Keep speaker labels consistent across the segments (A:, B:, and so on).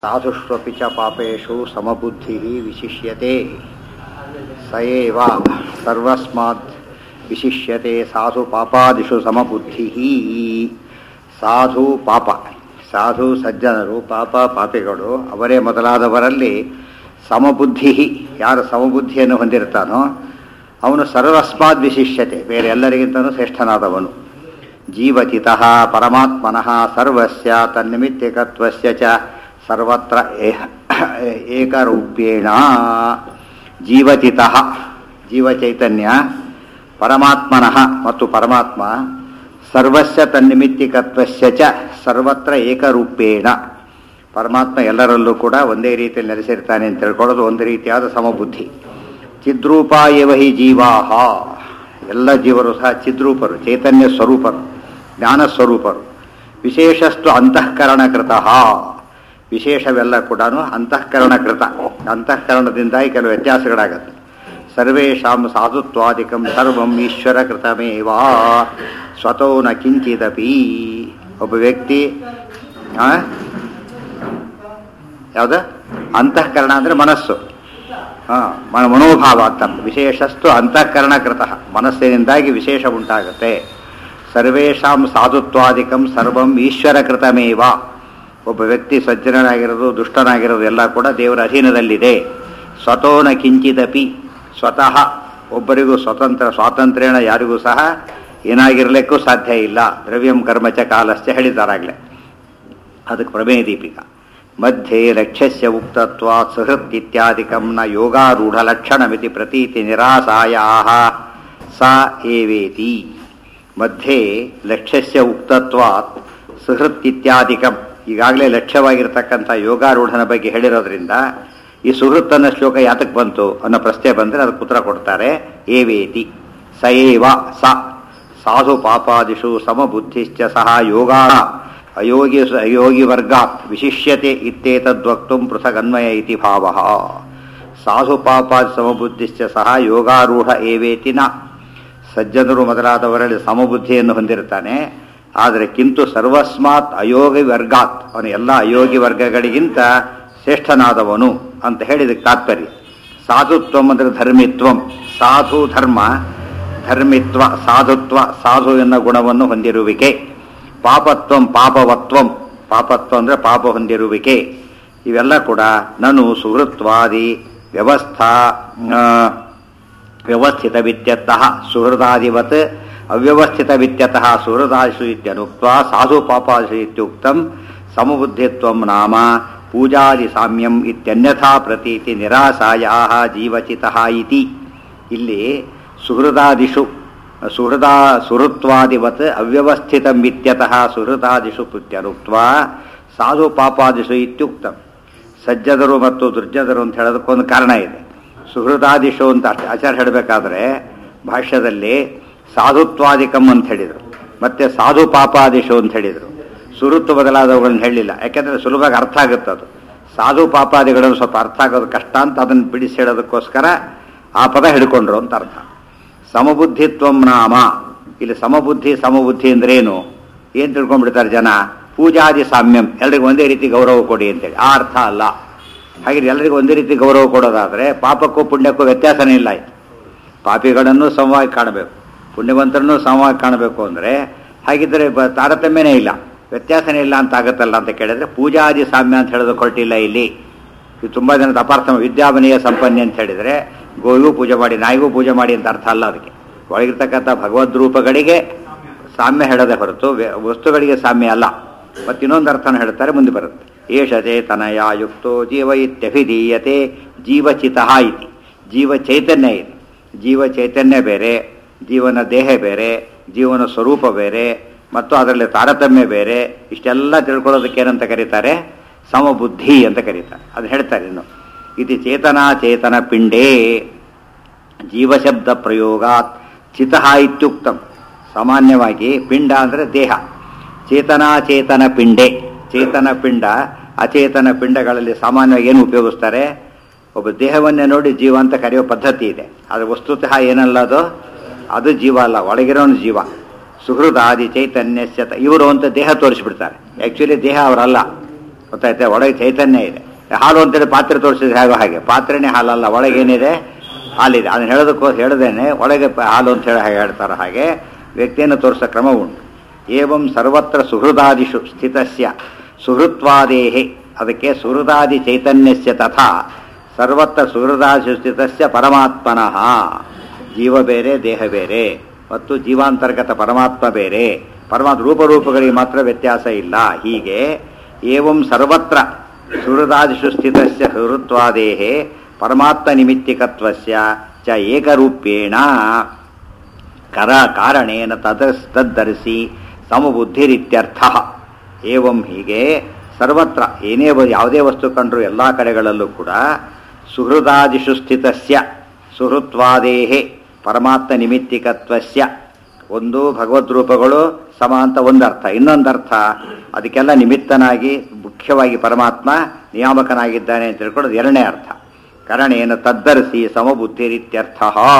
A: ಸಾಧುष्ವಪಿ ಚ ಪಾಪೇಷು ಸಮಬುದ್ಧಿಃ ವಿಶಿಷ್ಯತೆ ಸ ಏವ ಸರ್ವಸ್ಮಾತ್ ವಿಶಿಷ್ಯತೆ ಸಾಧು ಪಾಪಾದಿಷು ಸಮಬುದ್ಧಿಃ ಸಾಧು ಪಾಪ ಸಾಧು ಸಜ್ಜನರು ಪಾಪ ಪಾಪಿಗಳು ಅವರೇ ಮೊದಲಾದವರಲ್ಲಿ ಸಮಬುದ್ಧಿ ಯಾರು ಸಮಬುದ್ಧಿಯನ್ನು ಹೊಂದಿರ್ತಾನೋ ಅವನು ಸರ್ವಸ್ಮಾತ್ ವಿಶಿಷ್ಯತೆ ಬೇರೆ ಎಲ್ಲರಿಗಿಂತನೂ ಶ್ರೇಷ್ಠನಾದವನು ಜೀವಚಿತಃ ಪರಮಾತ್ಮನಃ ಸರ್ವಸ್ಯ ತನ್ನಿಮಿತ್ತಿಕತ್ವಸ್ಯ ಚ ಸರ್ವತ್ರ ಏಕರೂಪೇಣ ಜೀವಚಿತಃ ಜೀವಚೈತನ್ಯ ಪರಮಾತ್ಮನಃ ಮತ್ತು ಪರಮಾತ್ಮ ಸರ್ವಸ್ಯ ತನ್ನಿಮಿತ್ತಿಕತ್ವಸ್ಯ ಚ ಸರ್ವತ್ರ ಏಕರೂಪೇಣ ಪರಮಾತ್ಮ ಎಲ್ಲರಲ್ಲೂ ಕೂಡ ಒಂದೇ ರೀತಿಯಲ್ಲಿ ನೆಲೆಸಿರ್ತಾನೆ ಅಂತ ತಿಳ್ಕೊಳ್ಳೋದು ಒಂದು ರೀತಿಯಾದ ಸಮಬುದ್ಧಿ ಚಿದ್ರೂಪ ಏವ ಹಿ ಜೀವಾಹ ಎಲ್ಲ ಜೀವರು ಸಹ ಚಿದ್ರೂಪರು ಚೈತನ್ಯ ಸ್ವರೂಪರು ಜ್ಞಾನ ಸ್ವರೂಪರು ವಿಶೇಷಸ್ತು ಅಂತಃಕರಣಕೃತ ವಿಶೇಷವೆಲ್ಲ ಕೂಡ ಅಂತಃಕರಣಕೃತ ಅಂತಃಕರಣದಿಂದಾಗಿ ಕೆಲವು ವ್ಯತ್ಯಾಸಗಳಾಗತ್ತೆ ಸರ್ವೇಷಾಂ ಸಾಧುತ್ವಾದಿಕಂ ಸರ್ವಂ ಈಶ್ವರ ಕೃತಮೇವಾ ಸ್ವತೋ ನ ಕಿಂಚಿದಪಿ ಒಬ್ಬ ವ್ಯಕ್ತಿ ಯಾವುದು ಅಂತಃಕರಣ ಅಂದರೆ ಮನಸ್ಸು ಹಾಂ ಮನೋಭಾವ ಅಂತ ವಿಶೇಷಸ್ತು ಅಂತಃಕರಣಕೃತ ಮನಸ್ಸಿನಿಂದಾಗಿ ವಿಶೇಷ ಉಂಟಾಗುತ್ತೆ ಸರ್ವೇಷಾಂ ಸಾಧುತ್ವಾದಿಕಂ ಸರ್ವಂ ಈಶ್ವರ ಕೃತಮೇವ ಒಬ್ಬ ವ್ಯಕ್ತಿ ಸಜ್ಜನನಾಗಿರೋದು ದುಷ್ಟನಾಗಿರೋದು ಎಲ್ಲ ಕೂಡ ದೇವರ ಅಧೀನದಲ್ಲಿದೆ ಸ್ವತೋನ ಕಿಂಚಿದಪಿ ಸ್ವತಃ ಒಬ್ಬರಿಗೂ ಸ್ವತಂತ್ರ ಸ್ವಾತಂತ್ರ್ಯನ ಯಾರಿಗೂ ಸಹ ಏನಾಗಿರಲಿಕ್ಕೂ ಸಾಧ್ಯ ಇಲ್ಲ ದ್ರವ್ಯಂ ಕರ್ಮಚ ಕಾಲಶ್ಚ ಹೇಳಿದ್ದಾರಾಗಲೇ ಅದಕ್ಕೆ ಪ್ರಮೇಯ ದೀಪಿಕಾ ಮಧ್ಯೆ ಲಕ್ಷ್ಯಸ್ಯ ಉಕ್ತತ್ವಾತ್ ಸುಹೃತ್ ಇತ್ಯಾದಿಕಂ ನ ಯೋಗಾರೂಢ ಲಕ್ಷಣಮಿತಿ ಪ್ರತೀತಿ ನಿರಾಸಾಯಾ ಸ ಏವೇತಿ ಮಧ್ಯೆ ಲಕ್ಷ್ಯಸ್ಯ ಉಕ್ತತ್ವಾತ್ ಸುಹೃತ್ ಇತ್ಯಾದಿಕಂ ಈಗಾಗಲೇ ಲಕ್ಷ್ಯವಾಗಿರ್ತಕ್ಕಂಥ ಯೋಗಾರೂಢನ ಬಗ್ಗೆ ಹೇಳಿರೋದ್ರಿಂದ ಈ ಸುಹೃತ್ ಅನ್ನೋ ಶ್ಲೋಕ ಯಾತಕ್ಕೆ ಬಂತು ಅನ್ನೋ ಪ್ರಶ್ನೆ ಬಂದರೆ ಅದಕ್ಕೆ ಉತ್ತರ ಕೊಡ್ತಾರೆ ಏವೇತಿ ಸ ಏವ ಸ ಸಾಧು ಪಾಪಾದಿಷು ಸಮಬುದ್ಧಿಶ್ಚ ಸಹ ಯೋಗ ಅಯೋಗಿ ಅಯೋಗಿ ವರ್ಗಾತ್ ವಿಶಿಷ್ಯತೆ ಇತ್ಯೇತದ್ವಕ್ತು ಪೃಥಗನ್ವಯ ಇತಿ ಭಾವ ಸಾಧು ಪಾಪಾದಿ ಸಮಬುದ್ಧಿಶ್ಚ ಸಹ ಯೋಗಾರೂಢ ಏವೇತಿ ನ ಸಜ್ಜನರು ಮೊದಲಾದವರಲ್ಲಿ ಸಮಬುದ್ಧಿಯನ್ನು ಹೊಂದಿರ್ತಾನೆ ಆದರೆ ಕಿಂತು ಸರ್ವಸ್ಮಾತ್ ಅಯೋಗಿ ವರ್ಗಾತ್ ಅವನು ಎಲ್ಲ ಅಯೋಗಿ ವರ್ಗಗಳಿಗಿಂತ ಶ್ರೇಷ್ಠನಾದವನು ಅಂತ ಹೇಳಿದಕ್ಕೆ ತಾತ್ಪರ್ಯ ಸಾಧುತ್ವಂ ಅಂದರೆ ಧರ್ಮಿತ್ವಂ ಸಾಧು ಧರ್ಮ ಧರ್ಮಿತ್ವ ಸಾಧುತ್ವ ಸಾಧು ಎನ್ನ ಗುಣವನ್ನು ಹೊಂದಿರುವಿಕೆ ಪಾಪತ್ವಂ ಪಾಪವತ್ವಂ ಪಾಪತ್ವ ಅಂದರೆ ಪಾಪ ಹೊಂದಿರುವಿಕೆ ಇವೆಲ್ಲ ಕೂಡ ನಾನು ಸುಹೃತ್ವಾದಿ ವ್ಯವಸ್ಥಾ ವ್ಯವಸ್ಥಿತ ವಿತ್ಯತಃ ಸುಹೃದಾದಿವತ್ ಅವ್ಯವಸ್ಥಿತ ವಿತ್ಯತಃ ಸುಹೃದಾದಿಷು ಇತ್ಯನುಕ್ತ ಸಾಧು ಪಾಪಾದಿಷು ಇತ್ಯುಕ್ತಂ ಸಮಬುದ್ಧಿತ್ವಂ ನಾಮ ಪೂಜಾದಿ ಸಾಮ್ಯಂ ಇತ್ಯನ್ಯಥಾ ಪ್ರತೀತಿ ನಿರಾಸಾಯಾ ಜೀವಚಿತಃ ಇತಿ ಇಲ್ಲಿ ಸುಹೃದಾದಿಷು ಸುಹೃದಾ ಸುಹೃತ್ವಾದಿವತ್ ಅವ್ಯವಸ್ಥಿತಂ ಇತ್ಯತಃ ಸುಹೃದಾದಿಷು ಪುತ್ಯನುಕ್ತ ಸಾಧು ಪಾಪಾದಿಷು ಇತ್ಯುಕ್ತಂ ಸಜ್ಜದರು ಮತ್ತು ದುರ್ಜದರು ಅಂತ ಹೇಳೋದಕ್ಕೊಂದು ಕಾರಣ ಇದೆ ಸುಹೃದಾದಿಷು ಅಂತ ಆಚಾರ ಹೇಳಬೇಕಾದ್ರೆ ಭಾಷ್ಯದಲ್ಲಿ ಸಾಧುತ್ವಾದಿಕಂ ಅಂತ ಹೇಳಿದರು ಮತ್ತೆ ಸಾಧು ಪಾಪಾದಿಷು ಅಂತ ಹೇಳಿದರು ಸುಹೃತ್ತು ಬದಲಾದವುಗಳನ್ನ ಹೇಳಿಲ್ಲ ಯಾಕೆಂದರೆ ಸುಲಭವಾಗಿ ಅರ್ಥ ಆಗುತ್ತೆ ಅದು ಸಾಧು ಪಾಪಾದಿಗಳನ್ನು ಸ್ವಲ್ಪ ಅರ್ಥ ಆಗೋದು ಕಷ್ಟ ಅಂತ ಅದನ್ನು ಬಿಡಿಸಿ ಹೇಳೋದಕ್ಕೋಸ್ಕರ ಆ ಪದ ಹಿಡ್ಕೊಂಡ್ರು ಅಂತ ಅರ್ಥ ಸಮಬುದ್ಧಿತ್ವಂ ನಾಮ ಇಲ್ಲಿ ಸಮಬುದ್ಧಿ ಸಮಬುದ್ಧಿ ಅಂದ್ರೆ ಏನು ಏನು ತಿಳ್ಕೊಂಡ್ಬಿಡ್ತಾರೆ ಜನ ಪೂಜಾದಿ ಸಾಮ್ಯಂ ಎಲ್ರಿಗೂ ಒಂದೇ ರೀತಿ ಗೌರವ ಕೊಡಿ ಅಂತೇಳಿ ಆ ಅರ್ಥ ಅಲ್ಲ ಹಾಗೆ ಎಲ್ಲರಿಗೂ ಒಂದೇ ರೀತಿ ಗೌರವ ಕೊಡೋದಾದರೆ ಪಾಪಕ್ಕೂ ಪುಣ್ಯಕ್ಕೂ ವ್ಯತ್ಯಾಸನೇ ಇಲ್ಲ ಆಯ್ತು ಪಾಪಿಗಳನ್ನು ಸಮವಾಗಿ ಕಾಣಬೇಕು ಪುಣ್ಯವಂತರನ್ನು ಸಮವಾಗಿ ಕಾಣಬೇಕು ಅಂದರೆ ಹಾಗಿದ್ದರೆ ಬ ತಾರತಮ್ಯನೇ ಇಲ್ಲ ವ್ಯತ್ಯಾಸನೇ ಇಲ್ಲ ಅಂತ ಆಗುತ್ತಲ್ಲ ಅಂತ ಕೇಳಿದ್ರೆ ಪೂಜಾದಿ ಸಾಮ್ಯ ಅಂತ ಹೇಳೋದು ಹೊರಟಿಲ್ಲ ಇಲ್ಲಿ ಇದು ತುಂಬ ಜನದ ಅಪಾರ್ಥ ವಿದ್ಯಾವನೀಯ ಸಂಪನ್ನೆ ಅಂತ ಹೇಳಿದರೆ ಗೋವಿಗೂ ಪೂಜೆ ಮಾಡಿ ನಾಯಿಗೂ ಪೂಜೆ ಮಾಡಿ ಅಂತ ಅರ್ಥ ಅಲ್ಲ ಅದಕ್ಕೆ ಒಳಗಿರ್ತಕ್ಕಂಥ ಭಗವದ್ ರೂಪಗಳಿಗೆ ಸಾಮ್ಯ ಹೇಳದೆ ಹೊರತು ವಸ್ತುಗಳಿಗೆ ಸಾಮ್ಯ ಅಲ್ಲ ಮತ್ತು ಇನ್ನೊಂದು ಅರ್ಥನ ಹೇಳ್ತಾರೆ ಮುಂದೆ ಬರುತ್ತೆ ಏಷ ಚೇತನಯ ಯುಕ್ತೋ ಜೀವ ಇತ್ಯಭಿಧೀಯತೆ ಜೀವಚಿತ ಇತಿ ಜೀವ ಚೈತನ್ಯ ಇದೆ ಜೀವ ಚೈತನ್ಯ ಬೇರೆ ಜೀವನ ದೇಹ ಬೇರೆ ಜೀವನ ಸ್ವರೂಪ ಬೇರೆ ಮತ್ತು ಅದರಲ್ಲಿ ತಾರತಮ್ಯ ಬೇರೆ ಇಷ್ಟೆಲ್ಲ ತಿಳ್ಕೊಳ್ಳೋದಕ್ಕೆ ಏನಂತ ಕರೀತಾರೆ ಸಮಬುದ್ಧಿ ಅಂತ ಕರೀತಾರೆ ಅದು ಹೇಳ್ತಾರೆ ಇನ್ನು ಇದು ಚೇತನಾ ಚೇತನ ಪಿಂಡೇ ಜೀವಶಬ್ದ ಪ್ರಯೋಗಾತ್ ಚಿತಃ ಇತ್ಯುಕ್ತಂ ಸಾಮಾನ್ಯವಾಗಿ ಪಿಂಡ ಅಂದರೆ ದೇಹ ಚೇತನಾಚೇತನ ಪಿಂಡೆ ಚೇತನ ಪಿಂಡ ಅಚೇತನ ಪಿಂಡಗಳಲ್ಲಿ ಸಾಮಾನ್ಯವಾಗಿ ಏನು ಉಪಯೋಗಿಸ್ತಾರೆ ಒಬ್ಬ ದೇಹವನ್ನೇ ನೋಡಿ ಜೀವ ಅಂತ ಕರೆಯೋ ಪದ್ಧತಿ ಇದೆ ಆದರೆ ವಸ್ತುತಃ ಏನಲ್ಲ ಅದು ಅದು ಜೀವ ಅಲ್ಲ ಒಳಗಿರೋನು ಜೀವ ಸುಹೃದಾದಿ ಚೈತನ್ಯಸ್ಯತ ಇವರು ಅಂತ ದೇಹ ತೋರಿಸ್ಬಿಡ್ತಾರೆ ಆ್ಯಕ್ಚುಲಿ ದೇಹ ಅವರಲ್ಲ ಗೊತ್ತಾಯ್ತಾ ಒಳಗೆ ಚೈತನ್ಯ ಇದೆ ಹಾಲು ಅಂತೇಳಿ ಪಾತ್ರೆ ತೋರಿಸಿದ್ರೆ ಹೇಗೋ ಹಾಗೆ ಪಾತ್ರೆನೇ ಹಾಲಲ್ಲ ಒಳಗೇನಿದೆ ಹಾಲಿದೆ ಅದನ್ನ ಹೇಳೋದಕ್ಕೋ ಹೇಳ್ದೇನೆ ಒಳಗೆ ಪ- ಹಾಲು ಅಂತ ಹೇಳಿ ಹಾಗೆ ಹೇಳ್ತಾರೆ ಹಾಗೆ ವ್ಯಕ್ತಿಯನ್ನು ತೋರಿಸೋ ಕ್ರಮ ಉಂಟು ಏವಂ ಸರ್ವತ್ರ ಸುಹೃದಾದಿಷು ಸ್ಥಿತಸ್ಯ ಸುಹೃತ್ವಾದೇಹೆ ಅದಕ್ಕೆ ಸುಹೃದಾದಿ ಚೈತನ್ಯಸ್ಯ ತಥಾ ಸರ್ವತ್ರ ಸುಹೃದಾದಿಷು ಸ್ಥಿತಸ್ಯ ಪರಮಾತ್ಮನಃ ಜೀವ ಬೇರೆ ದೇಹ ಬೇರೆ ಮತ್ತು ಜೀವಾಂತರ್ಗತ ಪರಮಾತ್ಮ ಬೇರೆ ಪರಮಾತ್ಮ ರೂಪರೂಪಗಳಿಗೆ ಮಾತ್ರ ವ್ಯತ್ಯಾಸ ಇಲ್ಲ ಹೀಗೆ ಏವಂ ಸರ್ವತ್ರ ಸುಹೃದಾದಿಷು ಸ್ಥಿತಸ್ಯ ಸುಹೃತ್ವಾದೇಹೆ ಪರಮಾತ್ಮ ನಿಮಿತ್ತಿಕತ್ವಸ್ಯ ಚ ಏಕರೂಪ್ಯೇಣ ಕರ ಕಾರಣೇನ ತದ ತದ್ದರಿಸಿ ಸಮಬುದ್ಧಿರಿತ್ಯರ್ಥ ಏವಂ ಹೀಗೆ ಸರ್ವತ್ರ ಏನೇ ವ- ಯಾವುದೇ ವಸ್ತು ಕಂಡ್ರು ಎಲ್ಲ ಕಡೆಗಳಲ್ಲೂ ಕೂಡ ಸುಹೃದಾದಿಷು ಸ್ಥಿತಸ್ಯ ಸುಹೃತ್ವಾದೇಹೆ ಪರಮಾತ್ಮ ನಿಮಿತ್ತಿಕತ್ವಸ್ಯ ಒಂದು ಭಗವದ್ ರೂಪಗಳು ಸಮ ಅಂತ ಒಂದರ್ಥ ಇನ್ನೊಂದರ್ಥ ಅದಕ್ಕೆಲ್ಲ ನಿಮಿತ್ತನಾಗಿ ಮುಖ್ಯವಾಗಿ ಪರಮಾತ್ಮ ನಿಯಾಮಕನಾಗಿದ್ದಾನೆ ಅಂತ ತಿಳ್ಕೊಳ್ಳೋದು ಎರಡನೇ ಅರ್ಥ ಕರಣೇನ ತದ್ದರಿಸಿ ಸಮಬುದ್ಧಿರಿತ್ಯರ್ಥ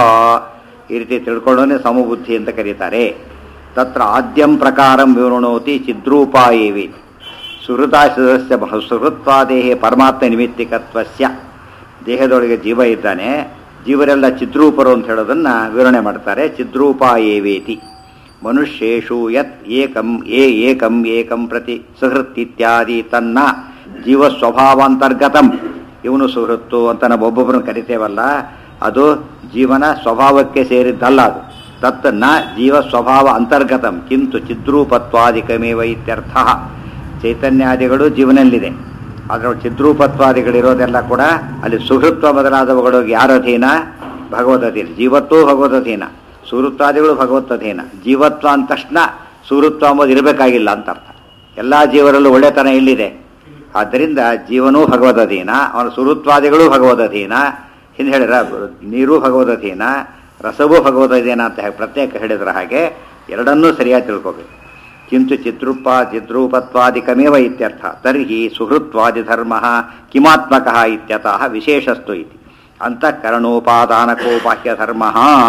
A: ಈ ರೀತಿ ತಿಳ್ಕೊಳ್ಳೋನೆ ಸಮಬುದ್ಧಿ ಅಂತ ಕರೀತಾರೆ ತತ್ರ ಆದ್ಯಂ ಪ್ರಕಾರಂ ವಿವೃಣೋತಿ ಚಿದ್ರೂಪಾಯೇವಿ ಸುಹೃತಾಶಸ್ಯ ಸುಹೃತ್ವಾದೇಹೇ ಪರಮಾತ್ಮ ನಿಮಿತ್ತಿಕತ್ವಸ್ಯ ದೇಹದೊಳಗೆ ಜೀವ ಇದ್ದಾನೆ ಜೀವರೆಲ್ಲ ಚಿದ್ರೂಪರು ಅಂತ ಹೇಳೋದನ್ನ ವಿವರಣೆ ಮಾಡ್ತಾರೆ ಚಿದ್ರೂಪಾಯೇವೇತಿ ಮನುಷ್ಯೇಷು ಯತ್ ಏಕಂ ಏ ಏಕಂ ಏಕಂ ಪ್ರತಿ ಸುಹೃತ್ ಇತ್ಯಾದಿ ತನ್ನ ಜೀವ ಸ್ವಭಾವಾಂತರ್ಗತಂ ಇವನು ಸುಹೃತ್ತು ಅಂತ ನಾವು ಒಬ್ಬೊಬ್ಬರನ್ನು ಕರಿತೇವಲ್ಲ ಅದು ಜೀವನ ಸ್ವಭಾವಕ್ಕೆ ಸೇರಿದ್ದಲ್ಲ ಅದು ತತ್ ನ ಜೀವ ಸ್ವಭಾವ ಅಂತರ್ಗತಂ ಕಿಂತು ಚಿದ್ರೂಪತ್ವಾದಿಕಮೇವ ಇತ್ಯರ್ಥ ಚೈತನ್ಯಾದಿಗಳು ಜೀವನಲ್ಲಿದೆ ಅದರ ಚಿದ್ರೂಪತ್ವಾದಿಗಳಿರೋದೆಲ್ಲ ಕೂಡ ಅಲ್ಲಿ ಸುಹೃತ್ವ ಮೊದಲಾದವುಗಳು ಯಾರ ಅಧೀನ ಭಗವದ್ ಅಧೀನ ಜೀವತ್ವೂ ಭಗವದ್ ಅಧೀನ ಸುಹೃತ್ವಾದಿಗಳು ಭಗವತ್ ಅಧೀನ ಜೀವತ್ವ ಅಂದ ತಕ್ಷಣ ಸುಹೃತ್ವ ಅಂಬೋದು ಇರಬೇಕಾಗಿಲ್ಲ ಅಂತ ಅರ್ಥ ಎಲ್ಲ ಜೀವರಲ್ಲೂ ಒಳ್ಳೆತನ ಎಲ್ಲಿದೆ ಆದ್ದರಿಂದ ಜೀವನೂ ಭಗವದಧೀನ ಅವನ ಸುಹೃತ್ವಾದಿಗಳು ಭಗವದಧೀನ ಹಿಂದೆ ಹೇಳಿರ ನೀರು ಭಗವದಧೀನ ರಸವೂ ಭಗವದಧೀನ ಅಂತ ಹೇಳಿ ಪ್ರತ್ಯೇಕ ಹೇಳಿದ್ರ ಹಾಗೆ ಎರಡನ್ನೂ ಸರಿಯಾಗಿ ತಿಳ್ಕೋಬೇಕು ಕಿಂತು ಚಿದ್ರೂಪ ಚಿದ್ರೂಪತ್ವಾದಿಕಮೇವ ಇತ್ಯರ್ಥ ತರ್ಹಿ ಸುಹೃತ್ವಾದಿ ಧರ್ಮ ಕಿಮಾತ್ಮಕ ಇತ್ಯತಃ ವಿಶೇಷಸ್ತು ಇತಿ ಅಂತಃಕರಣೋಪಾದಾನಕೋ ಬಾಹ್ಯ ಧರ್ಮ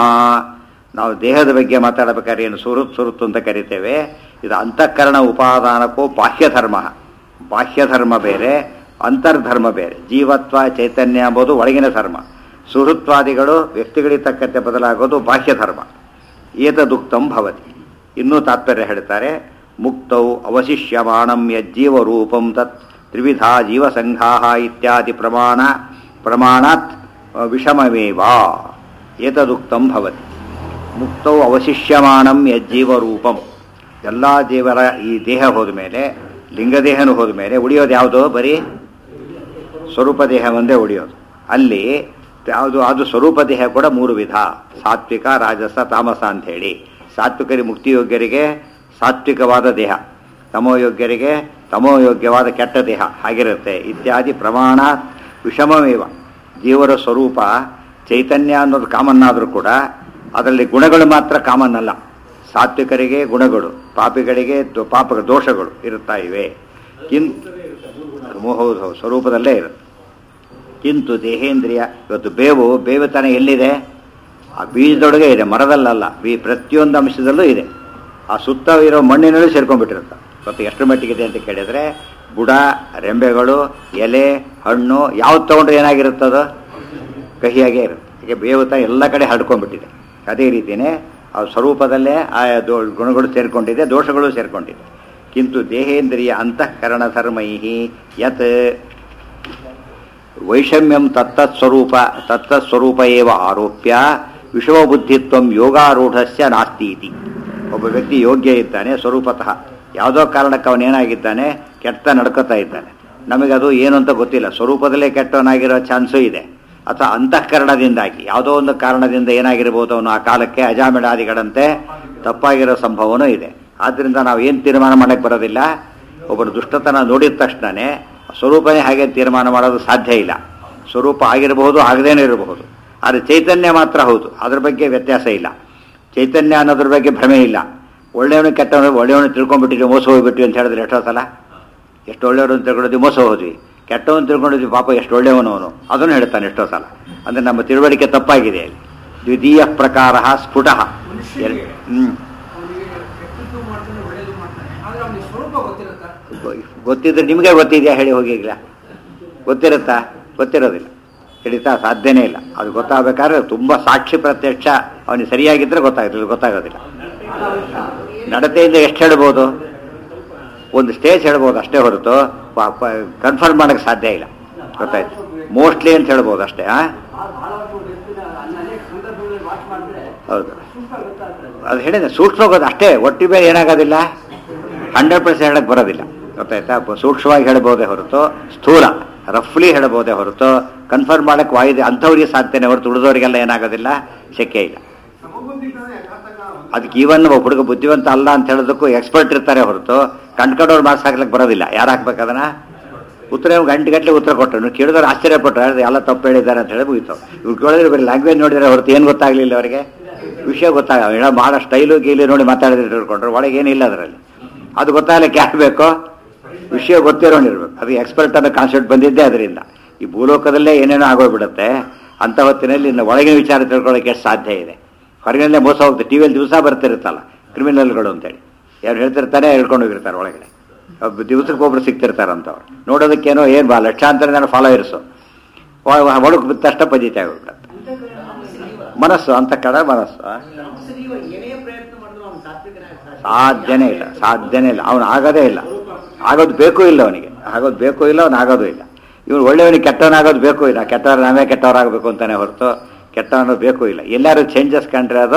A: ನಾವು ದೇಹದ ಬಗ್ಗೆ ಮಾತಾಡಬೇಕಾದ್ರೆ ಏನು ಸುಹೃತ್ ಸುಹೃತ್ ಅಂತ ಕರಿತೇವೆ ಇದು ಅಂತಃಕರಣ ಉಪಾದಾನಕ್ಕೂ ಬಾಹ್ಯ ಧರ್ಮ ಬಾಹ್ಯ ಧರ್ಮ ಬೇರೆ ಅಂತರ್ಧರ್ಮ ಬೇರೆ ಜೀವತ್ವ ಚೈತನ್ಯ ಎಂಬುದು ಒಳಗಿನ ಧರ್ಮ ಸುಹೃತ್ವಾದಿಗಳು ವ್ಯಕ್ತಿಗಳಿಗೆ ತಕ್ಕಂತೆ ಬದಲಾಗೋದು ಬಾಹ್ಯ ಧರ್ಮ ಏತದುಕ್ತಂ ಭವತಿ ಇನ್ನೂ ತಾತ್ಪರ್ಯ ಹೇಳ್ತಾರೆ ಮುಕ್ತೌ ಅವಶಿಷ್ಯಮಾಣಂ ಯಜ್ಜೀವರೂಪಂ ತತ್ ತ್ರಿವಿಧ ಜೀವಸಂಘಾ ಇತ್ಯಾದಿ ಪ್ರಮಾಣ ಪ್ರಮಾಣಾತ್ ವಿಷಮವೇವ ಏತದುಕ್ತಂ ಭವತಿ ಮುಕ್ತೌ ಅವಶಿಷ್ಯಮಾಣಂ ಯಜ್ಜೀವರೂಪಂ ಎಲ್ಲ ಜೀವರ ಈ ದೇಹ ಹೋದ ಮೇಲೆ ಲಿಂಗದೇಹನು ಹೋದ ಮೇಲೆ ಉಳಿಯೋದು ಯಾವುದು ಬರೀ ಸ್ವರೂಪ ದೇಹ ಒಂದೇ ಉಳಿಯೋದು ಅಲ್ಲಿ ಯಾವುದು ಅದು ಸ್ವರೂಪ ದೇಹ ಕೂಡ ಮೂರು ವಿಧ ಸಾತ್ವಿಕ ರಾಜಸ ತಾಮಸ ಅಂತ ಹೇಳಿ ಸಾತ್ವಿಕರಿಗೆ ಮುಕ್ತಿಯೋಗ್ಯರಿಗೆ ಸಾತ್ವಿಕವಾದ ದೇಹ ತಮೋಯೋಗ್ಯರಿಗೆ ತಮೋಯೋಗ್ಯವಾದ ಕೆಟ್ಟ ದೇಹ ಹಾಗಿರುತ್ತೆ ಇತ್ಯಾದಿ ಪ್ರಮಾಣ ವಿಷಮವೇವ ಜೀವರ ಸ್ವರೂಪ ಚೈತನ್ಯ ಅನ್ನೋದು ಕಾಮನ್ ಆದರೂ ಕೂಡ ಅದರಲ್ಲಿ ಗುಣಗಳು ಮಾತ್ರ ಕಾಮನ್ ಅಲ್ಲ ಸಾತ್ವಿಕರಿಗೆ ಗುಣಗಳು ಪಾಪಿಗಳಿಗೆ ದೊ- ಪಾಪ ದೋಷಗಳು ಇರುತ್ತಾ ಇವೆ ಕಿಂತ ಹೌದು ಹೌದು ಸ್ವರೂಪದಲ್ಲೇ ಇರುತ್ತೆ ಕಿಂತು ದೇಹೇಂದ್ರಿಯ ಇವತ್ತು ಬೇವು ಬೇವುತನ ಎಲ್ಲಿದೆ ಆ ಬೀಜದೊಳಗೆ ಇದೆ ಮರದಲ್ಲಲ್ಲ ಬೀ ಪ್ರತಿಯೊಂದು ಅಂಶದಲ್ಲೂ ಇದೆ ಆ ಸುತ್ತ ಇರೋ ಮಣ್ಣಿನಲ್ಲೂ ಸೇರ್ಕೊಂಡ್ಬಿಟ್ಟಿರುತ್ತೆ ಇವತ್ತು ಎಷ್ಟು ಮಟ್ಟಿಗಿದೆ ಅಂತ ಕೇಳಿದ್ರೆ ಬುಡ ರೆಂಬೆಗಳು ಎಲೆ ಹಣ್ಣು ಯಾವ್ದು ತಗೊಂಡ್ರೆ ಏನಾಗಿರುತ್ತದು ಕಹಿಯಾಗೇ ಇರುತ್ತೆ ಹೀಗೆ ಬೇವುತ ಎಲ್ಲ ಕಡೆ ಹರಡ್ಕೊಂಡ್ಬಿಟ್ಟಿದೆ ಅದೇ ರೀತಿಯೇ ಆ ಸ್ವರೂಪದಲ್ಲೇ ಆ ದೋ ಗುಣಗಳು ಸೇರ್ಕೊಂಡಿದೆ ದೋಷಗಳು ಸೇರ್ಕೊಂಡಿದೆ ಕಿಂತು ದೇಹೇಂದ್ರಿಯ ಅಂತಃಕರಣ ಧರ್ಮೈ ಯತ್ ವೈಷಮ್ಯಂ ತತ್ತತ್ಸ್ವರೂಪ ತತ್ತತ್ಸ್ವರೂಪ ಏವ ಆರೋಪ್ಯ ವಿಷಮಬುದ್ಧಿತ್ವ ಯೋಗಾರೂಢಸ್ಯ ನಾಸ್ತಿ ಇತಿ ಒಬ್ಬ ವ್ಯಕ್ತಿ ಯೋಗ್ಯ ಇದ್ದಾನೆ ಸ್ವರೂಪತಃ ಯಾವುದೋ ಕಾರಣಕ್ಕೆ ಅವನೇನಾಗಿದ್ದಾನೆ ಕೆಟ್ಟ ನಡ್ಕೋತಾ ಇದ್ದಾನೆ ನಮಗದು ಏನು ಅಂತ ಗೊತ್ತಿಲ್ಲ ಸ್ವರೂಪದಲ್ಲೇ ಕೆಟ್ಟವನಾಗಿರೋ ಚಾನ್ಸು ಇದೆ ಅಥವಾ ಅಂತಃಕರಣದಿಂದಾಗಿ ಯಾವುದೋ ಒಂದು ಕಾರಣದಿಂದ ಏನಾಗಿರ್ಬೋದು ಅವನು ಆ ಕಾಲಕ್ಕೆ ಅಜಾಮಿಡಾದಿಗಳಂತೆ ತಪ್ಪಾಗಿರೋ ಸಂಭವನೂ ಇದೆ ಆದ್ದರಿಂದ ನಾವು ಏನು ತೀರ್ಮಾನ ಮಾಡಕ್ಕೆ ಬರೋದಿಲ್ಲ ಒಬ್ಬರು ದುಷ್ಟತನ ನೋಡಿದ ತಕ್ಷಣನೇ ಸ್ವರೂಪನೇ ಹಾಗೆ ತೀರ್ಮಾನ ಮಾಡೋದು ಸಾಧ್ಯ ಇಲ್ಲ ಸ್ವರೂಪ ಆಗಿರಬಹುದು ಆಗದೇನೂ ಇರಬಹುದು ಆದರೆ ಚೈತನ್ಯ ಮಾತ್ರ ಹೌದು ಅದ್ರ ಬಗ್ಗೆ ವ್ಯತ್ಯಾಸ ಇಲ್ಲ ಚೈತನ್ಯ ಅನ್ನೋದ್ರ ಬಗ್ಗೆ ಭ್ರಮೆ ಇಲ್ಲ ಒಳ್ಳೆಯವನು ಕೆಟ್ಟವನು ಒಳ್ಳೆಯವನು ತಿಳ್ಕೊಂಡ್ಬಿಟ್ಟಿದ್ವಿ ಮೋಸ ಹೋಗ್ಬಿಟ್ವಿ ಅಂತ ಹೇಳಿದ್ರೆ ಎಷ್ಟೋ ಸಲ ಎಷ್ಟು ಒಳ್ಳೆಯವರು ಅಂತ ತಿಳ್ಕೊಂಡಿದ್ವಿ ಮೋಸ ಹೋದ್ವಿ ಕೆಟ್ಟವನು ತಿಳ್ಕೊಂಡಿದ್ವಿ ಪಾಪ ಎಷ್ಟು ಒಳ್ಳೆಯವನು ಅವನು ಅದನ್ನು ಹೇಳ್ತಾನೆ ಎಷ್ಟೋ ಸಲ ಅಂದರೆ ನಮ್ಮ ತಿಳುವಳಿಕೆ ತಪ್ಪಾಗಿದೆ ಅಲ್ಲಿ ದ್ವಿತೀಯ ಪ್ರಕಾರ ಸ್ಫುಟ
B: ಮನುಷ್ಯನಿಗೆ
A: ಹ್ಞೂ
B: ಅವನಿಗೆ ಕೆಟ್ಟದ್ದು ಮಾಡ್ತಾನೆ ಒಳ್ಳೇದು ಮಾಡ್ತಾನೆ ಆದ್ರೆ ಅವನಿಗೆ ಸ್ವರೂಪ ಗೊತ್ತಿರುತ್ತಾ
A: ಗೊತ್ತಿದ್ರೆ ನಿಮಗೆ ಗೊತ್ತಿದೆಯಾ ಹೇಳಿ ಹೋಗಿಲ್ಲ ಗೊತ್ತಿರುತ್ತಾ ಗೊತ್ತಿರೋದಿಲ್ಲ ಹಿಡಿತಾ ಸಾಧ್ಯನೇ ಇಲ್ಲ ಅದು ಗೊತ್ತಾಗಬೇಕಾದ್ರೆ ತುಂಬ ಸಾಕ್ಷಿ ಪ್ರತ್ಯಕ್ಷ ಅವನಿಗೆ ಸರಿಯಾಗಿದ್ದರೆ ಗೊತ್ತಾಗೋದಿಲ್ಲ ಗೊತ್ತಾಗೋದಿಲ್ಲ ನಡತೆಯಿಂದ ಎಷ್ಟು ಹೇಳ್ಬೋದು ಒಂದು ಸ್ಟೇಜ್ ಹೇಳ್ಬೋದು ಅಷ್ಟೇ ಹೊರತು ಕನ್ಫರ್ಮ್ ಮಾಡೋಕ್ಕೆ ಸಾಧ್ಯ ಇಲ್ಲ ಗೊತ್ತಾಯ್ತು ಮೋಸ್ಟ್ಲಿ ಅಂತ ಹೇಳ್ಬೋದು ಅಷ್ಟೇ ಆ ಹೌದು ಅದು ಹೇಳಿದೆ ಸೂಕ್ಷ್ಮಗೋದು ಅಷ್ಟೇ ಒಟ್ಟಿ ಮೇಲೆ ಏನಾಗೋದಿಲ್ಲ ಹಂಡ್ರೆಡ್ ಪರ್ಸೆಂಟ್ ಹೇಳಕ್ಕೆ ಬರೋದಿಲ್ಲ ಗೊತ್ತಾಯ್ತಾ ಪ- ಸೂಕ್ಷ್ಮವಾಗಿ ಹೇಳ್ಬೋದೇ ಹೊರತು ಸ್ಥೂಲ ರಫ್ಲಿ ಹೇಳ್ಬೋದೇ ಹೊರತು ಕನ್ಫರ್ಮ್ ಮಾಡಕ್ಕೆ ವಾಯಿದೆ ಅಂಥವ್ರಿಗೆ ಸಾಧ್ಯನೇ ಹೊರತು ಉಳಿದವರಿಗೆಲ್ಲ ಏನಾಗೋದಿಲ್ಲ ಶಕ್ಯ ಇಲ್ಲ ಅದಕ್ಕೆ ಈವನ್ ಒಬ್ಬ ಹುಡುಗ ಬುದ್ಧಿವಂತ ಅಲ್ಲ ಅಂತ ಹೇಳೋದಕ್ಕೂ ಎಕ್ಸ್ಪರ್ಟ್ ಇರ್ತಾರೆ ಹೊರತು ಕಂಡ್ಕೊಂಡವ್ರು ಮಾರ್ಕ್ಸ್ ಹಾಕ್ಲಿಕ್ಕೆ ಬರೋದಿಲ್ಲ ಯಾರು ಹಾಕ್ಬೇಕು ಅದನ್ನ ಉತ್ತರ ಗಂಟೆ ಗಟ್ಟಲೆ ಉತ್ತರ ಕೊಟ್ಟರು ಕೇಳಿದವ್ರು ಆಶ್ಚರ್ಯಪಟ್ಟರು ಅದು ಎಲ್ಲ ತಪ್ಪು ಹೇಳಿದ್ದಾರೆ ಅಂತ ಹೇಳಿ ಮುಗಿತು ಇವ್ರು ಕೇಳಿದ್ರೆ ಬರೀ ಲ್ಯಾಂಗ್ವೇಜ್ ನೋಡಿದ್ರೆ ಹೊರತು ಏನು ಗೊತ್ತಾಗ್ಲಿಲ್ಲ ಅವರಿಗೆ ವಿಷಯ ಗೊತ್ತಾಗ ಹೇಳೋ ಮಾಡೋ ಸ್ಟೈಲು ಗೀಲಿ ನೋಡಿ ಮಾತಾಡಿದ್ರೆ ತಿಳ್ಕೊಂಡ್ರು ಒಳಗೆ ಏನಿಲ್ಲ ಅದರಲ್ಲಿ ಅದು ಗೊತ್ತಾಗಲಿಕ್ಕೆ ಯಾರು ಬೇಕೋ ವಿಷಯ ಗೊತ್ತಿರೋನಿರ್ಬೇಕು ಅದು ಎಕ್ಸ್ಪರ್ಟ್ ಅನ್ನೋ ಕಾನ್ಸೆಪ್ಟ್ ಬಂದಿದ್ದೇ ಅದರಿಂದ ಈ ಭೂಲೋಕದಲ್ಲೇ ಏನೇನೋ ಆಗೋಗ್ಬಿಡುತ್ತೆ ಅಂಥ ಹೊತ್ತಿನಲ್ಲಿ ಇನ್ನು ಒಳಗಿನ ವಿಚಾರ ತಿಳ್ಕೊಳ್ಳೋಕೆ ಎಷ್ಟು ಸಾಧ್ಯ ಇದೆ ಹೊರಗಿನಲ್ಲೇ ಮೋಸ ಹೋಗುತ್ತೆ ಟಿ ವಿಯಲ್ಲಿ ದಿವಸ ಬರ್ತಿರುತ್ತಲ್ಲ ಕ್ರಿಮಿನಲ್ಗಳು ಅಂತೇಳಿ ಯಾರು ಹೇಳ್ತಿರ್ತಾನೆ ಹೇಳ್ಕೊಂಡು ಹೋಗಿರ್ತಾರೆ ಒಳಗಡೆ ಒಬ್ಬ ದಿವಸಕ್ಕೆ ಒಬ್ರು ಸಿಗ್ತಿರ್ತಾರಂತವ್ರು ನೋಡೋದಕ್ಕೇನೋ ಏನು ಬಾ ಲಕ್ಷಾಂತರ ಜನ ಫಾಲೋಯರ್ಸು ಒಳಗೆ ಬಿದ್ದ ತಕ್ಷಣ ಪಜಿತಿ ಆಗೋಗ್ಬಿಡುತ್ತೆ ಮನಸ್ಸು ಅಂತ ಕಡೆ ಮನಸ್ಸು
B: ಏನೇ ಪ್ರಯತ್ನ ಮಾಡಿದ್ರು ಅವ್ನು ಸಾತ್ವಿಕನಾಗಿ ಸಾಧ್ಯ.
A: ಸಾಧ್ಯನೇ ಇಲ್ಲ ಸಾಧ್ಯನೇ ಇಲ್ಲ ಅವನು ಆಗೋದೇ ಇಲ್ಲ ಆಗೋದು ಬೇಕೂ ಇಲ್ಲ ಅವನಿಗೆ ಆಗೋದು ಬೇಕೂ ಇಲ್ಲ ಅವನು ಆಗೋದು ಇಲ್ಲ ಇವನು ಒಳ್ಳೆಯವನಿಗೆ ಕೆಟ್ಟವನಾಗೋದು ಬೇಕೂ ಇಲ್ಲ ಕೆಟ್ಟವ್ರು ನಾವೇ ಕೆಟ್ಟವರಾಗಬೇಕು ಅಂತಾನೆ ಹೊರತು ಕೆಟ್ಟ ಅನ್ನೋದು ಬೇಕೂ ಇಲ್ಲ ಎಲ್ಲರೂ ಚೇಂಜಸ್ ಕಂಡ್ರೆ ಅದು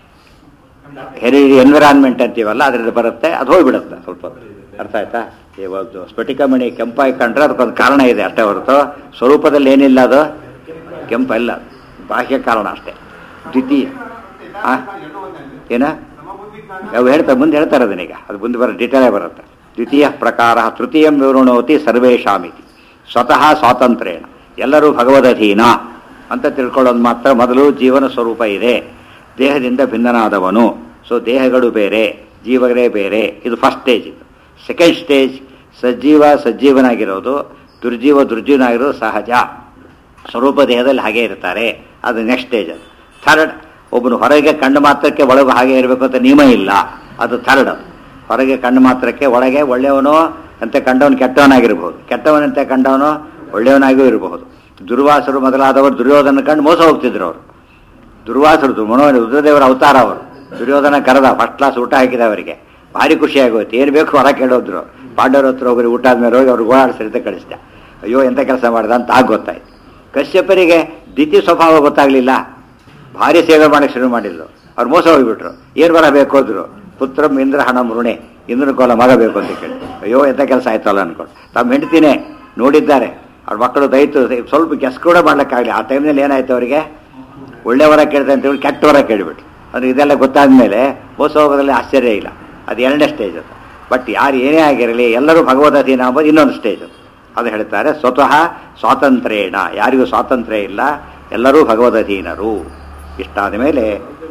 A: ಹೆರಿ ಎನ್ವಿರಾನ್ಮೆಂಟ್ ಅಂತೀವಲ್ಲ ಅದರಿಂದ ಬರುತ್ತೆ ಅದು ಹೋಗ್ಬಿಡುತ್ತೆ ಸ್ವಲ್ಪ ಹೊತ್ತು. ಅರ್ಥ ಆಯ್ತಾ ಇವತ್ತು ಸ್ಫಟಿಕ ಮಣಿ ಕೆಂಪಾಗಿ ಕಂಡ್ರೆ ಅದಕ್ಕೊಂದು ಕಾರಣ ಇದೆ ಅಷ್ಟೇ ಹೊರತು ಸ್ವರೂಪದಲ್ಲಿ ಏನಿಲ್ಲ ಅದು ಕೆಂಪಲ್ಲ ಬಾಹ್ಯ ಕಾರಣ ಅಷ್ಟೇ ದ್ವಿತೀಯ ಆ ಏನ ಅವು ಹೇಳ್ತಾರೆ ಮುಂದೆ ಹೇಳ್ತಾರೆ ಅದನ್ನೀಗ ಅದು ಮುಂದೆ ಬರೋ ಡೀಟೇಲೇ ಬರುತ್ತೆ ದ್ವಿತೀಯ ಪ್ರಕಾರ ತೃತೀಯಂ ವಿವೃಣೋತಿ ಸರ್ವೇಶಾಮಿತಿ ಸ್ವತಃ ಸ್ವಾತಂತ್ರ್ಯೇಣ ಎಲ್ಲರೂ ಭಗವದಧೀನ ಅಂತ ತಿಳ್ಕೊಳ್ಳೋದು ಮಾತ್ರ ಮೊದಲು ಜೀವನ ಸ್ವರೂಪ ಇದೆ ದೇಹದಿಂದ ಭಿನ್ನನಾದವನು ಸೊ ದೇಹಗಳು ಬೇರೆ ಜೀವಗಳೇ ಬೇರೆ ಇದು ಫಸ್ಟ್ ಸ್ಟೇಜ್ ಇದು ಸೆಕೆಂಡ್ ಸ್ಟೇಜ್ ಸಜ್ಜೀವ ಸಜ್ಜೀವನಾಗಿರೋದು ದುರ್ಜೀವ ದುರ್ಜೀವನಾಗಿರೋದು ಸಹಜ ಸ್ವರೂಪ ದೇಹದಲ್ಲಿ ಹಾಗೆ ಇರ್ತಾರೆ ಅದು ನೆಕ್ಸ್ಟ್ ಸ್ಟೇಜ್ ಅದು ಥರ್ಡ್ ಒಬ್ಬನು ಹೊರಗೆ ಕಣ್ಣು ಮಾತ್ರಕ್ಕೆ ಒಳಗೆ ಹಾಗೆ ಇರಬೇಕು ಅಂತ ನಿಯಮ ಇಲ್ಲ ಅದು ಥರ್ಡ್ ಹೊರಗೆ ಕಣ್ಣು ಮಾತ್ರಕ್ಕೆ ಒಳಗೆ ಒಳ್ಳೆಯವನು ಅಂತ ಕಂಡವನು ಕೆಟ್ಟವನಾಗಿರ್ಬೋದು ಕೆಟ್ಟವನಂತೆ ಕಂಡವನು ಒಳ್ಳೆಯವನಾಗೂ ಇರಬಹುದು ದುರ್ವಾಸರು ಮೊದಲಾದವರು ದುರ್ಯೋಧನ ಕಂಡು ಮೋಸ ಹೋಗ್ತಿದ್ರು ಅವರು ದುರ್ವಾಸರು ಮನೋ ರುದ್ರದೇವರ ಅವತಾರ ಅವರು ದುರ್ಯೋಧನ ಕರೆದ ಫಸ್ಟ್ ಕ್ಲಾಸ್ ಊಟ ಹಾಕಿದ ಅವರಿಗೆ ಭಾರಿ ಖುಷಿ ಆಗೋಯ್ತು ಏನು ಬೇಕು ಹೊರ ಕೇಳೋದ್ರು ಪಾಂಡವರ ಹತ್ರ ಹೋಗಿ ಊಟ ಆದ್ಮೇಲೆ ಹೋಗಿ ಅವ್ರು ಗೋಳಾಡಿಸಿರುತ್ತೆ ಕಳಿಸ್ದೆ ಅಯ್ಯೋ ಎಂಥ ಕೆಲಸ ಮಾಡ್ದ ಅಂತ ಆಗ ಗೊತ್ತಾಯ್ತು ಕಶ್ಯಪರಿಗೆ ದಿತಿ ಸ್ವಭಾವ ಗೊತ್ತಾಗ್ಲಿಲ್ಲ ಭಾರಿ ಸೇವೆ ಮಾಡಕ್ಕೆ ಶುರು ಮಾಡಿದ್ರು ಅವ್ರು ಮೋಸ ಹೋಗ್ಬಿಟ್ರು ಏನು ಬರ ಬೇಕು ಅಂದ್ರು ಪುತ್ರ ಇಂದ್ರ ಹಣ ಮೃಣೆ ಇಂದ್ರನ ಕೋಲ ಮಗ ಬೇಕು ಅಂತ ಕೇಳಿ ಅಯ್ಯೋ ಎಂಥ ಕೆಲಸ ಆಯ್ತಲ್ಲ ಅನ್ಕೊಂಡು ತಮ್ಮ ಹೆಂಡ್ತಿನೇ ನೋಡಿದ್ದಾರೆ ಅವ್ರ ಮಕ್ಕಳು ದಯತು ಸ್ವಲ್ಪ ಗೆಸ್ ಕೂಡ ಮಾಡ್ಲಿಕ್ಕಾಗಲಿ ಆ ಟೈಮ್ನಲ್ಲಿ ಏನಾಯ್ತು ಅವರಿಗೆ ಒಳ್ಳೆ ವರ ಕೇಳ್ದೆ ಅಂತ ಹೇಳಿ ಕೆಟ್ಟ ವರ ಕೇಳಿಬಿಟ್ರು ಅಂದ್ರೆ ಇದೆಲ್ಲ ಗೊತ್ತಾದ ಮೇಲೆ ಮೋಸ ಹೋಗೋದ್ರಲ್ಲಿ ಆಶ್ಚರ್ಯ ಇಲ್ಲ ಅದು ಎರಡನೇ ಸ್ಟೇಜ್ ಅದು ಬಟ್ ಯಾರು ಏನೇ ಆಗಿರಲಿ ಎಲ್ಲರೂ ಭಗವದಧೀನ ಅಂಬೋದು ಇನ್ನೊಂದು ಸ್ಟೇಜ್ ಅದು ಅದು ಹೇಳ್ತಾರೆ ಸ್ವತಃ ಸ್ವಾತಂತ್ರ್ಯೇಣ ಯಾರಿಗೂ ಸ್ವಾತಂತ್ರ್ಯ ಇಲ್ಲ ಎಲ್ಲರೂ ಭಗವದಧೀನರು ಇಷ್ಟಾದ ಮೇಲೆ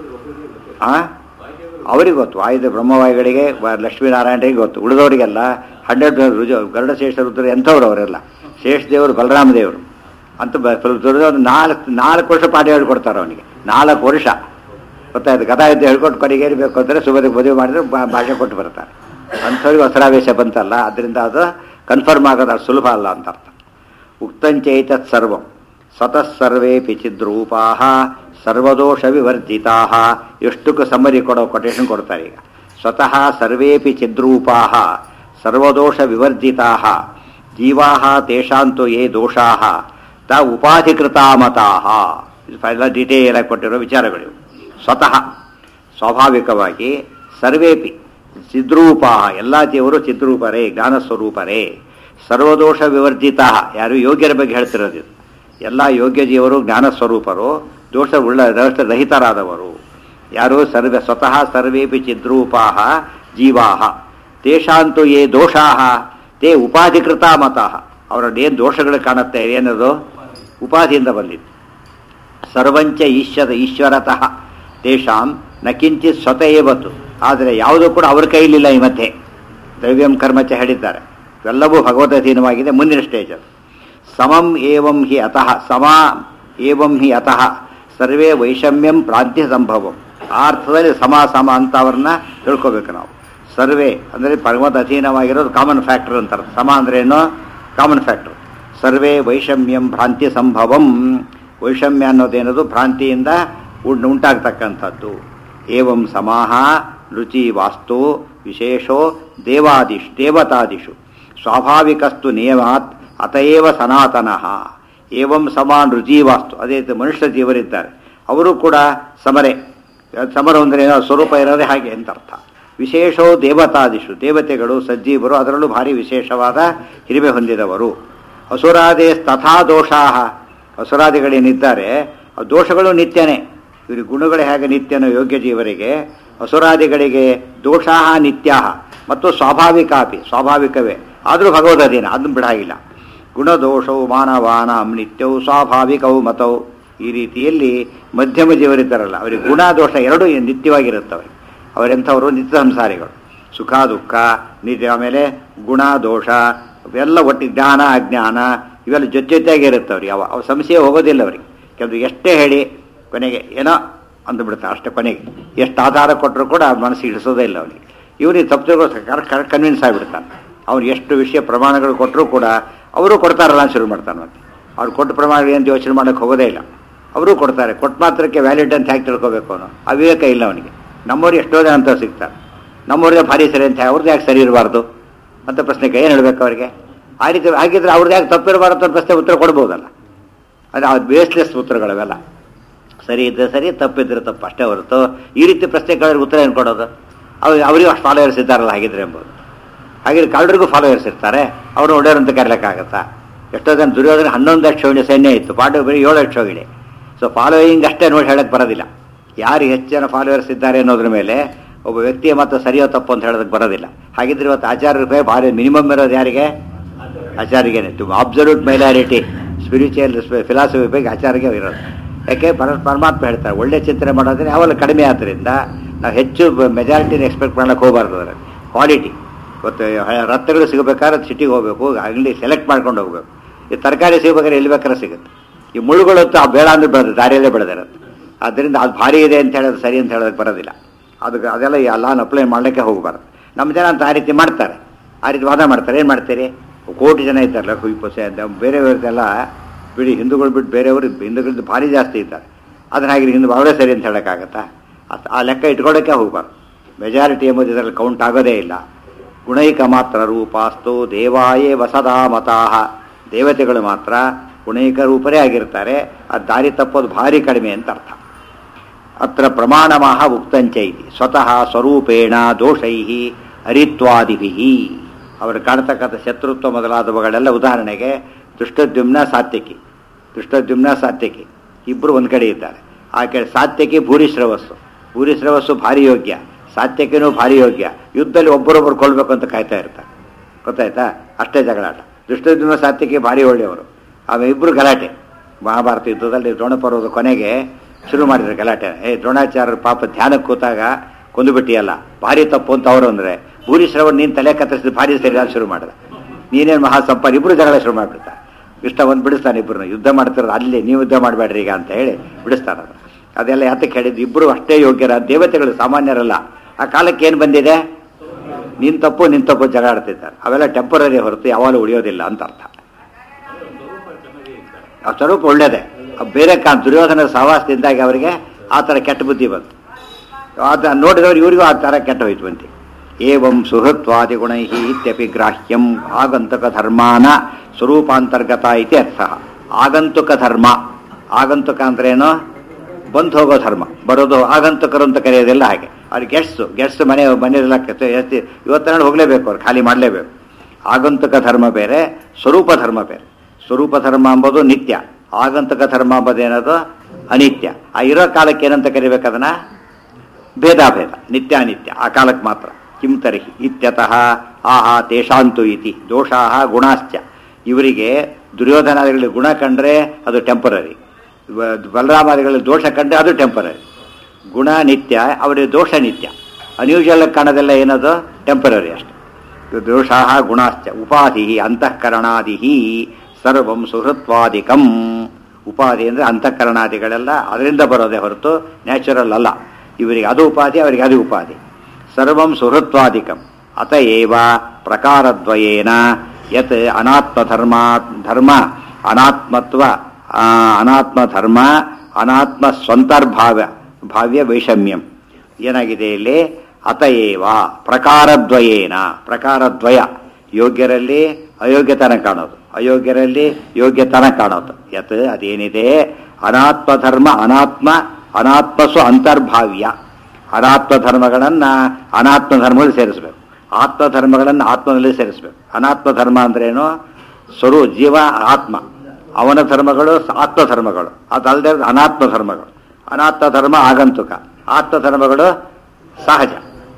A: ಆ ಅವರಿಗೆ ಗೊತ್ತು ವಾಯುದ ಬ್ರಹ್ಮವಾಯುಗಳಿಗೆ ವ- ಲಕ್ಷ್ಮೀನಾರಾಯಣರಿಗೆ ಗೊತ್ತು ಉಳಿದವರಿಗೆಲ್ಲ ಹಂಡ್ರೆಡ್ ರುಜು ಗರುಡ ಶೇಷ ರುದ್ರ ಎಂಥವ್ರು ಅವರೆಲ್ಲ ಶೇಷ ದೇವರು ಬಲರಾಮ ದೇವರು ಅಂತ ದುರ್ಯೋಧನ ನಾಲ್ಕು ನಾಲ್ಕು ವರ್ಷ ಪಾಠ ಹೇಳ್ಕೊಡ್ತಾರೆ ಅವನಿಗೆ ನಾಲ್ಕು ವರ್ಷ ಗೊತ್ತಾಯ್ತು ಗದಾಯುದ್ಧ ಹೇಳ್ಕೊಟ್ಟು ಕೊನೆಗೆ ಏರ್ಬೇಕು ಅಂದರೆ ಸುಬದಿಗೆ ಮದುವೆ ಮಾಡಿದ್ರೆ ಬಾ- ಭಾಷೆ ಕೊಟ್ಟು ಬರ್ತಾರೆ ಅಂಥವ್ರಿಗೆ ಹೊಸರಾವೇಶ ಬಂತಲ್ಲ ಅದರಿಂದ ಅದು ಕನ್ಫರ್ಮ್ ಆಗೋದು ಅಷ್ಟು ಸುಲಭ ಅಲ್ಲ ಅಂತ ಅರ್ಥ ಉಕ್ತಂಚೈತತ್ ಸರ್ವಂ ಸ್ವತಃ ಸರ್ವೇಪಿ ಚಿದ್ರೂಪಾ ಸರ್ವದೋಷ ವಿವರ್ಜಿತಾ ಎಷ್ಟಕ್ಕೆ ಸಮ್ಮರಿ ಕೊಡೋ ಕೊಟೇಶನ್ ಕೊಡ್ತಾರೆ ಈಗ ಸ್ವತಃ ಸರ್ವೇಪಿ ಚಿದ್ರೂಪಾ ಸರ್ವದೋಷ ವಿವರ್ಜಿತಾ ಜೀವಾ ತೇಷಾಂತು ಯೇ ದೋಷಾ ತ ಉಪಾಧಿಕೃತಾ ಮತಾಹ ಇದು ಎಲ್ಲ ಡೀಟೇಲ್ ಆಗಿ ಕೊಟ್ಟಿರೋ ವಿಚಾರಗಳಿವು ಸ್ವತಃ ಸ್ವಾಭಾವಿಕವಾಗಿ ಸರ್ವೇಪಿ ಚಿದ್ರೂಪ ಎಲ್ಲ ಜೀವರು ಚಿದ್ರೂಪರೇ ಜ್ಞಾನಸ್ವರೂಪರೇ ಸರ್ವದೋಷ ವಿವರ್ಜಿತ ಯಾರು ಯೋಗ್ಯರ ಬಗ್ಗೆ ಹೇಳ್ತಿರೋದು ಇದು. ಎಲ್ಲ ಯೋಗ್ಯ ಜೀವರು ಜ್ಞಾನಸ್ವರೂಪರು ದೋಷ ಉಳ್ಳ ದೋಷ ರಹಿತರಾದವರು ಯಾರು ಸರ್ವ ಸ್ವತಃ ಸರ್ವೇಪಿ ಚಿದ್ರೂಪಾ ಜೀವಾ ತೇಷಾಂತು ಯೇ ದೋಷಾ ತೇ ಉಪಾಧಿಕೃತ ಮತಃ ಅವರದ್ದೇನು ದೋಷಗಳು ಕಾಣುತ್ತೆ ಏನದು ಉಪಾಧಿಯಿಂದ ಬಂದಿದ್ದು ಸರ್ವಂಚ ಈಶ್ವರ ಈಶ್ವರತಃ ತೇಷಾಂ ನ ಕಿಂಚಿತ್ ಸ್ವತಃ ಏವತ್ತು ಆದರೆ ಯಾವುದೂ ಕೂಡ ಅವ್ರ ಕೈಲಿಲ್ಲ ಈ ಮಧ್ಯೆ ದ್ರವ್ಯಂ ಕರ್ಮಚ ಹೇಳಿದ್ದಾರೆ ಇವೆಲ್ಲವೂ ಭಗವದಧೀನವಾಗಿದೆ ಮುಂದಿನ ಸ್ಟೇಜ್ ಅದು ಸಮಂ ಏವಂ ಹಿ ಅತಃ ಸಮ ಏವಂ ಹಿ ಅತಃ ಸರ್ವೇ ವೈಷಮ್ಯಂ ಪ್ರಾಂತ್ಯ ಸಂಭವಂ ಆ ಅರ್ಥದಲ್ಲಿ ಸಮ ಸಮ ಅಂತ ಅವ್ರನ್ನ ತಿಳ್ಕೋಬೇಕು ನಾವು ಸರ್ವೇ ಅಂದರೆ ಪರಮದ ಅಧೀನವಾಗಿರೋದು ಕಾಮನ್ ಫ್ಯಾಕ್ಟರ್ ಅಂತಾರೆ ಸಮ ಅಂದ್ರೆ ಏನು ಕಾಮನ್ ಫ್ಯಾಕ್ಟರ್ ಸರ್ವೇ ವೈಷಮ್ಯಂ ಭ್ರಾಂತಿ ಸಂಭವಂ ವೈಷಮ್ಯ ಅನ್ನೋದೇನದು ಭ್ರಾಂತಿಯಿಂದ ಉಂಟ್ ಉಂಟಾಗ್ತಕ್ಕಂಥದ್ದು ಏವಂ ಸಮಾಹ ರುಚಿ ವಾಸ್ತು ವಿಶೇಷೋ ದೇವಾದಿಷು ದೇವತಾದಿಷು ಸ್ವಾಭಾವಿಕಸ್ತು ನಿಯಮಾತ್ ಅತಏವ ಸನಾತನಃ ಏವಂ ಸಮಾನ್ ರುಚಿ ವಾಸ್ತು ಅದೇ ರೀತಿ ಮನುಷ್ಯ ಜೀವರಿದ್ದಾರೆ ಅವರು ಕೂಡ ಸಮರೆ ಸಮರ ಅಂದರೆ ಏನೋ ಸ್ವರೂಪ ಇರೋದೇ ಹಾಗೆ ಅಂತ ಅರ್ಥ ವಿಶೇಷೋ ದೇವತಾದಿಷು ದೇವತೆಗಳು ಸಜ್ಜೀವರು ಅದರಲ್ಲೂ ಭಾರಿ ವಿಶೇಷವಾದ ಹಿರಿಮೆ ಹೊಂದಿದವರು ಅಸುರಾದೇ ತಥಾ ದೋಷಾಹ ಅಸುರಾದಿಗಳೇನಿದ್ದಾರೆ ಆ ದೋಷಗಳು ನಿತ್ಯನೇ ಇವರು ಗುಣಗಳು ಹೇಗೆ ನಿತ್ಯನೋ ಯೋಗ್ಯ ಜೀವರಿಗೆ ಅಸುರಾದಿಗಳಿಗೆ ದೋಷಾಹ ನಿತ್ಯಾಹ ಮತ್ತು ಸ್ವಾಭಾವಿಕಾಪಿ ಸ್ವಾಭಾವಿಕವೇ ಆದರೂ ಭಗವದಧೀನ ಅದನ್ನು ಬಿಡಾಗಿಲ್ಲ ಗುಣದೋಷವು ಮಾನವಾನಾಂ ನಿತ್ಯವು ಸ್ವಾಭಾವಿಕವು ಮತವು ಈ ರೀತಿಯಲ್ಲಿ ಮಧ್ಯಮ ಜೀವರಿದ್ದಾರಲ್ಲ ಅವರಿಗೆ ಗುಣ ದೋಷ ಎರಡೂ ನಿತ್ಯವಾಗಿರುತ್ತವೆ ಅವರೆಂಥವರು ನಿತ್ಯ ಸಂಸಾರಿಗಳು ಸುಖ ದುಃಖ ನಿತ್ಯ ಆಮೇಲೆ ಗುಣ ದೋಷ ಇವೆಲ್ಲ ಒಟ್ಟು ಜ್ಞಾನ ಅಜ್ಞಾನ ಇವೆಲ್ಲ ಜೊತೆ ಜೊತೆಯಾಗಿ ಇರುತ್ತೆ ಅವ್ರಿಗೆ ಅವ ಅವ ಸಂಶಯ ಹೋಗೋದಿಲ್ಲ ಅವರಿಗೆ ಕೆಲವು ಎಷ್ಟೇ ಹೇಳಿ ಕೊನೆಗೆ ಏನೋ ಅಂದ್ಬಿಡ್ತಾರೆ ಅಷ್ಟೇ ಕೊನೆಗೆ ಎಷ್ಟು ಆಧಾರ ಕೊಟ್ಟರು ಕೂಡ ಅವ್ರ ಮನಸ್ಸಿಗೆ ಇಳಿಸೋದೇ ಇಲ್ಲ ಅವನಿಗೆ ಇವನಿಗೆ ತಪ್ಪು ಕರೆಕ್ಟ್ ಕನ್ವಿನ್ಸ್ ಆಗಿಬಿಡ್ತಾನೆ ಅವ್ನು ಎಷ್ಟು ವಿಷಯ ಪ್ರಮಾಣಗಳು ಕೊಟ್ಟರು ಕೂಡ ಅವರು ಕೊಡ್ತಾರಲ್ಲ ಅಂತ ಶುರು ಮಾಡ್ತಾನೆ ಮತ್ತೆ ಅವ್ರು ಕೊಟ್ಟ ಪ್ರಮಾಣಗಳು ಏನು ಯೋಚನೆ ಮಾಡೋಕ್ಕೆ ಹೋಗೋದೇ ಇಲ್ಲ ಅವರು ಕೊಡ್ತಾರೆ ಕೊಟ್ಟ ಮಾತ್ರಕ್ಕೆ ವ್ಯಾಲಿಡ್ ಅಂತ ಹೇಗೆ ತಿಳ್ಕೊಬೇಕು ಅವನು ಅವಿವೇಕ ಇಲ್ಲ ಅವನಿಗೆ ನಮ್ಮವ್ರು ಎಷ್ಟೋ ಜನ ಅಂತ ಸಿಗ್ತಾರೆ ನಮ್ಮವ್ರಿಗೆ ಭಾರಿ ಸರಿ ಅಂತ ಅವ್ರದ್ದು ಯಾಕೆ ಸರಿ ಇರಬಾರ್ದು ಅಂತ ಪ್ರಶ್ನೆಗೆ ಏನು ಹೇಳಬೇಕು ಅವರಿಗೆ ಆ ರೀತಿ ಹಾಗಿದ್ರೆ ಅವ್ರದ್ದು ಯಾಕೆ ತಪ್ಪಿರಬಾರ್ದು ಅಂತ ಪ್ರಶ್ನೆ ಉತ್ತರ ಕೊಡ್ಬೋದಲ್ಲ ಅದು ಅದು ಬೇಸ್ಲೆಸ್ ಉತ್ತರಗಳವೆಲ್ಲ ಸರಿ ಇದ್ರೆ ಸರಿ ತಪ್ಪಿದ್ರೆ ತಪ್ಪು ಅಷ್ಟೇ ಹೊರತು ಈ ರೀತಿ ಪ್ರಶ್ನೆ ಕೇಳಿದ್ರೆ ಉತ್ತರ ಏನು ಕೊಡೋದು ಅವ್ರು ಅವರಿಗೂ ಅಷ್ಟು ಫಾಲೋವರ್ಸ್ ಇದ್ದಾರಲ್ಲ ಹಾಗಿದ್ರೆ ಎಂಬುದು ಹಾಗಿದ್ರೆ ಕಳ್ಳರಿಗೂ ಫಾಲೋವರ್ಸ್ ಇರ್ತಾರೆ ಅವರು ಒಡೆಯರು ಅಂತ ಕರೀಲಿಕ್ಕಾಗತ್ತಾ ಎಷ್ಟೋ ಜನ ದುರ್ಯೋಧನ ಹನ್ನೊಂದು ಲಕ್ಷ ಸೈನ್ಯ ಇತ್ತು ಪಾಂಡವ ಬರೀ ಏಳು ಲಕ್ಷ ಹೋಗಿಡೆ ಸೊ ಫಾಲೋಯಿಂಗ್ ಅಷ್ಟೇ ನೋಡಿ ಹೇಳಕ್ಕೆ ಬರೋದಿಲ್ಲ ಯಾರು ಹೆಚ್ಚು ಜನ ಫಾಲೋವರ್ಸ್ ಇದ್ದಾರೆ ಅನ್ನೋದ್ರ ಮೇಲೆ ಒಬ್ಬ ವ್ಯಕ್ತಿಯ ಮಾತ್ರ ಸರಿಯೋ ತಪ್ಪು ಅಂತ ಹೇಳೋದಕ್ಕೆ ಬರೋದಿಲ್ಲ ಹಾಗಿದ್ರೆ ಇವತ್ತು ಆಚಾರ್ಯರಿಗೆ ಭಾರಿ ಮಿನಿಮಮ್ ಇರೋದು ಯಾರಿಗೆ ಆಚಾರ್ಯಗೇನೆ ತುಂಬ ಅಬ್ಸಲ್ಯೂಟ್ ಮೈನಾರಿಟಿ ಸ್ಪಿರಿಚುವಲ್ ಫಿಲಾಸಫಿ ಬಗ್ಗೆ ಆಚಾರ್ಯಗೆ ಇರೋದು ಯಾಕೆ ಪರ ಪರಮಾತ್ಮ ಹೇಳ್ತಾರೆ ಒಳ್ಳೆ ಚಿಂತನೆ ಮಾಡೋದ್ರೆ ಅವೆಲ್ಲ ಕಡಿಮೆ ಆದ್ದರಿಂದ ನಾವು ಹೆಚ್ಚು ಮೆಜಾರಿಟಿನ ಎಕ್ಸ್ಪೆಕ್ಟ್ ಮಾಡಕ್ಕೆ ಹೋಗಬಾರ್ದು ಅದರಲ್ಲಿ ಕ್ವಾಲಿಟಿ ಇವತ್ತು ಹ- ರತ್ನಗಳು ಸಿಗಬೇಕಾದ್ರೆ ಸಿಟಿಗೆ ಹೋಗ್ಬೇಕು ಅಂಗಡಿ ಸೆಲೆಕ್ಟ್ ಮಾಡ್ಕೊಂಡು ಹೋಗ್ಬೇಕು ಈ ತರಕಾರಿ ಸಿಗ್ಬೇಕಾದ್ರೆ ಎಲ್ಲಿ ಬೇಕಾದ್ರೆ ಸಿಗುತ್ತೆ ಈ ಮುಳ್ಳುಗಳಂತೂ ಆ ಬೇಡ ಅಂದ್ರೆ ಬೆಳೆದ ದಾರಿಯಲ್ಲೇ ಬೆಳೆದಿರುತ್ತೆ ಆದ್ದರಿಂದ ಅದು ಭಾರಿ ಇದೆ ಅಂತ ಹೇಳೋದು ಸರಿ ಅಂತ ಹೇಳೋದಕ್ಕೆ ಬರೋದಿಲ್ಲ ಅದಕ್ಕೆ ಅದೆಲ್ಲ ಎಲ್ಲಾನು ಅಪ್ಲೈ ಮಾಡಲಿಕ್ಕೆ ಹೋಗಬಾರ್ದು ನಮ್ಮ ಜನ ಅಂತ ಆ ರೀತಿ ಮಾಡ್ತಾರೆ ಆ ರೀತಿ ವಾದ ಮಾಡ್ತಾರೆ ಏನು ಮಾಡ್ತೀರಿ ಕೋಟಿ ಜನ ಇದ್ದಾರಲ್ಲ ಕುಯ್ಪಸೆ ಅಂತ ಬೇರೆಯವ್ರದ್ದೆಲ್ಲ ಬಿಡಿ ಹಿಂದೂಗಳು ಬಿಟ್ಟು ಬೇರೆಯವರು ಹಿಂದೂಗಳದ್ದು ಭಾರಿ ಜಾಸ್ತಿ ಇದ್ದಾರೆ ಅದನ್ನ ಹಾಗೆ ಹಿಂದೂ ಅವರೇ ಸರಿ ಅಂತ ಹೇಳೋಕ್ಕಾಗತ್ತಾ ಅದ್- ಆ ಲೆಕ್ಕ ಇಟ್ಕೊಳ್ಳೋಕ್ಕೆ ಹೋಗಬಾರ್ದು ಮೆಜಾರಿಟಿ ಎಂಬುದು ಇದರಲ್ಲಿ ಕೌಂಟ್ ಆಗೋದೇ ಇಲ್ಲ ಗುಣೈಕ ಮಾತ್ರ ರೂಪಾಸ್ತು ದೇವಾಯೇ ವಸದಾ ಮತಾಹ ದೇವತೆಗಳು ಮಾತ್ರ ಗುಣೈಕ ರೂಪರೇ ಆಗಿರ್ತಾರೆ ಆ ದಾರಿ ತಪ್ಪೋದು ಭಾರಿ ಕಡಿಮೆ ಅಂತ ಅರ್ಥ ಅತ್ರ ಪ್ರಮಾಣಮಾಹ ಉಕ್ತಂಚ ಇತಿ ಸ್ವತಃ ಸ್ವರೂಪೇಣ ದೋಷೈ ಹರಿತ್ವಾದಿಭಿ ಅವರು ಕಾಣ್ತಕ್ಕಂಥ ಶತ್ರುತ್ವ ಮೊದಲಾದವುಗಳೆಲ್ಲ ಉದಾಹರಣೆಗೆ ದುಷ್ಟದ್ಯುಮ್ನ ಸಾತ್ಯಕಿ ದುಷ್ಟದ್ಯುಮ್ನ ಸಾತ್ಯಕಿ ಇಬ್ಬರು ಒಂದು ಕಡೆ ಇದ್ದಾರೆ ಆ ಕಡೆ ಸಾತ್ಯಕಿ ಭೂರಿಶ್ರವಸ್ಸು ಭೂರಿಶ್ರವಸ್ಸು ಭಾರಿ ಯೋಗ್ಯ ಸಾತ್ಯಕಿನೂ ಭಾರಿ ಯೋಗ್ಯ ಯುದ್ಧದಲ್ಲಿ ಒಬ್ಬರೊಬ್ಬರು ಕೊಲ್ಬೇಕು ಅಂತ ಕಾಯ್ತಾ ಇರ್ತಾರೆ ಗೊತ್ತಾಯ್ತಾ ಅಷ್ಟೇ ಜಗಳಾಟ ದುಷ್ಟದ್ಯುಮ್ನ ಸಾತ್ಯಕಿ ಭಾರಿ ಒಳ್ಳೆಯವರು ಆಮೇಲೆ ಇಬ್ಬರು ಗಲಾಟೆ ಮಹಾಭಾರತ ಯುದ್ಧದಲ್ಲಿ ದ್ರೋಣಪರ್ವದ ಕೊನೆಗೆ ಶುರು ಮಾಡಿದ್ರು ಗಲಾಟೆ ಏ ದ್ರೋಣಾಚಾರ್ಯರ ಪಾಪ ಧ್ಯಾನಕ್ಕೆ ಕೂತಾಗ ಕೊಂದುಬಿಟ್ಟಿಯಲ್ಲ ಭಾರಿ ತಪ್ಪು ಅಂತ ಅವರು ಅಂದ್ರೆ ಭೂರಿಶ್ರವಣ್ ನೀನು ತಲೆ ಕತ್ತರಿಸಿದ ಭಾರಿ ಸರಿ ಅಂತ ಶುರು ಮಾಡಿದ ನೀನೇನು ಮಹಾಸಂಪಾದ ಇಬ್ರು ಜಗಳ ಶುರು ಮಾಡಿಬಿಡ್ತಾರೆ ಇಷ್ಟ ಒಂದು ಬಿಡಿಸ್ತಾನೆ ಇಬ್ಬರನ್ನ ಯುದ್ಧ ಮಾಡ್ತಿರೋದು ಅಲ್ಲಿ ನೀವು ಯುದ್ಧ ಮಾಡಬೇಡ್ರಿ ಈಗ ಅಂತ ಹೇಳಿ ಬಿಡಿಸ್ತಾನೆ ಅದು ಅದೆಲ್ಲ ಯಾತಕ್ಕೆ ಹೇಳಿದ್ದು ಇಬ್ಬರು ಅಷ್ಟೇ ಯೋಗ್ಯರ ದೇವತೆಗಳು ಸಾಮಾನ್ಯರಲ್ಲ ಆ ಕಾಲಕ್ಕೆ ಏನು ಬಂದಿದೆ ನಿನ್ ತಪ್ಪು ನಿನ್ ತಪ್ಪು ಜಗಳ ಆಡ್ತಿದ್ದಾರೆ ಅವೆಲ್ಲ ಟೆಂಪರರಿ ಹೊರತು ಯಾವಾಗಲೂ ಉಳಿಯೋದಿಲ್ಲ ಅಂತ ಅರ್ಥ ಆ ಸ್ವರೂಪ ಒಳ್ಳೇದೆ ಆ ಬೇರೆ ಕಾ ದುರ್ಯೋಧನ ಸಹವಾಸದಿಂದಾಗಿ ಅವರಿಗೆ ಆ ಥರ ಕೆಟ್ಟ ಬುದ್ಧಿ ಬಂತು ಅದ ನೋಡಿದವರು ಇವರಿಗೂ ಆ ಥರ ಕೆಟ್ಟ ಹೋಯ್ತು ಬಂತಿ ಏವಂ ಸುಹೃತ್ವಾದಿ ಗುಣೈ ಇತ್ಯಪಿ ಗ್ರಾಹ್ಯಂ ಆಗಂತುಕ ಧರ್ಮಾನ ಸ್ವರೂಪಾಂತರ್ಗತ ಇತಿ ಅರ್ಥ ಆಗಂತುಕ ಧರ್ಮ ಆಗಂತುಕ ಅಂದ್ರೇನು ಬಂದು ಹೋಗೋ ಧರ್ಮ ಬರೋದು ಆಗಂತುಕರು ಅಂತ ಕರೆಯೋದಿಲ್ಲ ಹಾಗೆ ಅವ್ರು ಗೆಟ್ಸು ಗೆಟ್ಸ್ ಮನೆ ಮನೆಯಲ್ಲ ಇವತ್ತಿನ ಹೋಗಲೇಬೇಕು ಅವ್ರು ಖಾಲಿ ಮಾಡಲೇಬೇಕು ಆಗಂತುಕ ಧರ್ಮ ಬೇರೆ ಸ್ವರೂಪ ಧರ್ಮ ಬೇರೆ ಸ್ವರೂಪ ಧರ್ಮ ಎಂಬುದು ನಿತ್ಯ ಆಗಂತುಕ ಧರ್ಮ ಎಂಬುದು ಏನದು ಅನಿತ್ಯ ಆ ಇರೋ ಕಾಲಕ್ಕೆ ಏನಂತ ಕರಿಬೇಕು ಅದನ್ನ ಭೇದಾಭೇದ ನಿತ್ಯ ಅನಿತ್ಯ ಆ ಕಾಲಕ್ಕೆ ಮಾತ್ರ ಕಿಂ ತರ್ಹಿ ಇತ್ಯತಃ ಆಹಾ ತೇಷಾಂತು ಇತಿ ದೋಷಾಹ ಗುಣಾಶ್ಚ ಇವರಿಗೆ ದುರ್ಯೋಧನಾದಿಗಳಲ್ಲಿ ಗುಣ ಕಂಡ್ರೆ ಅದು ಟೆಂಪರರಿ ಬಲರಾಮಾದಿಗಳಲ್ಲಿ ದೋಷ ಕಂಡ್ರೆ ಅದು ಟೆಂಪರರಿ ಗುಣ ನಿತ್ಯ ಅವರಿಗೆ ದೋಷ ನಿತ್ಯ ಅನ್ಯೂಜಲ್ ಕಾಣೋದೆಲ್ಲ ಏನದು ಟೆಂಪರರಿ ಅಷ್ಟೆ ದೋಷಾಹ ಗುಣಾಶ್ಚ ಉಪಾಧಿ ಅಂತಃಕರಣಾದಿ ಸರ್ವಂ ಸುಹೃತ್ವಾದಿಕಂ ಉಪಾಧಿ ಅಂದರೆ ಅಂತಃಕರಣಾದಿಗಳೆಲ್ಲ ಅದರಿಂದ ಬರೋದೇ ಹೊರತು ನ್ಯಾಚುರಲ್ ಅಲ್ಲ ಇವರಿಗೆ ಅದು ಉಪಾಧಿ ಅವರಿಗೆ ಅದು ಉಪಾಧಿ ಸರ್ವಂ ಸುಹೃತ್ವಾದಿಕಂ ಅತ ಏವ ಪ್ರಕಾರದ್ವಯೇನ ಯತ್ ಅನಾತ್ಮಧರ್ಮ ಧರ್ಮ ಅನಾತ್ಮತ್ವ ಆ, ಅನಾತ್ಮಧರ್ಮ ಅನಾತ್ಮ ಸ್ವಂತರ್ಭಾವ್ಯ ಭಾವ್ಯ ವೈಷಮ್ಯಂ ಏನಾಗಿದೆ ಇಲ್ಲಿ ಅತ ಏವ ಪ್ರಕಾರದ್ವಯೇನ ಪ್ರಕಾರದ್ವಯ ಯೋಗ್ಯರಲ್ಲಿ ಅಯೋಗ್ಯತನ ಕಾಣೋದು ಅಯೋಗ್ಯರಲ್ಲಿ ಯೋಗ್ಯತನ ಕಾಣೋದು ಯತ್ ಅದೇನಿದೆ ಅನಾತ್ಮ ಧರ್ಮ ಅನಾತ್ಮ ಅನಾತ್ಮಸು ಅಂತರ್ಭಾವ್ಯ ಅನಾತ್ಮ ಧರ್ಮಗಳನ್ನ ಅನಾತ್ಮ ಧರ್ಮದಲ್ಲಿ ಸೇರಿಸಬೇಕು ಆತ್ಮ ಧರ್ಮಗಳನ್ನು ಆತ್ಮದಲ್ಲಿ ಸೇರಿಸಬೇಕು ಅನಾತ್ಮ ಧರ್ಮ ಅಂದ್ರೇನು ಸ್ವರೂ ಜೀವ ಆತ್ಮ ಅವನ ಧರ್ಮಗಳು ಆತ್ಮ ಧರ್ಮಗಳು ಅದಲ್ಲದೆ ಅನಾತ್ಮ ಧರ್ಮಗಳು ಅನಾತ್ಮ ಧರ್ಮ ಆಗಂತುಕ ಆತ್ಮ ಧರ್ಮಗಳು ಸಹಜ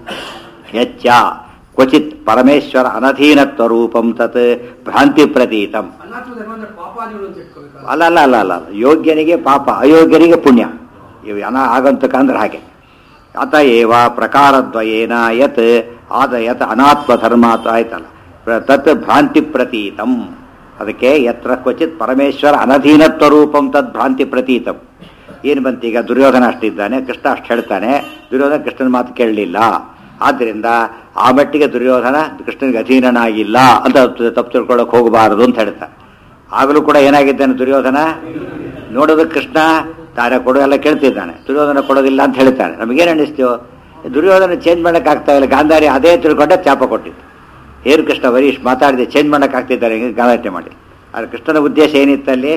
A: ಹೆಚ್ಚ ಕ್ವಚಿತ್ ಪರಮೇಶ್ವರ ಅನಧೀನತ್ವ ರೂಪಂ ತತ್ ಭ್ರಾಂತಿ ಪ್ರತೀತಂ
B: ಅನಾತ್ಮ ಧರ್ಮ ಅಂದ್ರೆ ಪಾಪಾದಿಗಳು ಅಂತ ಇಟ್ಕೋಬೇಕು
A: ಅಲ್ಲ ಅಲ್ಲ ಅಲ್ಲ ಅಲ್ಲ ಯೋಗ್ಯನಿಗೆ ಪಾಪ ಅಯೋಗ್ಯನಿಗೆ ಪುಣ್ಯ ಇವು ಅನ ಆಗಂತಕ ಅಂದ್ರೆ ಹಾಗೆ ಅತ ಏವ ಪ್ರಕಾರದ್ವಯೇನ ಯತ್ ಆದ ಯತ್ ಅನಾತ್ಮ ಧರ್ಮ ಅಂತ ಆಯ್ತಲ್ಲ ಪ್ರ- ತತ್ ಭ್ರಾಂತಿ ಪ್ರತೀತಂ ಅದಕ್ಕೆ ಯತ್ರ ಕ್ವಚಿತ್ ಪರಮೇಶ್ವರ ಅನಧೀನತ್ವ ರೂಪಂ ತದ್ ಭ್ರಾಂತಿ ಪ್ರತೀತಂ ಏನು ಬಂತೀಗ ದುರ್ಯೋಧನ ಅಷ್ಟಿದ್ದಾನೆ ಕೃಷ್ಣ ಅಷ್ಟು ಹೇಳ್ತಾನೆ ದುರ್ಯೋಧನ ಕೃಷ್ಣನ ಮಾತು ಕೇಳಲಿಲ್ಲ ಆದ್ದರಿಂದ ಆ ಮಟ್ಟಿಗೆ ದುರ್ಯೋಧನ ಕೃಷ್ಣನಿಗೆ ಅಧೀನನಾಗಿಲ್ಲ ಅಂತ ತಪ್ಪು ತಿಳ್ಕೊಳ್ಳೋಕೆ ಹೋಗಬಾರದು ಅಂತ ಹೇಳ್ತಾರೆ ಆಗಲೂ ಕೂಡ ಏನಾಗಿದ್ದಾನೆ ದುರ್ಯೋಧನ ನೋಡೋದಕ್ಕೆ ಕೃಷ್ಣ ತಾರ ಕೊಡೋ ಎಲ್ಲ ಕೇಳ್ತಿದ್ದಾನೆ ದುರ್ಯೋಧನ ಕೊಡೋದಿಲ್ಲ ಅಂತ ಹೇಳ್ತಾನೆ ನಮಗೇನು ಅನ್ನಿಸ್ತೀವೋ ದುರ್ಯೋಧನ ಚೇಂಜ್ ಮಾಡಕ್ ಆಗ್ತಾ ಇಲ್ಲ ಗಾಂಧಾರಿ ಅದೇ ತಿಳ್ಕೊಂಡೆ ಚಾಪ ಕೊಟ್ಟಿದ್ದು ಏನು ಕೃಷ್ಣ ವರೀಶ್ ಮಾತಾಡಿದೆ ಚೇಂಜ್ ಮಾಡಕ್ ಆಗ್ತಿದ್ದಾರೆ ಹಿಂಗೆ ಗಲಾಟೆ ಮಾಡಿ ಆದ್ರೆ ಕೃಷ್ಣನ ಉದ್ದೇಶ ಏನಿತ್ತಲ್ಲಿ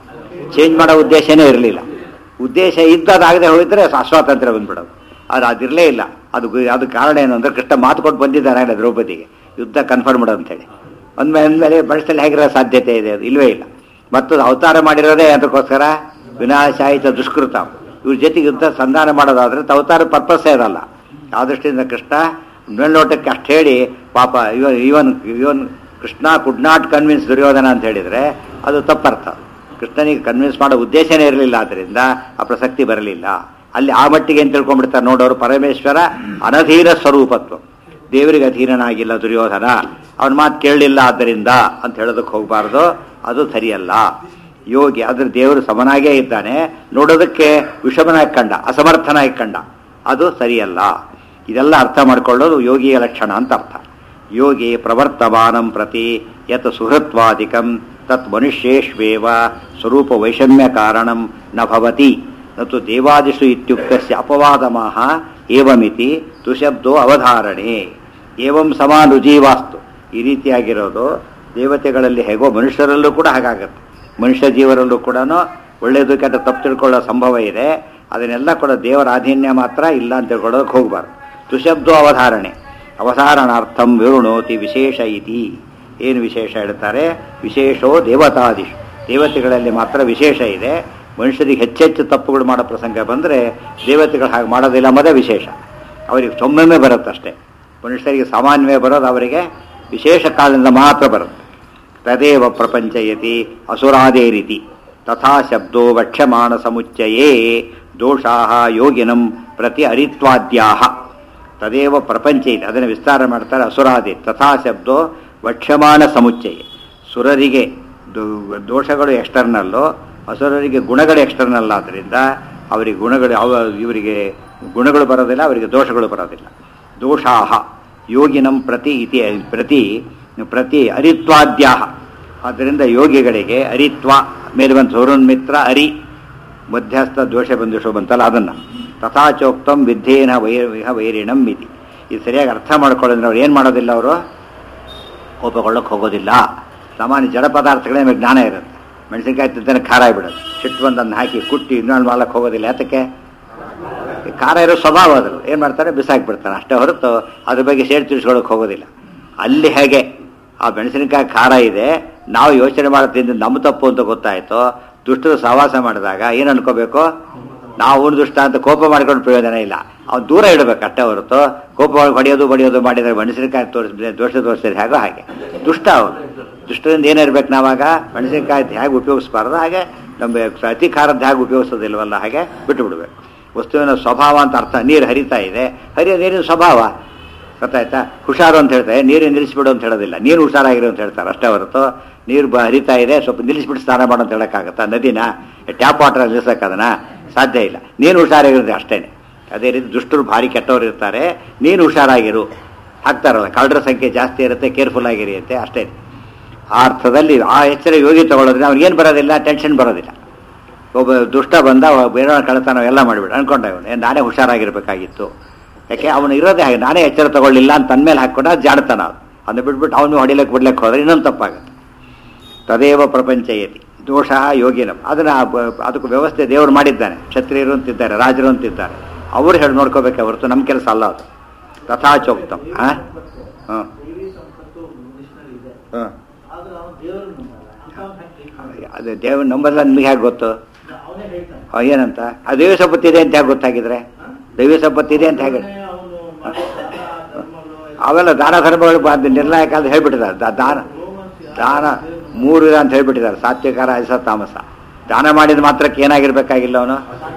A: ಚೇಂಜ್ ಮಾಡೋ ಉದ್ದೇಶನೇ ಇರಲಿಲ್ಲ ಉದ್ದೇಶ ಇದ್ದದಾಗದೆ ಹೋಗಿದ್ರೆ ಸ್ವ- ಸ್ವಾತಂತ್ರ್ಯ ಬಂದ್ಬಿಡೋದು ಅದು ಅದಿರಲೇ ಇಲ್ಲ ಅದು ಗು- ಅದು ಕಾರಣ ಏನು ಅಂದ್ರೆ ಕೃಷ್ಣ ಮಾತು ಕೊಟ್ಟು ಬಂದಿದ್ದಾನೆ ಆಗಲೇ ದ್ರೌಪದಿಗೆ ಯುದ್ಧ ಕನ್ಫರ್ಮ್ ಮಾಡೋದು ಅಂತೇಳಿ ಅಂದ್ಮೇಲೆ ಅಂದಮೇಲೆ ಬಳಸಲ್ಲಿ ಹೇಗಿರೋ ಸಾಧ್ಯತೆ ಇದೆ ಅದು ಇಲ್ವೇ ಇಲ್ಲ ಮತ್ತು ಅವತಾರ ಮಾಡಿರೋದೇ ಅದಕ್ಕೋಸ್ಕರ ವಿನಾಶಾಯಿತ ದುಷ್ಕೃತ ಇವ್ರ ಜೊತೆಗೆ ಯುದ್ಧ ಸಂಧಾನ ಮಾಡೋದಾದ್ರೆ ಅವತಾರ ಪರ್ಪಸ್ಸೇ ಇರಲ್ಲ ಆ ದೃಷ್ಟಿಯಿಂದ ಕೃಷ್ಣ ಮೇಲ್ನೋಟಕ್ಕೆ ಅಷ್ಟು ಹೇಳಿ ಪಾಪ even even even Krishna could not convince Duryodhana ಅಂತ ಹೇಳಿದ್ರೆ ಅದು ತಪ್ಪರ್ಥ ಕೃಷ್ಣನಿಗೆ ಕನ್ವಿನ್ಸ್ ಮಾಡೋ ಉದ್ದೇಶನೇ ಇರಲಿಲ್ಲ ಆದ್ದರಿಂದ ಆ ಪ್ರಸಕ್ತಿ ಬರಲಿಲ್ಲ ಅಲ್ಲಿ ಆ ಮಟ್ಟಿಗೆ ಏನು ತಿಳ್ಕೊಂಡ್ಬಿಡ್ತಾರೆ ನೋಡೋರು ಪರಮೇಶ್ವರ ಅನಧೀನ ಸ್ವರೂಪತ್ವ ದೇವರಿಗೆ ಅಧೀನನಾಗಿಲ್ಲ ದುರ್ಯೋಧನ ಅವನ ಮಾತು ಕೇಳಲಿಲ್ಲ ಆದ್ದರಿಂದ ಅಂತ ಹೇಳೋದಕ್ಕೆ ಹೋಗಬಾರ್ದು ಅದು ಸರಿಯಲ್ಲ ಯೋಗಿ ಅದ್ರ ದೇವರು ಸಮನಾಗೇ ಇದ್ದಾನೆ ನೋಡೋದಕ್ಕೆ ವಿಷಮನಾಗಿ ಕಂಡ ಅಸಮರ್ಥನಾಗಿ ಕಂಡ ಅದು ಸರಿಯಲ್ಲ ಇದೆಲ್ಲ ಅರ್ಥ ಮಾಡ್ಕೊಳ್ಳೋದು ಯೋಗಿಯ ಲಕ್ಷಣ ಅಂತ ಅರ್ಥ ಯೋಗಿ ಪ್ರವರ್ತಮಾನಂ ಪ್ರತಿ ಯತ್ ಸುಹೃತ್ವಾದಿಕಂ ತತ್ ಮನುಷ್ಯೇಷ್ವೇವ ಸ್ವರೂಪ ವೈಷಮ್ಯ ಕಾರಣಂ ನ ಭವತಿ ನತು ದೇವಾದಿಷು ಇತ್ಯುಕ್ತಸ್ಯ ಅಪವಾದಮಾಹ ಏವಮಿತಿ ತುಶಬ್ದೋ ಅವಧಾರಣೆ ಏವಂ ಸಮಾನುಜೀವಾಸ್ತು ಈ ರೀತಿಯಾಗಿರೋದು ದೇವತೆಗಳಲ್ಲಿ ಹೇಗೋ ಮನುಷ್ಯರಲ್ಲೂ ಕೂಡ ಹಾಗಾಗತ್ತೆ ಮನುಷ್ಯ ಜೀವರಲ್ಲೂ ಕೂಡ ಒಳ್ಳೆಯದು ಕೆಟ್ಟ ತಪ್ಪು ತಿಳ್ಕೊಳ್ಳೋ ಸಂಭವ ಇದೆ ಅದನ್ನೆಲ್ಲ ಕೂಡ ದೇವರ ಆಧೀನ್ಯ ಮಾತ್ರ ಇಲ್ಲ ಅಂತ ತಿಳ್ಕೊಳ್ಳೋಕೆ ಹೋಗಬಾರ್ದು ತುಶಬ್ದೋ ಅವಧಾರಣೆ ಅವಧಾರಣಾರ್ಥಂ ವಿರುಣೋತಿ ವಿಶೇಷ ಇತಿ ಏನು ವಿಶೇಷ ಹೇಳ್ತಾರೆ ವಿಶೇಷೋ ದೇವತಾದಿಶು ದೇವತೆಗಳಲ್ಲಿ ಮಾತ್ರ ವಿಶೇಷ ಇದೆ ಮನುಷ್ಯರಿಗೆ ಹೆಚ್ಚೆಚ್ಚು ತಪ್ಪುಗಳು ಮಾಡೋ ಪ್ರಸಂಗ ಬಂದರೆ ದೇವತೆಗಳು ಹಾಗೆ ಮಾಡೋದಿಲ್ಲ ಅನ್ನೋದೇ ವಿಶೇಷ ಅವರಿಗೆ ಸೊಮ್ಮೆ ಬರುತ್ತಷ್ಟೇ ಮನುಷ್ಯರಿಗೆ ಸಾಮಾನ್ಯವೇ ಬರೋದು ಅವರಿಗೆ ವಿಶೇಷ ಕಾಲದಿಂದ ಮಾತ್ರ ಬರುತ್ತೆ ತದೇವ ಪ್ರಪಂಚಯತಿ ಅಸುರಾದೇ ರೀತಿ ತಥಾ ಶಬ್ದೋ ವಕ್ಷ್ಯಮಾಣ ಸಮುಚ್ಚಯೇ ದೋಷಾ ಯೋಗಿನಂ ಪ್ರತಿ ಅರಿತ್ವಾದ್ಯಾ ತದೇವ ಪ್ರಪಂಚ ಇದೆ ಅದನ್ನು ವಿಸ್ತಾರ ಮಾಡ್ತಾರೆ ಅಸುರಾದಿ ತಥಾ ಶಬ್ದೋ ವಕ್ಷ್ಯಮಾಣ ಸಮುಚ್ಚಯ ಸುರರಿಗೆ ದೋ- ದೋಷಗಳು ಎಕ್ಸ್ಟರ್ನಲ್ಲು ಅಸುರರಿಗೆ ಗುಣಗಳು ಎಕ್ಸ್ಟರ್ನಲ್ ಆದ್ದರಿಂದ ಅವರಿಗೆ ಗುಣಗಳು ಅವ ಇವರಿಗೆ ಗುಣಗಳು ಬರೋದಿಲ್ಲ ಅವರಿಗೆ ದೋಷಗಳು ಬರೋದಿಲ್ಲ ದೋಷಾಹ ಯೋಗಿನಂ ಪ್ರತಿ ಇತಿ ಪ್ರತಿ ಪ್ರತಿ ಅರಿತ್ವಾದ್ಯಾಹ ಆದ್ದರಿಂದ ಯೋಗಿಗಳಿಗೆ ಅರಿತ್ವ ಮೇಲೆ ಬಂತು ಸೌರನ್ಮಿತ್ರ ಅರಿ ಮಧ್ಯಸ್ಥ ದೋಷ ಬಂದುಷೋ ಬಂತಲ್ಲ ಅದನ್ನು ತಥಾಚೋಕ್ತಂ ವಿದ್ಯೇನ ವೈರ ವೈರಿಣಂ ಮಿತಿ ಇದು ಸರಿಯಾಗಿ ಅರ್ಥ ಮಾಡ್ಕೊಳ್ಳೋದ್ರೆ ಅವ್ರು ಏನು ಮಾಡೋದಿಲ್ಲ ಅವರು ಕೋಪಗೊಳ್ಳಕ್ಕೆ ಹೋಗೋದಿಲ್ಲ ಸಾಮಾನ್ಯ ಜಡ ಪದಾರ್ಥಗಳೇ ನಮಗೆ ಜ್ಞಾನ ಇರುತ್ತೆ ಮೆಣಸಿನ್ಕಾಯಿ ತಿಂತಾನೆ ಖಾರ ಆಗಿಬಿಡೋದು ಸಿಟ್ಟು ಬಂದನ್ನು ಹಾಕಿ ಕುಟ್ಟಿ ಇನ್ನೊಂದು ಮಾಡ್ಲಿಕ್ಕೆ ಹೋಗೋದಿಲ್ಲ ಯಾತಕ್ಕೆ ಈ ಖಾರ ಇರೋ ಸ್ವಭಾವ ಅದು ಏನು ಮಾಡ್ತಾರೆ ಬಿಸಾಕ್ಬಿಡ್ತಾನೆ ಅಷ್ಟೇ ಹೊರತು ಅದ್ರ ಬಗ್ಗೆ ಸೇರಿ ತಿಳಿಸ್ಕೊಳಕ್ಕೆ ಹೋಗೋದಿಲ್ಲ ಅಲ್ಲಿ ಹೇಗೆ ಆ ಮೆಣಸಿನಕಾಯಿ ಖಾರ ಇದೆ ನಾವು ಯೋಚನೆ ಮಾಡೋದ್ರಿಂದ ನಮ್ಮ ತಪ್ಪು ಅಂತ ಗೊತ್ತಾಯ್ತು ದುಷ್ಟರು ಸಹವಾಸ ಮಾಡಿದಾಗ ಏನು ಅನ್ಕೋಬೇಕು ನಾವು ಅವ್ನು ದುಷ್ಟ ಅಂತ ಕೋಪ ಮಾಡ್ಕೊಂಡು ಪ್ರಯೋಜನ ಇಲ್ಲ ಅವ್ನು ದೂರ ಇಡಬೇಕು ಅಷ್ಟೇ ಹೊರತು ಕೋಪ ಮಾಡಿ ಹೊಡೆಯೋದು ಬಡಿಯೋದು ಮಾಡಿದರೆ ಮೆಣಸಿನಕಾಯಿ ತೋರಿಸಿದ್ರೆ ದೋಷ ತೋರಿಸಿದ್ರೆ ಹೇಗೋ ಹಾಗೆ ದುಷ್ಟ ಅವನು ದುಷ್ಟರಿಂದ ಏನಿರ್ಬೇಕು ನಾವಾಗ ಮೆಣಸಿನಕಾಯಿ ಹೇಗೆ ಉಪಯೋಗಿಸ್ಬಾರ್ದು ಹಾಗೆ ನಮ್ಮ ಅತಿ ಖಾರದ್ದು ಹೇಗೆ ಉಪಯೋಗಿಸೋದಿಲ್ವಲ್ಲ ಹಾಗೆ ಬಿಟ್ಟು ಬಿಡಬೇಕು ವಸ್ತುವಿನ ಸ್ವಭಾವ ಅಂತ ಅರ್ಥ ನೀರು ಹರಿತಾ ಇದೆ ಹರಿಯೋ ನೀರಿನ ಸ್ವಭಾವ ಗೊತ್ತಾಯ್ತಾ ಹುಷಾರು ಅಂತ ಹೇಳ್ತಾರೆ ನೀರು ನಿಲ್ಲಿಸ್ಬಿಡು ಅಂತ ಹೇಳೋದಿಲ್ಲ ನೀರು ಹುಷಾರಾಗಿರು ಅಂತ ಹೇಳ್ತಾರೆ ಅಷ್ಟೇ ಹೊರತು ನೀರು ಬ ಹರಿತಾ ಇದೆ ಸ್ವಲ್ಪ ನಿಲ್ಲಿಸ್ಬಿಟ್ಟು ಸ್ನಾನ ಮಾಡು ಅಂತ ಹೇಳೋಕ್ಕಾಗತ್ತಾ ನದಿನ ಟ್ಯಾಪ್ ವಾಟರ್ ನಿಲ್ಲಿಸಕ್ಕೆ ಅದನ್ನ ಸಾಧ್ಯ ಇಲ್ಲ ನೀರು ಹುಷಾರಾಗಿರುತ್ತೆ ಅಷ್ಟೇನೆ ಅದೇ ರೀತಿ ದುಷ್ಟರು ಭಾರಿ ಕೆಟ್ಟವರು ಇರ್ತಾರೆ ನೀನು ಹುಷಾರಾಗಿರು ಹಾಕ್ತಾರಲ್ಲ ಕಳ್ಳರ ಸಂಖ್ಯೆ ಜಾಸ್ತಿ ಇರುತ್ತೆ ಕೇರ್ಫುಲ್ ಆಗಿರಿ ಅಂತೆ ಅಷ್ಟೇ ಆ ಅರ್ಥದಲ್ಲಿ ಆ ಎಚ್ಚರ ಯೋಗಿ ತಗೊಳ್ಳೋದ್ರೆ ಅವ್ನಿಗೇನು ಬರೋದಿಲ್ಲ ಟೆನ್ಷನ್ ಬರೋದಿಲ್ಲ ಒಬ್ಬ ದುಷ್ಟ ಬಂದ ಅವ ಬೇರೆ ಕಳತನ ಎಲ್ಲ ಮಾಡಿಬಿಡ ಅನ್ಕೊಂಡ ಇವನು ಏ, ನಾನೇ ಹುಷಾರಾಗಿರ್ಬೇಕಾಗಿತ್ತು ಯಾಕೆ ಅವನು ಇರೋದೇ ಹಾಗೆ ನಾನೇ ಎಚ್ಚರ ತಗೊಳ್ಳಿಲ್ಲ ಅಂತ ತನ್ಮೇಲೆ ಹಾಕ್ಕೊಂಡ ಅದು ಜಾಡ್ತಾನ ಅದು ಅದನ್ನ ಬಿಟ್ಬಿಟ್ಟು ಅವನು ಹೊಡಿಲಕ್ಕೆ ಬಿಡ್ಲಕ್ಕೆ ಹೋದ್ರೆ ಇನ್ನೊಂದು ತಪ್ಪಾಗುತ್ತೆ ತದೇವ ಪ್ರಪಂಚಯತಿ ದೋಷ ಯೋಗಿನಂ ಅದನ್ನ ಬ- ಅದಕ್ಕೆ ವ್ಯವಸ್ಥೆ ದೇವರು ಮಾಡಿದ್ದಾನೆ ಕ್ಷತ್ರಿಯರು ಅಂತಿದ್ದಾರೆ ರಾಜರು ಅಂತಿದ್ದಾರೆ ಅವ್ರು ಹೇಳಿ ನೋಡ್ಕೋಬೇಕೆ ಹೊರತು ನಮ್ಮ ಕೆಲಸ ಅಲ್ಲ ಅದು ತಥಾಚೋಕ್ತಂ ಹಾಂ ಹಾಂ
B: ದೇವಿ ಸಂಪತ್ತು ಮನುಷ್ಯನಲ್ಲಿ ಇದೆ
A: ಹಾಂ
B: ಆದ್ರೆ ಅವನು ದೇವರನ್ನು ನಂಬಲ್ಲ ಅಂಥವ್ನ ಹ್ಯಾಕ್ treat ಮಾಡ್ತಾನೆ?
A: ಅದು ದೇವ್ರ ನಂಬಲ್ಲ ನಿಮಗೆ ಹೇಗೆ ಗೊತ್ತು
B: ಅವನೇ ಹೇಳ್ತಾನೆ
A: ಆ, ಏನಂತ ಆ ದೈವ ಸಂಪತ್ತು ಇದೆ ಅಂತ ಹೇಗೆ ಗೊತ್ತಾಗಿದ್ರೆ ದೈವ ಸಂಪತ್ತು ಇದೆ ಅಂತ ಹೇಗೆ
B: ಅವನು ಮಾಡೋ ದಾನ, ಧರ್ಮಗಳು,
A: ಅವೆಲ್ಲ ದಾನ ಧರ್ಮಗಳು ಬ- ನಿರ್ಣಾಯಕ ಅಂತ ಹೇಳ್ಬಿಟ್ಟಿದ್ದಾರೆ ದಾ- ದಾನ ದಾನ ಮೂರು ಇದೆ ಅಂತ ಹೇಳ್ಬಿಟ್ಟಿದ್ದಾರೆ ಸಾತ್ವಿಕಾರ ಐಸ ತಾಮಸ ದಾನ ಮಾಡಿದ ಮಾತ್ರಕ್ಕೆ ಏನಾಗಿರ್ಬೇಕಾಗಿಲ್ಲ ಅವನು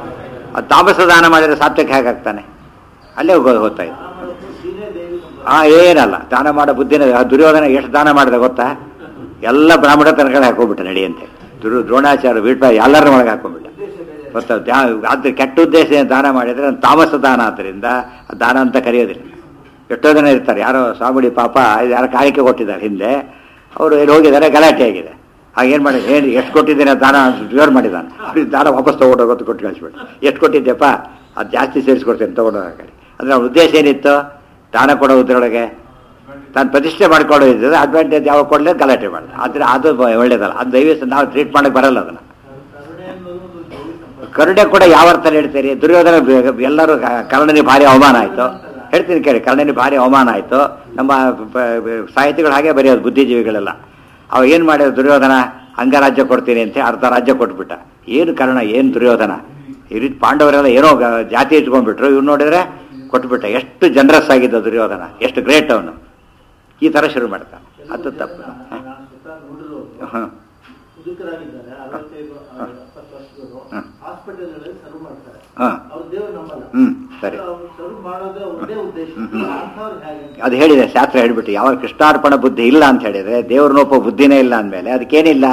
A: ಅದು ತಾಮಸ ದಾನ ಮಾಡಿದ್ರೆ ಸಾತ್ವಿಕ ಹೇಗಾಗ್ತಾನೆ ಅಲ್ಲೇ ಹೋಗೋ ಗೊತ್ತಾಯ್ತು
B: ದಾನ ಮಾಡೋದು ಸೀರೆ ದೇವಿ ಸಂಪತ್ತು.
A: ಆ ಏನಲ್ಲ ದಾನ ಮಾಡೋ ಬುದ್ಧಿನ ಆ ದುರ್ಯೋಧನ ಎಷ್ಟು ದಾನ ಮಾಡಿದೆ ಗೊತ್ತಾ ಎಲ್ಲ ಬ್ರಾಹ್ಮಣ ತನಕಡೆ ಹಾಕೊಂಡ್ಬಿಟ್ಟ ನಡಿಯಂತೆ ದುರು ದ್ರೋಣಾಚಾರ್ಯ ವೀಟ ಎಲ್ಲರ ಒಳಗೆ ಹಾಕೊಂಡ್ಬಿಟ್ಟ ಗೊತ್ತಾ ದ್ಯಾ- ಆದ್ರೆ ಕೆಟ್ಟ ಉದ್ದೇಶ ದಾನ ಮಾಡಿದ್ರೆ ಅದು ತಾಮಸ ದಾನ ಆದ್ದರಿಂದ ಅದು ದಾನ ಅಂತ ಕರೆಯೋದಿಲ್ಲ ಎಷ್ಟೋ ಜನ ಇರ್ತಾರೆ ಯಾರೋ ಸ್ವಾಮಿಡಿ ಪಾಪ ಯಾರೋ ಕಾಣಿಕೆ ಕೊಟ್ಟಿದ್ದಾರೆ ಹಿಂದೆ ಅವರು ಎಲ್ಲಿ ಹೋಗಿದ್ದಾರೆ ಗಲಾಟೆ ಆಗಿದೆ ಆಗೇನು ಮಾಡಿ ಏನು ಎಷ್ಟು ಕೊಟ್ಟಿದ್ದೇನೆ ದಾನ ಜೋರು ಮಾಡಿದ್ದಾನೆ ಅವ್ರಿಗೆ ದಾನ ವಾಪಸ್ ತೊಗೊಂಡೋಗೋದು ಕೊಟ್ಟು ಕಳಿಸ್ಬಿಟ್ಟು ಎಷ್ಟು ಕೊಟ್ಟಿದ್ದೆಪ್ಪ ಅದು ಜಾಸ್ತಿ ಸೇರಿಸ್ಕೊಡ್ತೇನೆ ತೊಗೊಂಡೋಗ ಕಡೆ ಅಂದರೆ ಅವ್ರ ಉದ್ದೇಶ ಏನಿತ್ತು ದಾನ ಕೊಡೋ ಉದ್ರೊಳಗೆ ತಾನು ಪ್ರತಿಷ್ಠೆ ಮಾಡ್ಕೊಳ್ಳೋ ಇದ್ದರೆ ಅಡ್ವಾಂಟೇಜ್ ಯಾವಾಗ ಕೊಡಲೇ ಗಲಾಟೆ ಮಾಡಿದೆ ಆದರೆ ಅದು ಬ- ಒಳ್ಳೇದಲ್ಲ ಅದು ದಯವಿಟ್ಟು ನಾವು ಟ್ರೀಟ್ ಮಾಡಕ್ಕೆ ಬರಲ್ಲ ಅದನ್ನು
B: ಕರುಣೆ ಅನ್ನೋದು ಒಂದು ದೇವಿ ಸಂಪತ್ತು.
A: ಕರುಣೆ ಕೂಡ ಯಾವ ಅರ್ಥ ಹೇಳ್ತೀರಿ ದುರ್ಯೋಧನ ಬ- ಎಲ್ಲರೂ ಕ- ಕರ್ಣನಿಗೆ ಭಾರಿ ಅವಮಾನ ಆಯಿತು ಹೇಳ್ತೀನಿ ಕೇಳಿ ಕರ್ಣನಿಗೆ ಭಾರಿ ಅವಮಾನ ಆಯಿತು ನಮ್ಮ ಬ- ಬ- ಸಾಹಿತಿಗಳು ಹಾಗೆ ಬರೆಯೋದು ಬುದ್ಧಿಜೀವಿಗಳೆಲ್ಲ ಅವ ಏನು ಮಾಡಿದ ದುರ್ಯೋಧನ ಅಂಗರಾಜ್ಯ ಕೊಡ್ತೀನಿ ಅಂತ ಅರ್ಧ ರಾಜ್ಯ ಕೊಟ್ಬಿಟ್ಟ ಏನು ಕರ್ಣ ಏನು ದುರ್ಯೋಧನ ಈ ರೀತಿ ಪಾಂಡವರೆಲ್ಲ ಏನೋ ಗ- ಜಾತಿ ಇಟ್ಕೊಂಡ್ಬಿಟ್ರು ಇವ್ನು ನೋಡಿದ್ರೆ ಕೊಟ್ಬಿಟ್ಟ ಎಷ್ಟು ಜನರಸ್ ಆಗಿದ್ದ ದುರ್ಯೋಧನ ಎಷ್ಟು ಗ್ರೇಟ್ ಅವನು ಈ ಥರ ಶುರು ಮಾಡ್ತಾನೆ ಅದು ತಪ್ಪು
B: ನಾನು ಸ್ವತಃ ನೋಡಿರೋದು
A: ಹಾಂ
B: ಮುದುಕರಾಗಿದ್ದಾರೆ ಅರವತ್ತೈದು ಎಪ್ಪತ್ತು ವರ್ಷದವರು
A: ಹ್ಮ್.
B: ಹಾಸ್ಪಿಟಲ್ಗಳಲ್ಲಿ ಸರ್ವ್ ಮಾಡ್ತಾರೆ
A: ಹಾಂ
B: ಅವ್ರು ದೇವ್ರು ನಂಬಲ್ಲ
A: ಹ್ಮ್, ಸರಿ.
B: ಅವ್ರು ಸರ್ವ್ ಮಾಡೋದೇ ಒಂದೇ ಉದ್ದೇಶ
A: ಹ್ಮ್, ಹ್ಮ್.
B: ಅಂಥವ್ರು ಹೇಗೆ
A: ಅದು ಹೇಳಿದೆ ಶಾಸ್ತ್ರ ಹೇಳ್ಬಿಟ್ಟು ಯಾವ ಕೃಷ್ಣಾರ್ಪಣ ಬುದ್ಧಿ ಇಲ್ಲ ಅಂತ ಹೇಳಿದ್ರೆ ದೇವ್ರನ್ನೊಪ್ಪ ಬುದ್ಧಿನೇ ಇಲ್ಲ ಅಂದಮೇಲೆ ಅದಕ್ಕೇನಿಲ್ಲ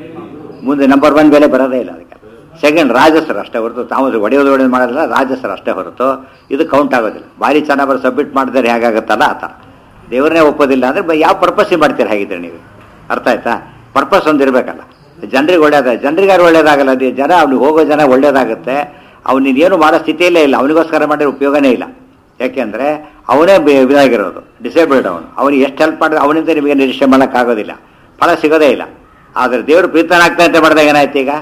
A: ಮುಂದೆ ನಂಬರ್ ಒನ್ ಬೆಲೆ ಬರೋದೇ ಇಲ್ಲ ಅದಕ್ಕೆ ಸೆಕೆಂಡ್ ರಾಜಸರು ಅಷ್ಟೇ ಹೊರತು ತಾವು ಒಡೆಯೋದು ಒಡೆಯೋದು ಮಾಡೋದಿಲ್ಲ ರಾಜಸರು ಅಷ್ಟೇ ಹೊರತು ಇದು ಕೌಂಟ್ ಆಗೋದಿಲ್ಲ ಭಾರಿ ಚೆನ್ನಾಗಿ ಬರೋ ಸಬ್ಮಿಟ್ ಮಾಡಿದ್ರೆ ಹೇಗಾಗುತ್ತಲ್ಲ ಆ ಥರ ದೇವ್ರನ್ನೇ ಒಪ್ಪೋದಿಲ್ಲ ಅಂದ್ರೆ ಬ- ಯಾವ ಪರ್ಪಸ್ಸಿಗೆ ಮಾಡ್ತೀರಾ ಹಾಗಿದ್ರೆ ನೀವು ಅರ್ಥ ಆಯ್ತಾ ಪರ್ಪಸ್ ಒಂದು ಇರಬೇಕಲ್ಲ ಜನರಿಗೆ ಒಳ್ಳೇದ ಜನರಿಗಾರು ಒಳ್ಳೇದಾಗಲ್ಲ ಅದು ಜನ ಅವ್ನಿಗೆ ಹೋಗೋ ಜನ ಒಳ್ಳೇದಾಗುತ್ತೆ ಅವ್ನು ನೀನೇನು ಮಾಡೋ ಸ್ಥಿತಿಯಲ್ಲೇ ಇಲ್ಲ ಅವನಿಗೋಸ್ಕರ ಮಾಡಿದ್ರೆ ಉಪಯೋಗನೇ ಇಲ್ಲ ಯಾಕೆಂದ್ರೆ ಅವನೇ ಬೆ- ಇದಾಗಿರೋದು ಡಿಸೇಬಲ್ಡ್ ಅವನು ಅವನಿಗೆ ಎಷ್ಟು ಹೆಲ್ಪ್ ಮಾಡಿದ್ರೆ ಅವನಿಂದ ನಿಮಗೆ ನಿರೀಕ್ಷೆ ಮಾಡೋಕ್ಕಾಗೋದಿಲ್ಲ ಫಲ ಸಿಗೋದೇ ಇಲ್ಲ ಆದರೆ ದೇವರು ಪ್ರೀತನಾಗ್ತಾ ಅಂತ ಮಾಡಿದಾಗ ಏನಾಯ್ತು ಈಗ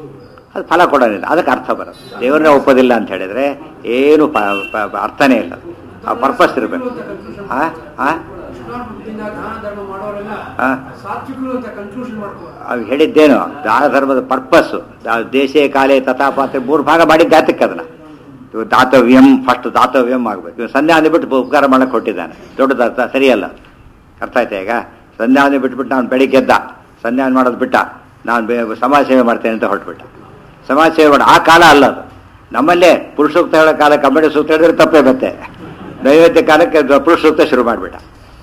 A: ಅದು ಫಲ ಕೊಡೋದಿಲ್ಲ ಅದಕ್ಕೆ ಅರ್ಥ ಬರೋದು ದೇವ್ರನ್ನೇ ಒಪ್ಪೋದಿಲ್ಲ ಅಂತ ಹೇಳಿದ್ರೆ ಏನು ಪ- ಪ- ಪ- ಅರ್ಥನೇ ಇಲ್ಲ ಆ ಪರ್ಪಸ್ ಇರಬೇಕು ಹಾಂ ಹಾಂ
C: ಕೃಷ್ಣಾರ್ಪಣದಿಂದ ದಾನ ಧರ್ಮ ಮಾಡೋರೆಲ್ಲ
A: ಹಾಂ
C: ಸಾತ್ವಿಕರು ಅಂತ ಕನ್ಕ್ಲೂಷನ್ ಮಾಡ್ಕೋ
A: ಅವು ಹೇಳಿದ್ದೇನು ದಾನ ಧರ್ಮದ ಪರ್ಪಸ್ಸು ದೇಶೇ ಕಾಲೇ ತಥಾಪಾತ್ರೆ ಮೂರು ಭಾಗ ಮಾಡಿದ್ದು ಜಾತಕ್ಕೆ ಅದನ್ನ ಇವು ದಾತವ್ಯಂ ಫಸ್ಟ್ ದಾತವ್ಯಂ ಆಗಬೇಕು ಇವು ಸಂಧ್ಯಾ ಅಂದ್ಬಿಟ್ಟು ಉಪಕಾರ ಮಾಡಕ್ಕೆ ಕೊಟ್ಟಿದ್ದಾನೆ ದೊಡ್ಡದ ಅರ್ಥ ಸರಿಯಲ್ಲ ಅರ್ಥ ಆಯ್ತಾ ಈಗ ಸಂಧ್ಯಾ ಅಂದ್ ಬಿಟ್ಬಿಟ್ಟು ನಾನು ಬೆಳಿಗ್ಗೆ ಎದ್ದ ಸಂಧ್ಯಾ ಮಾಡೋದು ಬಿಟ್ಟ ನಾನು ಬೆ- ಸಮಾಜ ಸೇವೆ ಮಾಡ್ತೇನೆ ಅಂತ ಹೊರಟ್ಬಿಟ್ಟ ಸಮಾಜ ಸೇವೆ ಮಾಡ ಆ ಕಾಲ ಅಲ್ಲ ಅದು ನಮ್ಮಲ್ಲೇ ಪುರುಷ ಸೂಕ್ತ ಹೇಳೋ ಕಾಲ ಕನ್ನಡ ಸೂಕ್ತ ಹೇಳಿದ್ರೆ ತಪ್ಪೇ ಮತ್ತೆ ನೈವೇದ್ಯ ಕಾಲಕ್ಕೆ ಪುರುಷ ಸೂಕ್ತ ಶುರು ಮಾಡಿಬಿಟ್ಟ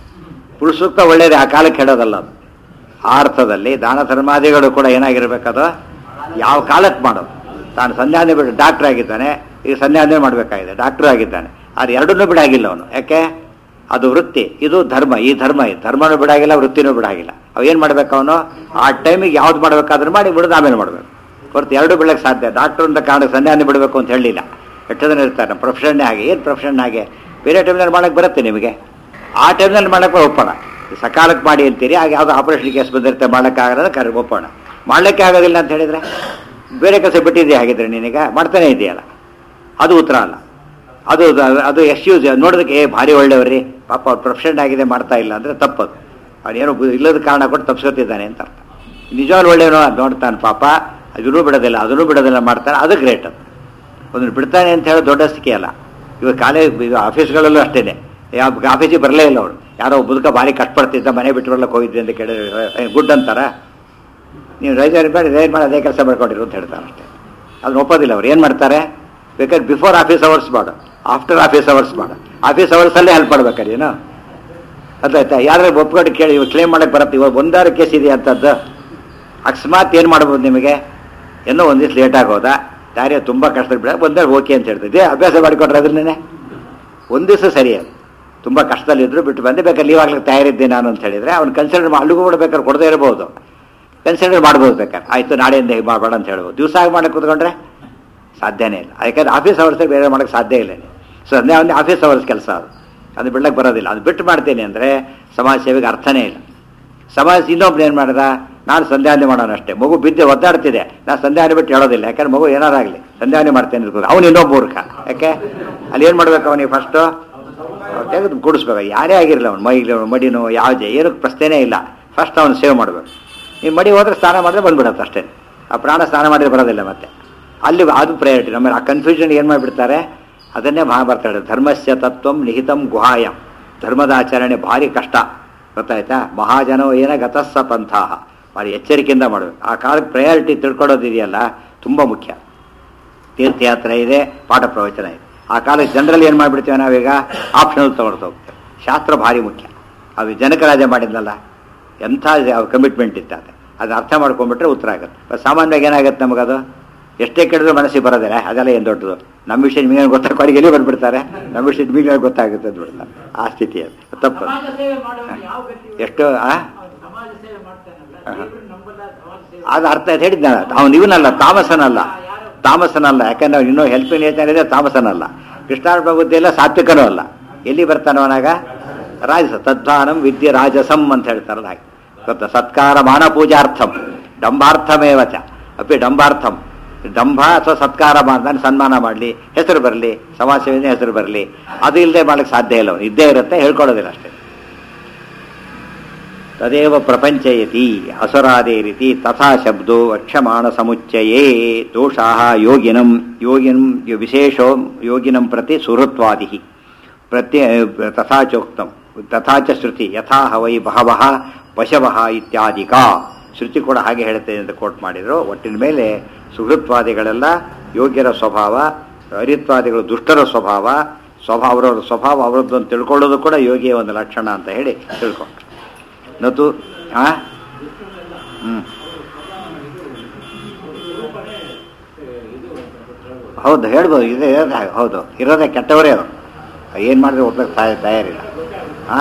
A: ಪುರುಷ ಸೂಕ್ತ ಒಳ್ಳೇದೇ ಆ ಕಾಲಕ್ಕೆ ಹೇಳೋದಲ್ಲ ಅದು ಆ ಅರ್ಥದಲ್ಲಿ ದಾನ ಧರ್ಮಾದಿಗಳು ಕೂಡ ಏನಾಗಿರ್ಬೇಕದು ಯಾವ ಕಾಲಕ್ಕೆ ಮಾಡೋದು ತಾನು ಸಂಧ್ಯಾನೆ ಬಿಟ್ಟು ಡಾಕ್ಟರ್ ಆಗಿದ್ದಾನೆ ಈಗ ಸಂಧ್ಯಾನೆ ಮಾಡಬೇಕಾಗಿದೆ ಡಾಕ್ಟರ್ ಆಗಿದ್ದಾನೆ ಅದು ಎರಡನ್ನೂ ಬಿಡಾಗಿಲ್ಲ ಅವನು ಯಾಕೆ ಅದು ವೃತ್ತಿ ಇದು ಧರ್ಮ ಈ ಧರ್ಮ ಇದು ಧರ್ಮನೂ ಬಿಡಾಗಿಲ್ಲ ವೃತ್ತಿನೂ ಬಿಡಾಗಿಲ್ಲ ಅವು ಏನು ಮಾಡ್ಬೇಕು ಅವನು ಆ ಟೈಮಿಗೆ ಯಾವ್ದು ಮಾಡ್ಬೇಕಾದ್ರೂ ಮಾಡಿ ಬಿಡೋದು ಆಮೇಲೆ ಮಾಡಬೇಕು ಹೊರತು ಎರಡು ಬಿಡಕ್ಕೆ ಸಾಧ್ಯ ಡಾಕ್ಟರ್ ಅಂತ ಕಾರಣ ಸಂಧ್ಯಾನೆ ಬಿಡಬೇಕು ಅಂತ ಹೇಳಲಿಲ್ಲ ಎಷ್ಟು ಜನ ಇರ್ತಾರೆ ನಮ್ಮ ಪ್ರೊಫೆಷನ್ನೇ ಹಾಗೆ ಏನು ಪ್ರೊಫೆಷನ್ ಹಾಗೆ ಬೇರೆ ಟೈಮ್ನಲ್ಲಿ ಮಾಡಕ್ಕೆ ಬರುತ್ತೆ ನಿಮಗೆ ಆ ಟೈಮ್ನಲ್ಲಿ ಮಾಡಕ್ಕೆ ಒಪ್ಪೋಣ ಸಕಾಲಕ್ಕೆ ಮಾಡಿ ಅಂತೀರಿ ಆಗ ಯಾವುದೋ ಆಪರೇಷನ್ ಕೇಸ್ ಬಂದಿರುತ್ತೆ ಮಾಡೋಕ್ಕಾಗಲ್ಲ ಕರೆ ಒಪ್ಪೋಣ ಮಾಡಲಿಕ್ಕೆ ಆಗೋದಿಲ್ಲ ಅಂತ ಹೇಳಿದ್ರೆ ಬೇರೆ ಕೆಲಸ ಬಿಟ್ಟಿದೆಯಾ ಹಾಗಿದ್ರೆ ನೀನೀಗ ಮಾಡ್ತಾನೆ ಇದೆಯಲ್ಲ ಅದು ಉತ್ತರ ಅಲ್ಲ ಅದು ಅದು ಎಕ್ಸ್ಕ್ಯೂಸ್ ನೋಡೋದಕ್ಕೆ ಏ ಭಾರಿ ಒಳ್ಳೆಯವ್ರಿ ಪಾಪ ಅವ್ರು ಪ್ರೊಫೆಷನ್ ಆಗಿದೆ ಮಾಡ್ತಾ ಇಲ್ಲ ಅಂದರೆ ತಪ್ಪದು ಅವನೇನೋ ಬು- ಇಲ್ಲದ ಕಾರಣ ಕೊಟ್ಟು ತಪ್ಪಿಸ್ಕೊತಿದ್ದಾನೆ ಅಂತ ಅರ್ಥ ನಿಜವಾಗ್ಲೂ ಒಳ್ಳೆಯವನು ನೋಡ್ತಾನೆ ಪಾಪ ಅದನ್ನೂ ಬಿಡೋದಿಲ್ಲ ಅದನ್ನೂ ಬಿಡೋದಿಲ್ಲ ಮಾಡ್ತಾನೆ ಅದು ಗ್ರೇಟ್ ಅದು ಅದನ್ನು ಬಿಡ್ತಾನೆ ಅಂತ ಹೇಳೋ ದೊಡ್ಡ ಸ್ಥಿತಿ ಅಲ್ಲ ಇವಾಗ ಕಾಲೇಜ್ ಆಫೀಸ್ಗಳಲ್ಲೂ ಅಷ್ಟೇ ಯಾವ ಆಫೀಸಿಗೆ ಬರಲೇ ಇಲ್ಲ ಅವರು ಯಾರೋ ಬದುಕ ಭಾರಿ ಕಷ್ಟಪಡ್ತಿದ್ದ ಮನೆ ಬಿಟ್ಟು ಬರ್ಲಕ್ಕೆ ಹೋಗಿದ್ವಿ ಅಂತ ಕೇಳಿದ್ರೆ ಗುಡ್ ಅಂತಾರ ನೀವು ರೈತರು ಬೇಡ ರೈನ್ ಮಾಡಿ ಅದೇ ಕೆಲಸ ಮಾಡ್ಕೊಂಡಿರು ಅಂತ ಹೇಳ್ತಾರೆ ಅಷ್ಟೇ ಅದನ್ನ ಒಪ್ಪೋದಿಲ್ಲ ಅವ್ರು ಏನು ಮಾಡ್ತಾರೆ ಬೇಕಾದ್ರೆ ಬಿಫೋರ್ ಆಫೀಸ್ ಅವರ್ಸ್ ಮಾಡು ಆಫ್ಟರ್ ಆಫೀಸ್ ಅವರ್ಸ್ ಮಾಡು ಆಫೀಸ್ ಅವರ್ಸಲ್ಲೇ ಹೆಲ್ಪ್ ಮಾಡ್ಬೇಕಾರೆ ಏನು ಅದಾಯ್ತಾ ಯಾರು ಒಪ್ಕೊಂಡು ಕೇಳಿ ಇವಾಗ ಕ್ಲೇಮ್ ಮಾಡಕ್ಕೆ ಬರುತ್ತೆ ಇವಾಗ ಒಂದಾರು ಕೇಸ್ ಇದೆ ಅಂತದ್ದು ಅಕಸ್ಮಾತ್ ಏನು ಮಾಡ್ಬೋದು ನಿಮಗೆ ಏನೋ ಒಂದು ದಿವಸ ಲೇಟ್ ಆಗೋದ ದಾರಿ ತುಂಬ ಕಷ್ಟ ಬಿಡ ಬಂದರೆ ಓಕೆ ಅಂತ ಹೇಳ್ತಿದ್ದೆ ಅಭ್ಯಾಸ ಮಾಡಿಕೊಟ್ರೆ ಅದನ್ನೇ ಒಂದು ದಿವಸ ಸರಿ ಅದು ತುಂಬ ಕಷ್ಟದಲ್ಲಿದ್ದರು ಬಿಟ್ಟು ಬಂದೆ ಬೇಕಾದ್ರೆ ಲೀವ್ ಆಗ್ಲಿಕ್ಕೆ ತಯಾರಿದ್ದೆ ನಾನು ಅಂತ ಹೇಳಿದರೆ ಅವ್ನು ಕನ್ಸಿಡರ್ ಅಲ್ಲಿಗೂ ಕೂಡ ಬೇಕಾದ್ರೆ ಕೊಡದೇ ಇರಬಹುದು ಕನ್ಸಿಡರ್ ಮಾಡ್ಬೋದು ಬೇಕಾದ್ರೆ ಆಯಿತು ನಾಳೆಯಿಂದ ಹೀಗೆ ಮಾಡಬೇಡ ಅಂತ ಹೇಳ್ಬೋದು ದಿವಸ ಆಗಿ ಮಾಡಕ್ಕೆ ಕೂತ್ಕೊಂಡ್ರೆ ಸಾಧ್ಯನೇ ಇಲ್ಲ ಯಾಕಂದ್ರೆ ಆಫೀಸ್ ಅವರ್ಸಲ್ಲಿ ಬೇರೆ ಮಾಡೋಕ್ಕೆ ಸಾಧ್ಯ ಇಲ್ಲ ಸೊ ಅದೇ ಒಂದು ಆಫೀಸ್ ಅವರ್ಸ್ ಕೆಲಸ ಅದು ಅದು ಬಿಡ್ಲಕ್ಕೆ ಬರೋದಿಲ್ಲ ಅದು ಬಿಟ್ಟು ಮಾಡ್ತೇನೆ ಅಂದರೆ ಸಮಾಜ ಸೇವೆಗೆ ಅರ್ಥನೇ ಇಲ್ಲ ಸಮಾಜ ಇನ್ನೊಬ್ರು ಏನು ಮಾಡಿದ ನಾನು ಸಂಧ್ಯಾವನೆ ಮಾಡೋಣ ಅಷ್ಟೇ ಮಗು ಬಿದ್ದೆ ಒದ್ದಾಡ್ತಿದೆ ನಾನು ಸಂಧ್ಯಾವನೆ ಬಿಟ್ಟು ಹೇಳೋದಿಲ್ಲ ಯಾಕಂದ್ರೆ ಮಗು ಏನಾರಾಗಲಿ ಸಂಧ್ಯಾವನೆ ಮಾಡ್ತೇನೆ ಇರ್ಬೋದು ಅವನು ಇನ್ನೊಬ್ಬ ಮೂರ್ಖ ಯಾಕೆ ಅಲ್ಲಿ ಏನು ಮಾಡ್ಬೇಕು ಅವನಿಗೆ ಫಸ್ಟು ತೆಗೆದು ಕೂಡಿಸ್ಬೇಕು ಯಾರೇ ಆಗಿರಲಿಲ್ಲ ಅವ್ನು ಮೈಲಿ ಮಡಿನೋ ಯಾವುದೇ ಏನೂ ಪ್ರಶ್ನೆನೇ ಇಲ್ಲ ಫಸ್ಟ್ ಅವನು ಸೇವ್ ಮಾಡಬೇಕು ನೀವು ಮಡಿ ಹೋದ್ರೆ ಸ್ನಾನ ಮಾಡಿದ್ರೆ ಬಂದ್ಬಿಡತ್ತೆ ಅಷ್ಟೇ ಆ ಪ್ರಾಣ ಸ್ನಾನ ಮಾಡಿದ್ರೆ ಬರೋದಿಲ್ಲ ಮತ್ತೆ ಅಲ್ಲಿ ಅದು ಪ್ರಯಾರಿಟಿ ನಮ್ಮಲ್ಲಿ ಆ ಕನ್ಫ್ಯೂಷನ್ ಏನು ಮಾಡಿಬಿಡ್ತಾರೆ ಅದನ್ನೇ ಮಹಾಭಾರತ ಹೇಳಿದೆ ಧರ್ಮಸ್ಯ ತತ್ವಂ ನಿಹಿತಂ ಗುಹಾಯಂ ಧರ್ಮದ ಆಚರಣೆ ಭಾರಿ ಕಷ್ಟ ಗೊತ್ತಾಯ್ತಾ ಮಹಾಜನೋ ಏನ ಗತಸ್ಸ ಪಂಥಾಹ ಭಾರಿ ಎಚ್ಚರಿಕೆಯಿಂದ ಮಾಡಬೇಕು ಆ ಕಾಲಕ್ಕೆ ಪ್ರಯಾರಿಟಿ ತಿಳ್ಕೊಳ್ಳೋದಿದೆಯಲ್ಲ ತುಂಬ ಮುಖ್ಯ ತೀರ್ಥಯಾತ್ರೆ ಇದೆ ಪಾಠ ಪ್ರವಚನ ಇದೆ ಆ ಕಾಲಕ್ಕೆ ಜನರಲ್ಲಿ ಏನು ಮಾಡಿಬಿಡ್ತೀವಿ ನಾವೀಗ ಆಪ್ಷನಲ್ ತೊಗೊಳ್ತಾ ಹೋಗ್ತೇವೆ ಶಾಸ್ತ್ರ ಭಾರಿ ಮುಖ್ಯ ಅದು ಜನಕರಾಜ ಮಾಡಿದ್ನಲ್ಲ ಎಂಥ ಕಮಿಟ್ಮೆಂಟ್ ಇತ್ತು ಅದು ಅದನ್ನ ಅರ್ಥ ಮಾಡ್ಕೊಂಡ್ಬಿಟ್ರೆ ಉತ್ತರ ಆಗುತ್ತೆ ಬಟ್ ಸಾಮಾನ್ಯವಾಗಿ ಏನಾಗುತ್ತೆ ನಮಗದು ಎಷ್ಟೇ ಕೇಳಿದ್ರು ಮನಸ್ಸಿಗೆ ಬರೋದಿಲ್ಲ ಅದೆಲ್ಲ ಏನು ದೊಡ್ಡದು ನಮ್ಮ ವಿಷಯ ನಿಮಗೆ ಗೊತ್ತಾಗ ಅಡಿಗೆ ಎಲ್ಲಿ ಬಂದ್ಬಿಡ್ತಾರೆ ನಮ್ಮ ವಿಷಯ ನಿಮಗೆ ಗೊತ್ತಾಗುತ್ತೆ ಅಂದ್ಬಿಡ್ತಾರೆ ಆ ಸ್ಥಿತಿ ಅದು ತಪ್ಪು
B: ಸಮಾಜ ಸೇವೆ ಮಾಡುವವನು ಯಾವ ಗತಿ
A: ಎಷ್ಟು ಆ
B: ಅವನು ಸಮಾಜ ಸೇವೆ ಮಾಡ್ತಾನಲ್ಲ ದೇವರು ನಂಬಲ್ಲ ಸಮಾಜ ಸೇವೆ
A: ಅದು ಅರ್ಥ ಆಯ್ತು ಹೇಳಿದ್ನಲ್ಲ ಅವನು ಇವನಲ್ಲ ತಾಮಸನಲ್ಲ ತಾಮಸನಲ್ಲ ಯಾಕಂದ್ರೆ ಅವ್ನು ಇನ್ನೂ ಹೆಲ್ಪಿಂಗ್ ನೇಚರ್ ಇದೆ ತಾಮಸನಲ್ಲ ಕೃಷ್ಣಾರ್ಪ ಬುದ್ಧಿ ಎಲ್ಲ ಸಾತ್ವಿಕನೂ ಅಲ್ಲ ಎಲ್ಲಿ ಬರ್ತಾನೆ ಅವನಾಗ ರಾಜಸ ತದ್ವಾನಂ ವಿದ್ಯೆ ರಾಜಸಂ ಅಂತ ಹೇಳ್ತಾರಲ್ಲ ಹಾಗೆ ಗೊತ್ತಾ ಸತ್ಕಾರ ಮಾನ ಪೂಜಾರ್ಥಂ ಡಂಬಾರ್ಥಮೇವ ಚ ಅಪಿ ಡಂಬಾರ್ಥಂ ಡಂಭ ಅಥವಾ ಸತ್ಕಾರ ನಾನು ಸನ್ಮಾನ ಮಾಡಲಿ ಹೆಸರು ಬರಲಿ ಸಮಾಜ ಸೇವೆಯಿಂದ ಹೆಸರು ಬರಲಿ ಅದು ಇಲ್ಲದೆ ಮಾಡ್ಲಿಕ್ಕೆ ಸಾಧ್ಯ ಇಲ್ಲ ಅವನು ಇದ್ದೇ ಇರುತ್ತೆ ಹೇಳ್ಕೊಳ್ಳೋದಿಲ್ಲ ಅಷ್ಟೇ ತದೇವ ಪ್ರಪಂಚಯತಿ ಅಸುರಾದೇ ರೀತಿ ತಥಾ ಶಬ್ದೋ ವಕ್ಷಮಾಣ ಸಮುಚ್ಚಯೇ ದೋಷಾ ಯೋಗಿನಂ ಯೋಗಿನಂ ವಿಶೇಷೋ ಯೋಗಿನಂ ಪ್ರತಿ ಸುಹೃತ್ವಾದಿ ಪ್ರತ್ಯ ತಥಾ ಚೋಕ್ತಂ ತಥಾ ಚ ಶ್ರುತಿ ಯಥಾ ಹವೈ ಬಹವಃ ಪಶವಃ ಇತ್ಯಾದಿಕ ಶ್ರುತಿ ಕೂಡ ಹಾಗೆ ಹೇಳುತ್ತೆ ಅಂತ ಕೋಟ್ ಮಾಡಿದ್ರು ಒಟ್ಟಿನ ಮೇಲೆ ಸುಹೃತ್ವಾದಿಗಳೆಲ್ಲ ಯೋಗ್ಯರ ಸ್ವಭಾವ ಹರಿತ್ವಾದಿಗಳು ದುಷ್ಟರ ಸ್ವಭಾವ ಸ್ವಭಾವ ಅವರವರ ಸ್ವಭಾವ ಅವರದ್ದು ಅಂತ ತಿಳ್ಕೊಳ್ಳೋದು ಕೂಡ ಯೋಗಿಯ ಒಂದು ಲಕ್ಷಣ ಅಂತ ಹೇಳಿ ತಿಳ್ಕೊಂಡು ನತು ಆ ಹ್ಮ್ ಹೌದು ಹೇಳ್ಬೋದು ಇದೆ ಇರೋದೇ ಹಾಗೆ ಹೌದು ಇರೋದೇ ಕೆಟ್ಟವರೇ ಅವರು ಏನು ಮಾಡಿದ್ರೆ ಒಪ್ಲಕ್ಕೆ ತಯ ತಯಾರಿಲ್ಲ ಆ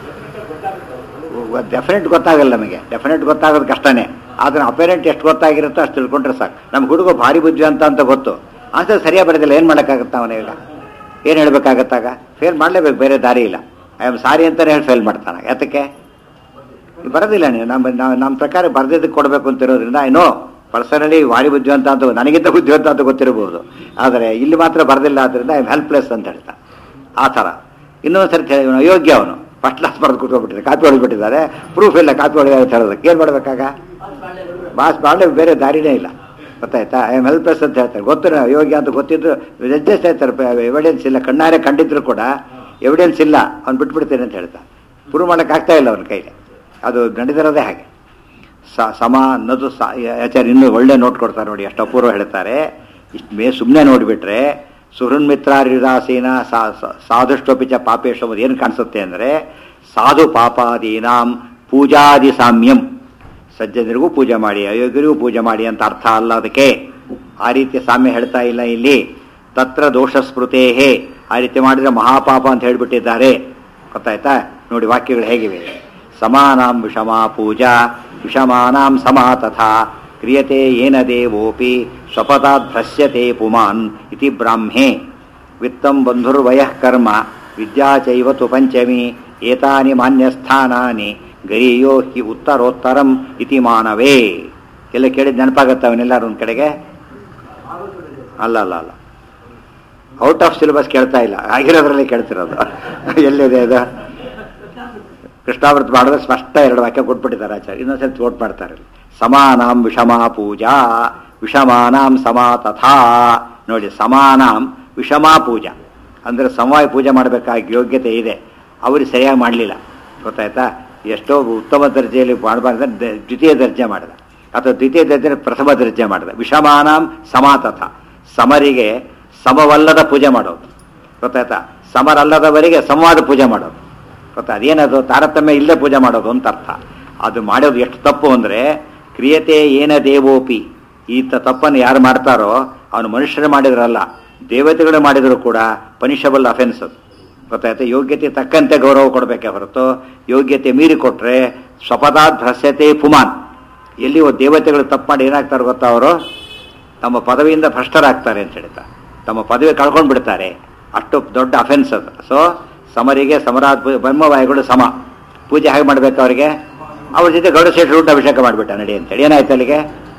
A: ಡೆಫಿನೆಟ್ ಗೊತ್ತಾಗಲ್ಲ ನಮಗೆ ಡೆಫಿನೆಟ್ ಗೊತ್ತಾಗೋದು ಕಷ್ಟನೇ ಆದರೆ ಅಪೇರೆಂಟ್ ಎಷ್ಟು ಗೊತ್ತಾಗಿರುತ್ತೋ ಅಷ್ಟು ತಿಳ್ಕೊಂಡ್ರೆ ಸಾಕು ನಮ್ಮ ಹುಡುಗ ಭಾರಿ ಬುದ್ಧಿ ಅಂತ ಅಂತ ಗೊತ್ತು ಆನ್ಸರ್ ಸರಿಯಾಗಿ ಬರೋದಿಲ್ಲ ಏನು ಮಾಡೋಕ್ಕಾಗತ್ತ ಅವನಿಗ ಏನು ಹೇಳ್ಬೇಕಾಗತ್ತಾಗ ಫೇಲ್ ಮಾಡಲೇಬೇಕು ಬೇರೆ ದಾರಿ ಇಲ್ಲ ಐ ಆಮ್ ಸಾರಿ ಅಂತಲೇ ಹೇಳಿ ಫೇಲ್ ಮಾಡ್ತಾನೆ ಯಾತಕ್ಕೆ ಬರೋದಿಲ್ಲ ನೀವು ನಮ್ಮ ನಾವು ನಮ್ಮ ಪ್ರಕಾರ ಬರೆದಿದ್ದಕ್ಕೆ ಕೊಡಬೇಕು ಅಂತ ಇರೋದ್ರಿಂದ ಐ ನೋ ಪರ್ಸನಲಿ ಭಾರಿ ಬುದ್ಧಿವಂತ ಅಂತ ನನಗಿಂತ ಬುದ್ಧಿವಂತ ಅಂತ ಗೊತ್ತಿರಬಹುದು ಆದರೆ ಇಲ್ಲಿ ಮಾತ್ರ ಬರೆದಿಲ್ಲ ಆದ್ದರಿಂದ ಐ ಹೆಲ್ಪ್ಲೆಸ್ ಅಂತ ಹೇಳ್ತಾ ಆ ಥರ ಇನ್ನೊಂದು ಸರ್ತಿ ಹೇಳಿ, ಇವನು ಅಯೋಗ್ಯ ಅವನು ಫಸ್ಟ್ ಕ್ಲಾಸ್ ಬರೆದು ಕೂತ್ಕೊಂಡ್ಬಿಟ್ಟಿದ್ದಾರೆ ಕಾಪಿ ಹೊಡೆದ್ಬಿಟ್ಟಿದ್ದಾರೆ ಪ್ರೂಫ್ ಇಲ್ಲ ಕಾಪಿ ಹೊಡೆದ ಅಂತ ಹೇಳೋದಕ್ಕೆ ಏನು ಮಾಡ್ಬೇಕಾಗ ಬಾಸ್ ಬಾಳೆ ಬೇರೆ ದಾರಿನೇ ಇಲ್ಲ ಗೊತ್ತಾಯ್ತಾ ಐ ಆಮ್ ಹೆಲ್ಪ್ಲೆಸ್ ಅಂತ ಹೇಳ್ತಾರೆ ಗೊತ್ತು ಯೋಗ್ಯ ಅಂತ ಗೊತ್ತಿದ್ರು ಜಡ್ಜಸ್ ಹೇಳ್ತಾರೆ ಎವಿಡೆನ್ಸ್ ಇಲ್ಲ ಕಣ್ಣಾರೆ ಕಂಡಿದ್ರು ಕೂಡ ಎವಿಡೆನ್ಸ್ ಇಲ್ಲ ಅವ್ನು ಬಿಟ್ಬಿಡ್ತೇನೆ ಅಂತ ಹೇಳ್ತಾ ಪ್ರೂವ್ ಮಾಡಕ್ಕೆ ಆಗ್ತಾ ಇಲ್ಲ ಅವನ ಕೈಲಿ ಅದು ನಡೆದಿರೋದೇ ಹಾಗೆ ಸ ಸಮ ಅನ್ನೋದು ಸ ಆಚಾರ್ಯ ಇನ್ನೂ ಒಳ್ಳೆ ನೋಟ್ ಕೊಡ್ತಾರೆ ನೋಡಿ ಎಷ್ಟು ಅಪೂರ್ವ ಹೇಳ್ತಾರೆ ಇಷ್ಟು ಮೇ ಸುಮ್ಮನೆ ನೋಡಿಬಿಟ್ರೆ ಸುಹೃನ್ಮಿತ್ರಾರಿದಾಸೀನ ಸಾಧುಷ್ಟೋಪಿ ಚ ಪಾಪೇಶು ಅನ್ನೋದು ಏನು ಕಾಣಿಸುತ್ತೆ ಅಂದರೆ ಸಾಧು ಪಾಪಾದೀನಾಂ ಪೂಜಾದಿ ಸಾಮ್ಯಂ ಸಜ್ಜನರಿಗೂ ಪೂಜೆ ಮಾಡಿ ಅಯೋಗ್ಯರಿಗೂ ಪೂಜೆ ಮಾಡಿ ಅಂತ ಅರ್ಥ ಅಲ್ಲ ಅದಕ್ಕೆ ಆ ರೀತಿ ಸಾಮ್ಯ ಹೇಳ್ತಾ ಇಲ್ಲ ಇಲ್ಲಿ ತತ್ರ ದೋಷ ಸ್ಮೃತೇಹೇ ಆ ರೀತಿ ಮಾಡಿದ್ರೆ ಮಹಾಪಾಪ ಅಂತ ಹೇಳಿಬಿಟ್ಟಿದ್ದಾರೆ ಗೊತ್ತಾಯ್ತಾ ನೋಡಿ ವಾಕ್ಯಗಳು ಹೇಗಿವೆ ಸಮಾನಾಂ ವಿಷಮಾ ಪೂಜಾ ವಿಷಮಾನಾಂ ಸಮಾ ತಥಾ ಕ್ರಿಯತೆ ಏನ ದೇವೋಪಿ ಸ್ವಪತಾತ್ ಭ್ರಶ್ಯತೆ ಪುಮಾನ್ ಇತಿ ಬ್ರಾಹ್ಮೆ ವಿತ್ತಂ ಬಂಧುರ್ವಯಃ ಕರ್ಮ ವಿದ್ಯಾ ಚೈವ ತು ಪಂಚಮಿ ಏತಾನಿ ಮಾನ್ಯಸ್ಥಾನಾನಿ ಗರೀಯೋ ಹಿ ಉತ್ತರೋತ್ತರಂ ಇತಿ ಮಾನವೇ ಎಲ್ಲ ಕೇಳಿದ ನೆನಪಾಗತ್ತ ಅವನೆಲ್ಲರೂ ಒಂದು ಕಡೆಗೆ ಅಲ್ಲ ಅಲ್ಲ ಅಲ್ಲ ಔಟ್ ಆಫ್ ಸಿಲೆಬಸ್ ಕೇಳ್ತಾ ಇಲ್ಲ ಆಗಿರೋದ್ರಲ್ಲಿ ಕೇಳ್ತಿರೋದು ಎಲ್ಲಿದೆ ಅದು ಕೃಷ್ಣಾವೃತ ಮಾಡಿದ್ರೆ ಸ್ಪಷ್ಟ ಎರಡು ವಾಕ್ಯ ಕೊಟ್ಬಿಟ್ಟಿದ್ದಾರೆ ಆಚಾರ್ಯ ಇನ್ನೊಂದ್ಸರಿ ಓಟ್ ಮಾಡ್ತಾರೆ ಸಮಾನಾಂ ವಿಷಮಾ ಪೂಜಾ ವಿಷಮಾನಾಂ ಸಮಾ ತಥಾ ನೋಡಿ ಸಮಾನಾಂ ವಿಷಮಾ ಪೂಜಾ ಅಂದರೆ ಸಮವಾಯ ಪೂಜೆ ಮಾಡಬೇಕಾಗಿ ಯೋಗ್ಯತೆ ಇದೆ ಅವ್ರಿಗೆ ಸರಿಯಾಗಿ ಮಾಡಲಿಲ್ಲ ಗೊತ್ತಾಯ್ತಾ ಎಷ್ಟೋ ಉತ್ತಮ ದರ್ಜೆಯಲ್ಲಿ ಮಾಡಬಾರ್ದು ದ್ವಿತೀಯ ದರ್ಜೆ ಮಾಡಿದ ಅಥವಾ ದ್ವಿತೀಯ ದರ್ಜೆ ಪ್ರಥಮ ದರ್ಜೆ ಮಾಡಿದ ವಿಷಮಾನಾಂ ಸಮಾ ತಥಾ ಸಮರಿಗೆ ಸಮವಲ್ಲದ ಪೂಜೆ ಮಾಡೋದು ಗೊತ್ತಾಯ್ತಾ ಸಮರಲ್ಲದವರಿಗೆ ಸಂವಾದ ಪೂಜೆ ಮಾಡೋದು ಗೊತ್ತಾ ಅದೇನದು ತಾರತಮ್ಯ ಇಲ್ಲದೆ ಪೂಜೆ ಮಾಡೋದು ಅಂತ ಅರ್ಥ ಅದು ಮಾಡೋದು ಎಷ್ಟು ತಪ್ಪು ಅಂದರೆ ಕ್ರಿಯತೆ ಏನ ದೇವೋಪಿ ಈತ ತಪ್ಪನ್ನು ಯಾರು ಮಾಡ್ತಾರೋ ಅವನು ಮನುಷ್ಯರು ಮಾಡಿದ್ರಲ್ಲ ದೇವತೆಗಳು ಮಾಡಿದ್ರು ಕೂಡ ಪನಿಷಬಲ್ ಅಫೆನ್ಸ್ ಅದು ಗೊತ್ತಾಯ್ತು ಯೋಗ್ಯತೆ ತಕ್ಕಂತೆ ಗೌರವ ಕೊಡಬೇಕೆ ಹೊರತು ಯೋಗ್ಯತೆ ಮೀರಿ ಕೊಟ್ರೆ ಸ್ವಪದಾತ್ ಭ್ರಸ್ಯತೆ ಪುಮಾನ್ ಎಲ್ಲಿ ಒಬ್ಬ ದೇವತೆಗಳು ತಪ್ಪು ಮಾಡಿ ಏನಾಗ್ತಾರೆ ಗೊತ್ತಾ ಅವರು ತಮ್ಮ ಪದವಿಯಿಂದ ಭ್ರಷ್ಟರಾಗ್ತಾರೆ ಅಂತ ಹೇಳ್ತಾ ತಮ್ಮ ಪದವಿ ಕಳ್ಕೊಂಡು ಬಿಡ್ತಾರೆ ಅಷ್ಟು ದೊಡ್ಡ ಅಫೆನ್ಸ್ ಅದು ಸೊ ಸಮರಿಗೆ ಸಮರಾತ್ ಬ್ರಹ್ಮವಾಯುಗಳು ಸಮ ಪೂಜೆ ಹೇಗೆ ಮಾಡ್ಬೇಕು ಅವರಿಗೆ ಅವ್ರ ಜೊತೆ ಗೌಡ ಶೇಷರು ಊಟ ಅಭಿಷೇಕ ಮಾಡಿಬಿಟ್ಟ ನಡಿ ಅಂತೇಳಿ ಏನಾಯ್ತು ಅಲ್ಲಿಗೆ